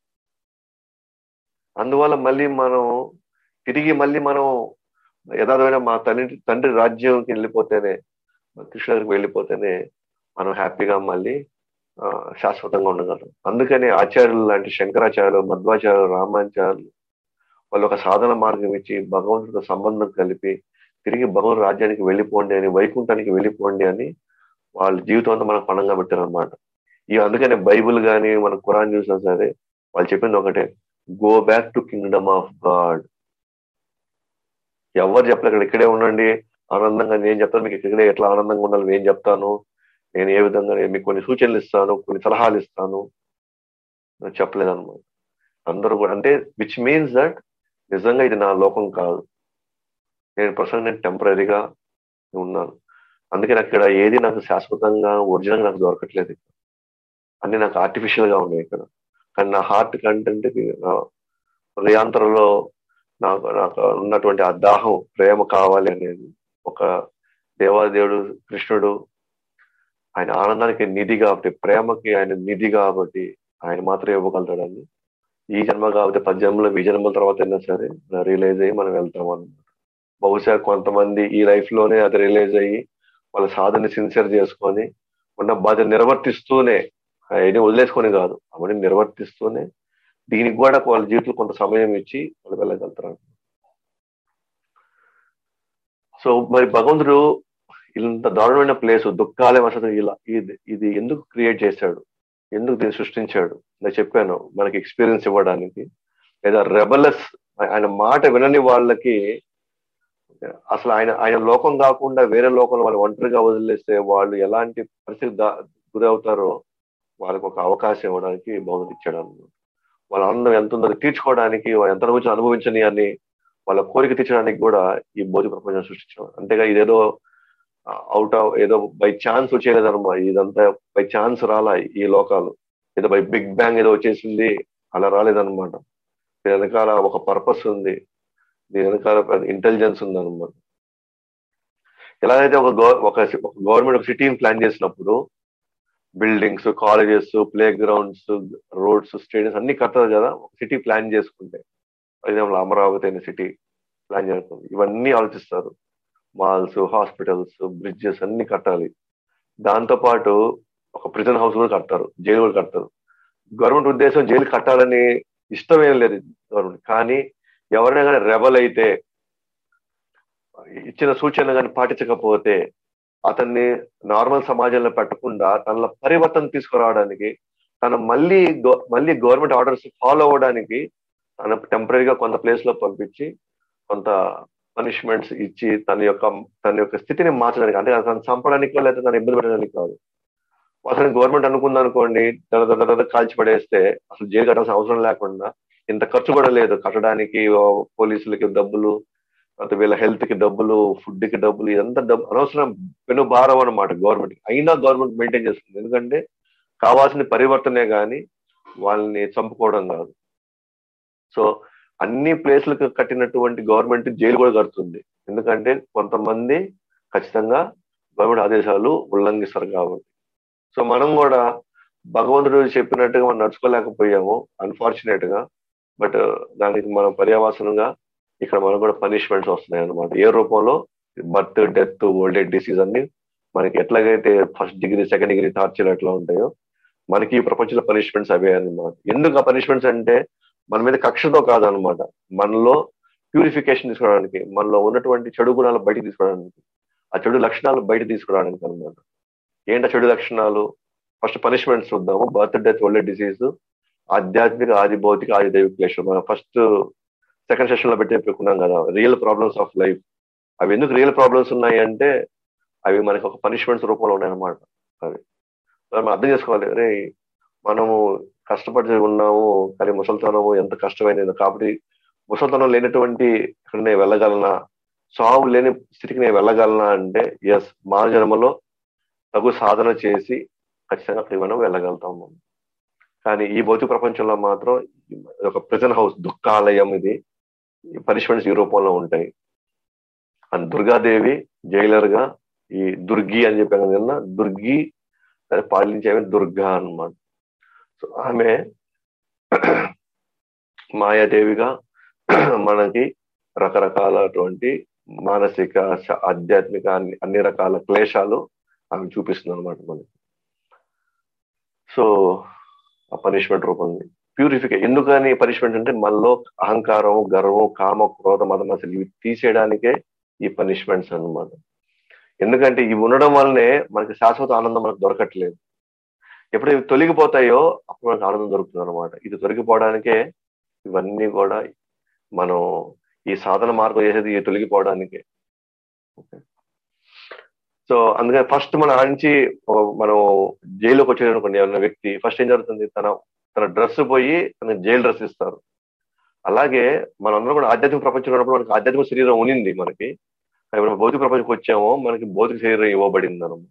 అందువల్ల మళ్ళీ మనం తిరిగి మళ్ళీ మనం యథార్థమైన మా తండ్రి తండ్రి రాజ్యంకి వెళ్ళిపోతేనే కృష్ణ దగ్గరికి వెళ్ళిపోతేనే మనం హ్యాపీగా మళ్ళీ ఆ, శాశ్వతంగా ఉండగలం అందుకని ఆచార్యులు లాంటి శంకరాచార్యులు మధ్వాచార్యులు రామాచార్యులు వాళ్ళు ఒక సాధన మార్గం ఇచ్చి భగవంతుడితో సంబంధం కలిపి తిరిగి భగవంతు రాజ్యానికి వెళ్ళిపోండి అని వైకుంఠానికి వెళ్ళిపోండి అని వాళ్ళ జీవితం అంతా మనకు పణంగా పెట్టారు అనమాట ఇవి అందుకనే బైబిల్ కానీ మన ఖురాన్ చూసినా సరే వాళ్ళు చెప్పింది ఒకటే go back to kingdom of God ఎవరు చెప్పలేదు ఇక్కడ ఇక్కడే ఉండండి ఆనందంగా నేను చెప్తాను మీకు ఇక్కడే ఎట్లా ఆనందంగా ఉండాలి నేను చెప్తాను నేను ఏ విధంగా నేను మీకు కొన్ని సూచనలు ఇస్తాను కొన్ని సలహాలు ఇస్తాను చెప్పలేదు అనమాట అందరూ కూడా అంటే విచ్ మీన్స్ దట్ నిజంగా ఇది నా లోకం కాదు నేను ప్రస్తుతం నేను టెంపరీగా ఉన్నాను అందుకే నాకు ఇక్కడ ఏది నాకు శాశ్వతంగా ఒరిజినల్ నాకు దొరకట్లేదు ఇక్కడ అన్ని నాకు ఆర్టిఫిషియల్ గా ఉన్నాయి ఇక్కడ కానీ నా హార్ట్ కంటెంట్ హృదయాంతరంలో నాకు నాకు ఉన్నటువంటి ఆ దాహం ప్రేమ కావాలి అనేది ఒక దేవాదేవుడు కృష్ణుడు ఆయన ఆనందానికి నిధి కాబట్టి ప్రేమకి ఆయన నిధి కాబట్టి ఆయన మాత్రం ఇవ్వగలుగుతాడని ఈ జన్మ కాకపోతే పది జన్మలో ఈ జన్మల తర్వాత అయినా సరే రియలైజ్ అయ్యి మనం వెళ్తాం అన్నమాట బహుశా కొంతమంది ఈ లైఫ్ లోనే అది రియలైజ్ అయ్యి వాళ్ళ సాధన సిన్సియర్ చేసుకొని ఉన్న బాధ్యత నిర్వర్తిస్తూనే అవన్నీ వదిలేసుకొని కాదు అవన్నీ నిర్వర్తిస్తూనే దీనికి కూడా వాళ్ళ జీవితంలో కొంత సమయం ఇచ్చి వాళ్ళు వెళ్ళగలుగుతారు సో మరి భగవంతుడు ఇంత దారుణమైన ప్లేస్ దుఃఖాలయం అసలు ఇలా ఇది ఇది ఎందుకు క్రియేట్ చేశాడు ఎందుకు దీన్ని సృష్టించాడు నేను చెప్పాను మనకి ఎక్స్పీరియన్స్ ఇవ్వడానికి లేదా రెబలస్ ఆయన మాట వినని వాళ్ళకి అసలు ఆయన ఆయన లోకం కాకుండా వేరే లోకంలో వాళ్ళు ఒంటరిగా వదిలేస్తే వాళ్ళు ఎలాంటి పరిస్థితి గురవుతారో వాళ్ళకి ఒక అవకాశం ఇవ్వడానికి భగవంతుడు ఇచ్చాడు అన్నమాట వాళ్ళ ఆనందం ఎంత ఉందో తీర్చుకోవడానికి ఎంత గురించి అనుభవించని అని వాళ్ళ కోరిక తీర్చడానికి కూడా ఈ భౌతిక ప్రపంచం సృష్టించాడు అంతేగా ఇదేదో అవుట్ ఆఫ్ ఏదో బై ఛాన్స్ వచ్చేయలేదన్నమాట ఇదంతా బై ఛాన్స్ రాలా ఈ లోకాలు ఏదో బై బిగ్ బ్యాంగ్ ఏదో వచ్చేసింది అలా రాలేదన్నమాట దీని వెనకాల ఒక పర్పస్ ఉంది దీని వెనకాల ఇంటెలిజెన్స్ ఉంది అనమాట ఎలాగైతే ఒక ఒక గవర్నమెంట్ ఒక సిటీని ప్లాన్ చేసినప్పుడు buildings colleges playgrounds roads stadiums అన్ని కడతారు కదా ఒక సిటీ ప్లాన్ చేసుకుంటే ఎగ్జాంపుల్ అమరావతి అనే సిటీ ప్లాన్ చేస్తుంది ఇవన్నీ ఆలోచిస్తారు మాల్స్ హాస్పిటల్స్ బ్రిడ్జెస్ అన్ని కట్టాలి దాంతో పాటు ఒక ప్రిజన్ హౌస్ కూడా కడతారు జైలు కూడా కడతారు గవర్నమెంట్ ఉద్దేశం జైలు కట్టాలని ఇష్టమేం లేదు గవర్నమెంట్ కానీ ఎవరైనా కానీ రెబల్ అయితే ఇచ్చిన సూచనలు కానీ పాటించకపోతే అతన్ని నార్మల్ సమాజంలో పెట్టకుండా తనలో పరివర్తన తీసుకురావడానికి తన మళ్ళీ మళ్ళీ గవర్నమెంట్ ఆర్డర్స్ ఫాలో అవ్వడానికి తన టెంపరీగా కొంత ప్లేస్ లో పంపించి కొంత పనిష్మెంట్స్ ఇచ్చి తన యొక్క తన యొక్క స్థితిని మార్చడానికి అంటే తను చంపడానికి లేదా తను ఇబ్బంది పెట్టడానికి కాదు అసలు గవర్నమెంట్ అనుకుంది అనుకోండి కాల్చి పడేస్తే అసలు జైలు కట్టాల్సిన అవసరం లేకుండా ఇంత ఖర్చు కూడా లేదు కట్టడానికి పోలీసులకి డబ్బులు తర్వాత వీళ్ళ హెల్త్ కి డబ్బులు ఫుడ్ కి డబ్బులు ఇదంతా డబ్బు అనవసరం పెను భారం అనమాట గవర్నమెంట్ అయినా గవర్నమెంట్ మెయింటైన్ చేస్తుంది ఎందుకంటే కావాల్సిన పరివర్తనే కానీ వాళ్ళని చంపుకోవడం కాదు సో అన్ని ప్లేస్లకు కట్టినటువంటి గవర్నమెంట్ జైలు కూడా కడుతుంది ఎందుకంటే కొంతమంది ఖచ్చితంగా గవర్నమెంట్ ఆదేశాలు ఉల్లంఘిస్తారు కాబట్టి సో మనం కూడా భగవంతుడు చెప్పినట్టుగా మనం నడుచుకోలేకపోయాము అన్ఫార్చునేట్ గా బట్ దానికి మనం పర్యావసనంగా ఇక్కడ మనకు కూడా పనిష్మెంట్స్ వస్తున్నాయి అనమాట ఏ రూపంలో birth death old age disease అన్ని మనకి ఎట్లాగైతే first degree second degree torture ఎట్లా ఉంటాయో మనకి ఈ ప్రపంచంలో పనిష్మెంట్స్ అవే అనమాట ఎందుకు ఆ పనిష్మెంట్స్ అంటే మన మీద కక్షతో కాదనమాట మనలో ప్యూరిఫికేషన్ తీసుకోవడానికి మనలో ఉన్నటువంటి చెడు గుణాలు బయట తీసుకోవడానికి ఆ చెడు లక్షణాలు బయట తీసుకోవడానికి అనమాట ఏంటి చెడు లక్షణాలు ఫస్ట్ పనిష్మెంట్స్ చూద్దాము బర్త్ డెత్ ఓల్డ్ డిసీజ్ ఆధ్యాత్మిక ఆది భౌతిక ఆది దైవిక క్లేషం మనం ఫస్ట్ సెకండ్ సెషన్ లో పెట్టి చెప్పుకున్నాం కదా రియల్ ప్రాబ్లమ్స్ ఆఫ్ లైఫ్ అవి ఎందుకు రియల్ ప్రాబ్లమ్స్ ఉన్నాయి అంటే అవి మనకి ఒక పనిష్మెంట్స్ రూపంలో ఉన్నాయన్నమాట అవి మనం అర్థం చేసుకోవాలి రే మనము కష్టపడి ఉన్నాము కానీ ముసలితనము ఎంత కష్టమైనది కాబట్టి ముసలితనం లేనటువంటి ఇక్కడ నేను వెళ్ళగలనా సాగు లేని స్థితికి నేను వెళ్ళగలనా అంటే ఎస్ మా జన్మలో తగు సాధన చేసి ఖచ్చితంగా అక్కడికి మనం వెళ్ళగలుగుతాము కానీ ఈ భౌతిక ప్రపంచంలో మాత్రం ఒక ప్రిజన్ హౌస్ దుఃఖాలయం ఇది పనిష్మెంట్స్ ఈ రూపంలో ఉంటాయి అండ్ దుర్గాదేవి జైలర్ గా ఈ దుర్గి అని చెప్పాను నిన్న దుర్గి పాలించే దుర్గా అనమాట సో ఆమె మాయాదేవిగా మనకి రకరకాలటువంటి మానసిక ఆధ్యాత్మిక అన్ని అన్ని రకాల క్లేశాలు ఆమె చూపిస్తుంది అనమాట మనకి సో ఆ పనిష్మెంట్ రూపంది ప్యూరిఫికే ఎందుకని పనిష్మెంట్ అంటే మనలో అహంకారం గర్వం కామ క్రోధ మదం అసలు ఇవి తీసేయడానికే ఈ పనిష్మెంట్స్ అనమాట ఎందుకంటే ఇవి ఉండడం వల్లనే మనకి శాశ్వత ఆనందం మనకు దొరకట్లేదు ఎప్పుడు ఇవి తొలగిపోతాయో అప్పుడు మనకు ఆనందం దొరుకుతుంది అనమాట ఇది తొలగిపోవడానికే ఇవన్నీ కూడా మనం ఈ సాధన మార్గం చేసేది ఈ తొలగిపోవడానికే సో అందుకని ఫస్ట్ మన ఆంచి మనం జైలుకి వచ్చేటనుకోండి ఏమన్నా వ్యక్తి ఫస్ట్ ఏం జరుగుతుంది తన తన డ్రెస్ పోయి తన జైలు డ్రెస్ ఇస్తారు అలాగే మనందరం కూడా ఆధ్యాత్మిక ప్రపంచంలో ఉన్నప్పుడు మనకి ఆధ్యాత్మిక శరీరం ఉనింది మనకి ఇప్పుడు భౌతిక ప్రపంచంకి వచ్చామో మనకి భౌతిక శరీరం ఇవ్వబడింది అనమాట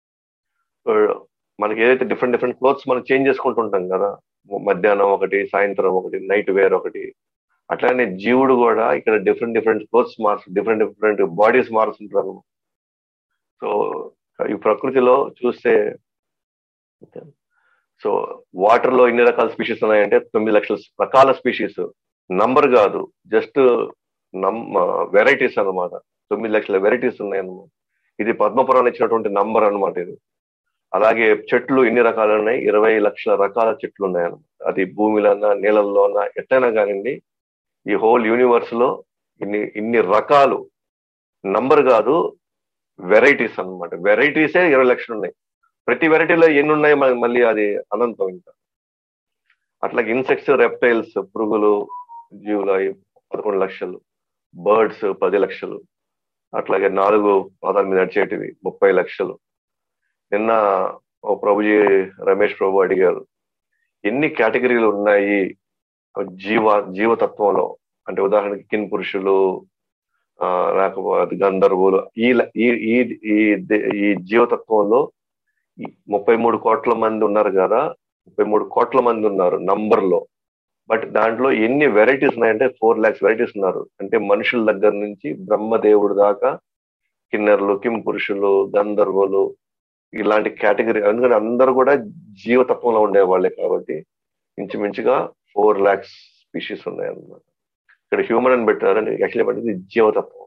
మనకి ఏదైతే డిఫరెంట్ డిఫరెంట్ క్లోత్స్ మనం చేంజ్ చేసుకుంటుంటాం కదా మధ్యాహ్నం ఒకటి సాయంత్రం ఒకటి నైట్ వేర్ ఒకటి అట్లానే జీవుడు కూడా ఇక్కడ different different clothes marks different different bodies మారుస్తుంటారు సో ఈ ప్రకృతిలో చూస్తే సో వాటర్ లో ఎన్ని రకాల స్పీషీస్ ఉన్నాయంటే తొమ్మిది లక్షల రకాల స్పీషీస్ నంబర్ కాదు జస్ట్ నమ్ వెరైటీస్ అన్నమాట తొమ్మిది లక్షల వెరైటీస్ ఉన్నాయన్నమాట ఇది పద్మపురాణం ఇచ్చినటువంటి నంబర్ అన్నమాట ఇది అలాగే చెట్లు ఎన్ని రకాలు ఉన్నాయి ఇరవై లక్షల రకాల చెట్లు ఉన్నాయన్నమాట అది భూమిలోనా నీళ్ళల్లోనా ఎట్టైనా కానివ్వండి ఈ హోల్ యూనివర్స్ లో ఇన్ని ఇన్ని రకాలు నంబర్ కాదు వెరైటీస్ అన్నమాట వెరైటీసే ఇరవై లక్షలు ఉన్నాయి ప్రతి వెరైటీలో ఎన్ని ఉన్నాయి మనకి మళ్ళీ అది అనంతం ఇంకా అట్లాగే ఇన్సెక్ట్స్ రెప్టైల్స్ పురుగులు జీవులు అవి పదకొండు లక్షలు బర్డ్స్ పది లక్షలు అట్లాగే నాలుగు పాదాల మీద నడిచేటివి ముప్పై లక్షలు నిన్న ఓ ప్రభుజీ రమేష్ ప్రభు అడిగారు ఎన్ని కేటగిరీలు ఉన్నాయి జీవ జీవతత్వంలో అంటే ఉదాహరణకి కిన్ పురుషులు ఆ లేకపోతే గంధర్వులు ఈ ఈ ఈ ఈ జీవతత్వంలో ముప్పై మూడు కోట్ల మంది ఉన్నారు కదా ముప్పై మూడు కోట్ల మంది ఉన్నారు నంబర్ లో బట్ దాంట్లో ఎన్ని వెరైటీస్ ఉన్నాయంటే ఫోర్ ల్యాక్స్ వెరైటీస్ ఉన్నారు అంటే మనుషుల దగ్గర నుంచి బ్రహ్మదేవుడు దాకా కిన్నెర్లు కిం పురుషులు గంధర్వులు ఇలాంటి కేటగిరీ ఎందుకంటే అందరూ కూడా జీవతత్వంలో ఉండేవాళ్ళే కాబట్టి ఇంచుమించుగా ఫోర్ ల్యాక్స్ స్పీషీస్ ఉన్నాయన్నమాట ఇక్కడ హ్యూమన్ అని పెట్టారంటే యాక్చువల్లీ పట్టింది జీవతత్వం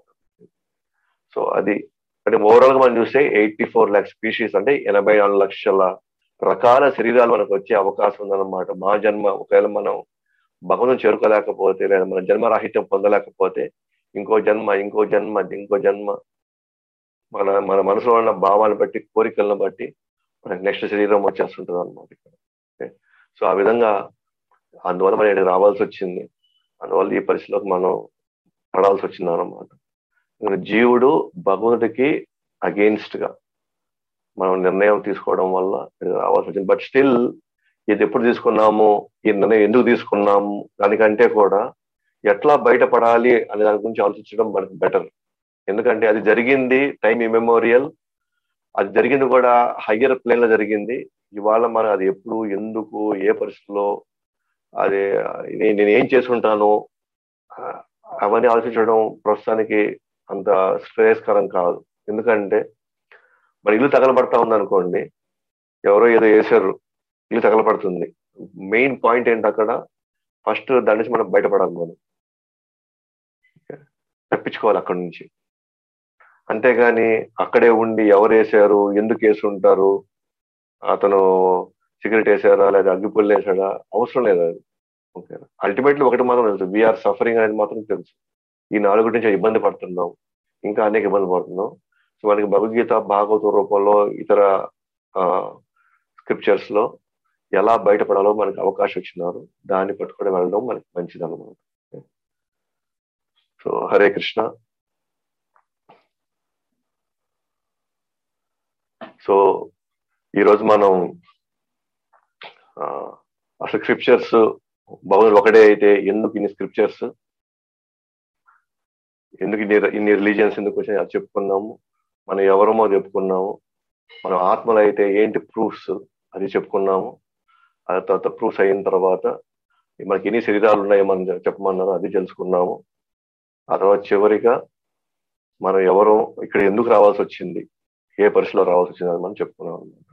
సో అది అంటే ఓవరాల్ గా మనం చూస్తే ఎయిటీ ఫోర్ ల్యాక్స్ స్పీషీస్ అంటే ఎనభై నాలుగు లక్షల రకాల శరీరాలు మనకు వచ్చే అవకాశం ఉందన్నమాట మా జన్మ ఒకవేళ మనం భగవంతుని చేరుకోలేకపోతే లేదా మన జన్మరాహిత్యం పొందలేకపోతే ఇంకో జన్మ ఇంకో జన్మ ఇంకో జన్మ మన మన మనసులో ఉన్న భావాలను బట్టి కోరికలను బట్టి మనకి నెక్స్ట్ శరీరం వచ్చేస్తుంటుంది అనమాట ఇక్కడ సో ఆ విధంగా అందువల్ల మనం ఇక్కడికి రావాల్సి వచ్చింది అందువల్ల ఈ పరిస్థితిలోకి మనం పడాల్సి వచ్చింది అనమాట జీవుడు భగవంతుడికి అగెయిన్స్ట్ గా మనం నిర్ణయం తీసుకోవడం వల్ల ఇక్కడికి రావాల్సి వచ్చింది బట్ స్టిల్ ఇది ఎప్పుడు తీసుకున్నాము ఈ నిర్ణయం ఎందుకు తీసుకున్నాము దానికంటే కూడా ఎట్లా బయటపడాలి అనే దాని గురించి ఆలోచించడం మనకి బెటర్ ఎందుకంటే అది జరిగింది టైం ఇమెమోరియల్ అది జరిగింది కూడా హయ్యర్ ప్లేన్ లో జరిగింది ఇవాళ మనం అది ఎప్పుడు ఎందుకు ఏ పరిస్థితిలో అది నేను ఏం చేసుకుంటాను అవన్నీ ఆలోచించడం ప్రస్తుతానికి అంత శ్రేయస్కరం కాదు ఎందుకంటే మన ఇల్లు తగలబడతా ఉంది అనుకోండి ఎవరో ఏదో వేసారు ఇల్లు తగలబడుతుంది మెయిన్ పాయింట్ ఏంటి అక్కడ ఫస్ట్ దాని నుంచి మనం బయటపడాలి మనం తప్పించుకోవాలి అక్కడి నుంచి అంతేగాని అక్కడే ఉండి ఎవరు వేసారు ఎందుకు వేసి ఉంటారు అతను సిగరెట్ వేసారా లేదా అగ్గిపుల్లు వేసాడా అవసరం లేదు అది ఓకే అల్టిమేట్లీ ఒకటి మాత్రం తెలుసు వీఆర్ సఫరింగ్ అనేది మాత్రం తెలుసు ఈ నాలుగు నుంచి ఇబ్బంది పడుతున్నాం ఇంకా అనేక ఇబ్బంది పడుతున్నాం సో మనకి భగవద్గీత భాగవత రూపంలో ఇతర స్క్రిప్చర్స్ లో ఎలా బయటపడాలో మనకి అవకాశం ఇచ్చినారు దాన్ని పట్టుకొని వెళ్ళడం మనకి మంచిది అనమాట సో హరే కృష్ణ సో ఈరోజు మనం అసలు స్క్రిప్చర్స్ భగవంతుడు ఒకటే అయితే ఎందుకు ఇన్ని స్క్రిప్చర్స్ ఎందుకు ఇన్ని ఇన్ని రిలీజియన్స్ ఎందుకు వచ్చాయి అది చెప్పుకున్నాము మనం ఎవరమో చెప్పుకున్నాము మనం ఆత్మలు అయితే ఏంటి ప్రూఫ్స్ అది చెప్పుకున్నాము ఆ తర్వాత ప్రూఫ్స్ అయిన తర్వాత మనకి ఎన్ని శరీరాలు ఉన్నాయో మనం చెప్పమన్నారు అది తెలుసుకున్నాము ఆ తర్వాత చివరిగా మనం ఎవరు ఇక్కడ ఎందుకు రావాల్సి వచ్చింది ఏ పరిస్థితిలో రావాల్సి వచ్చింది అని మనం చెప్పుకున్నాం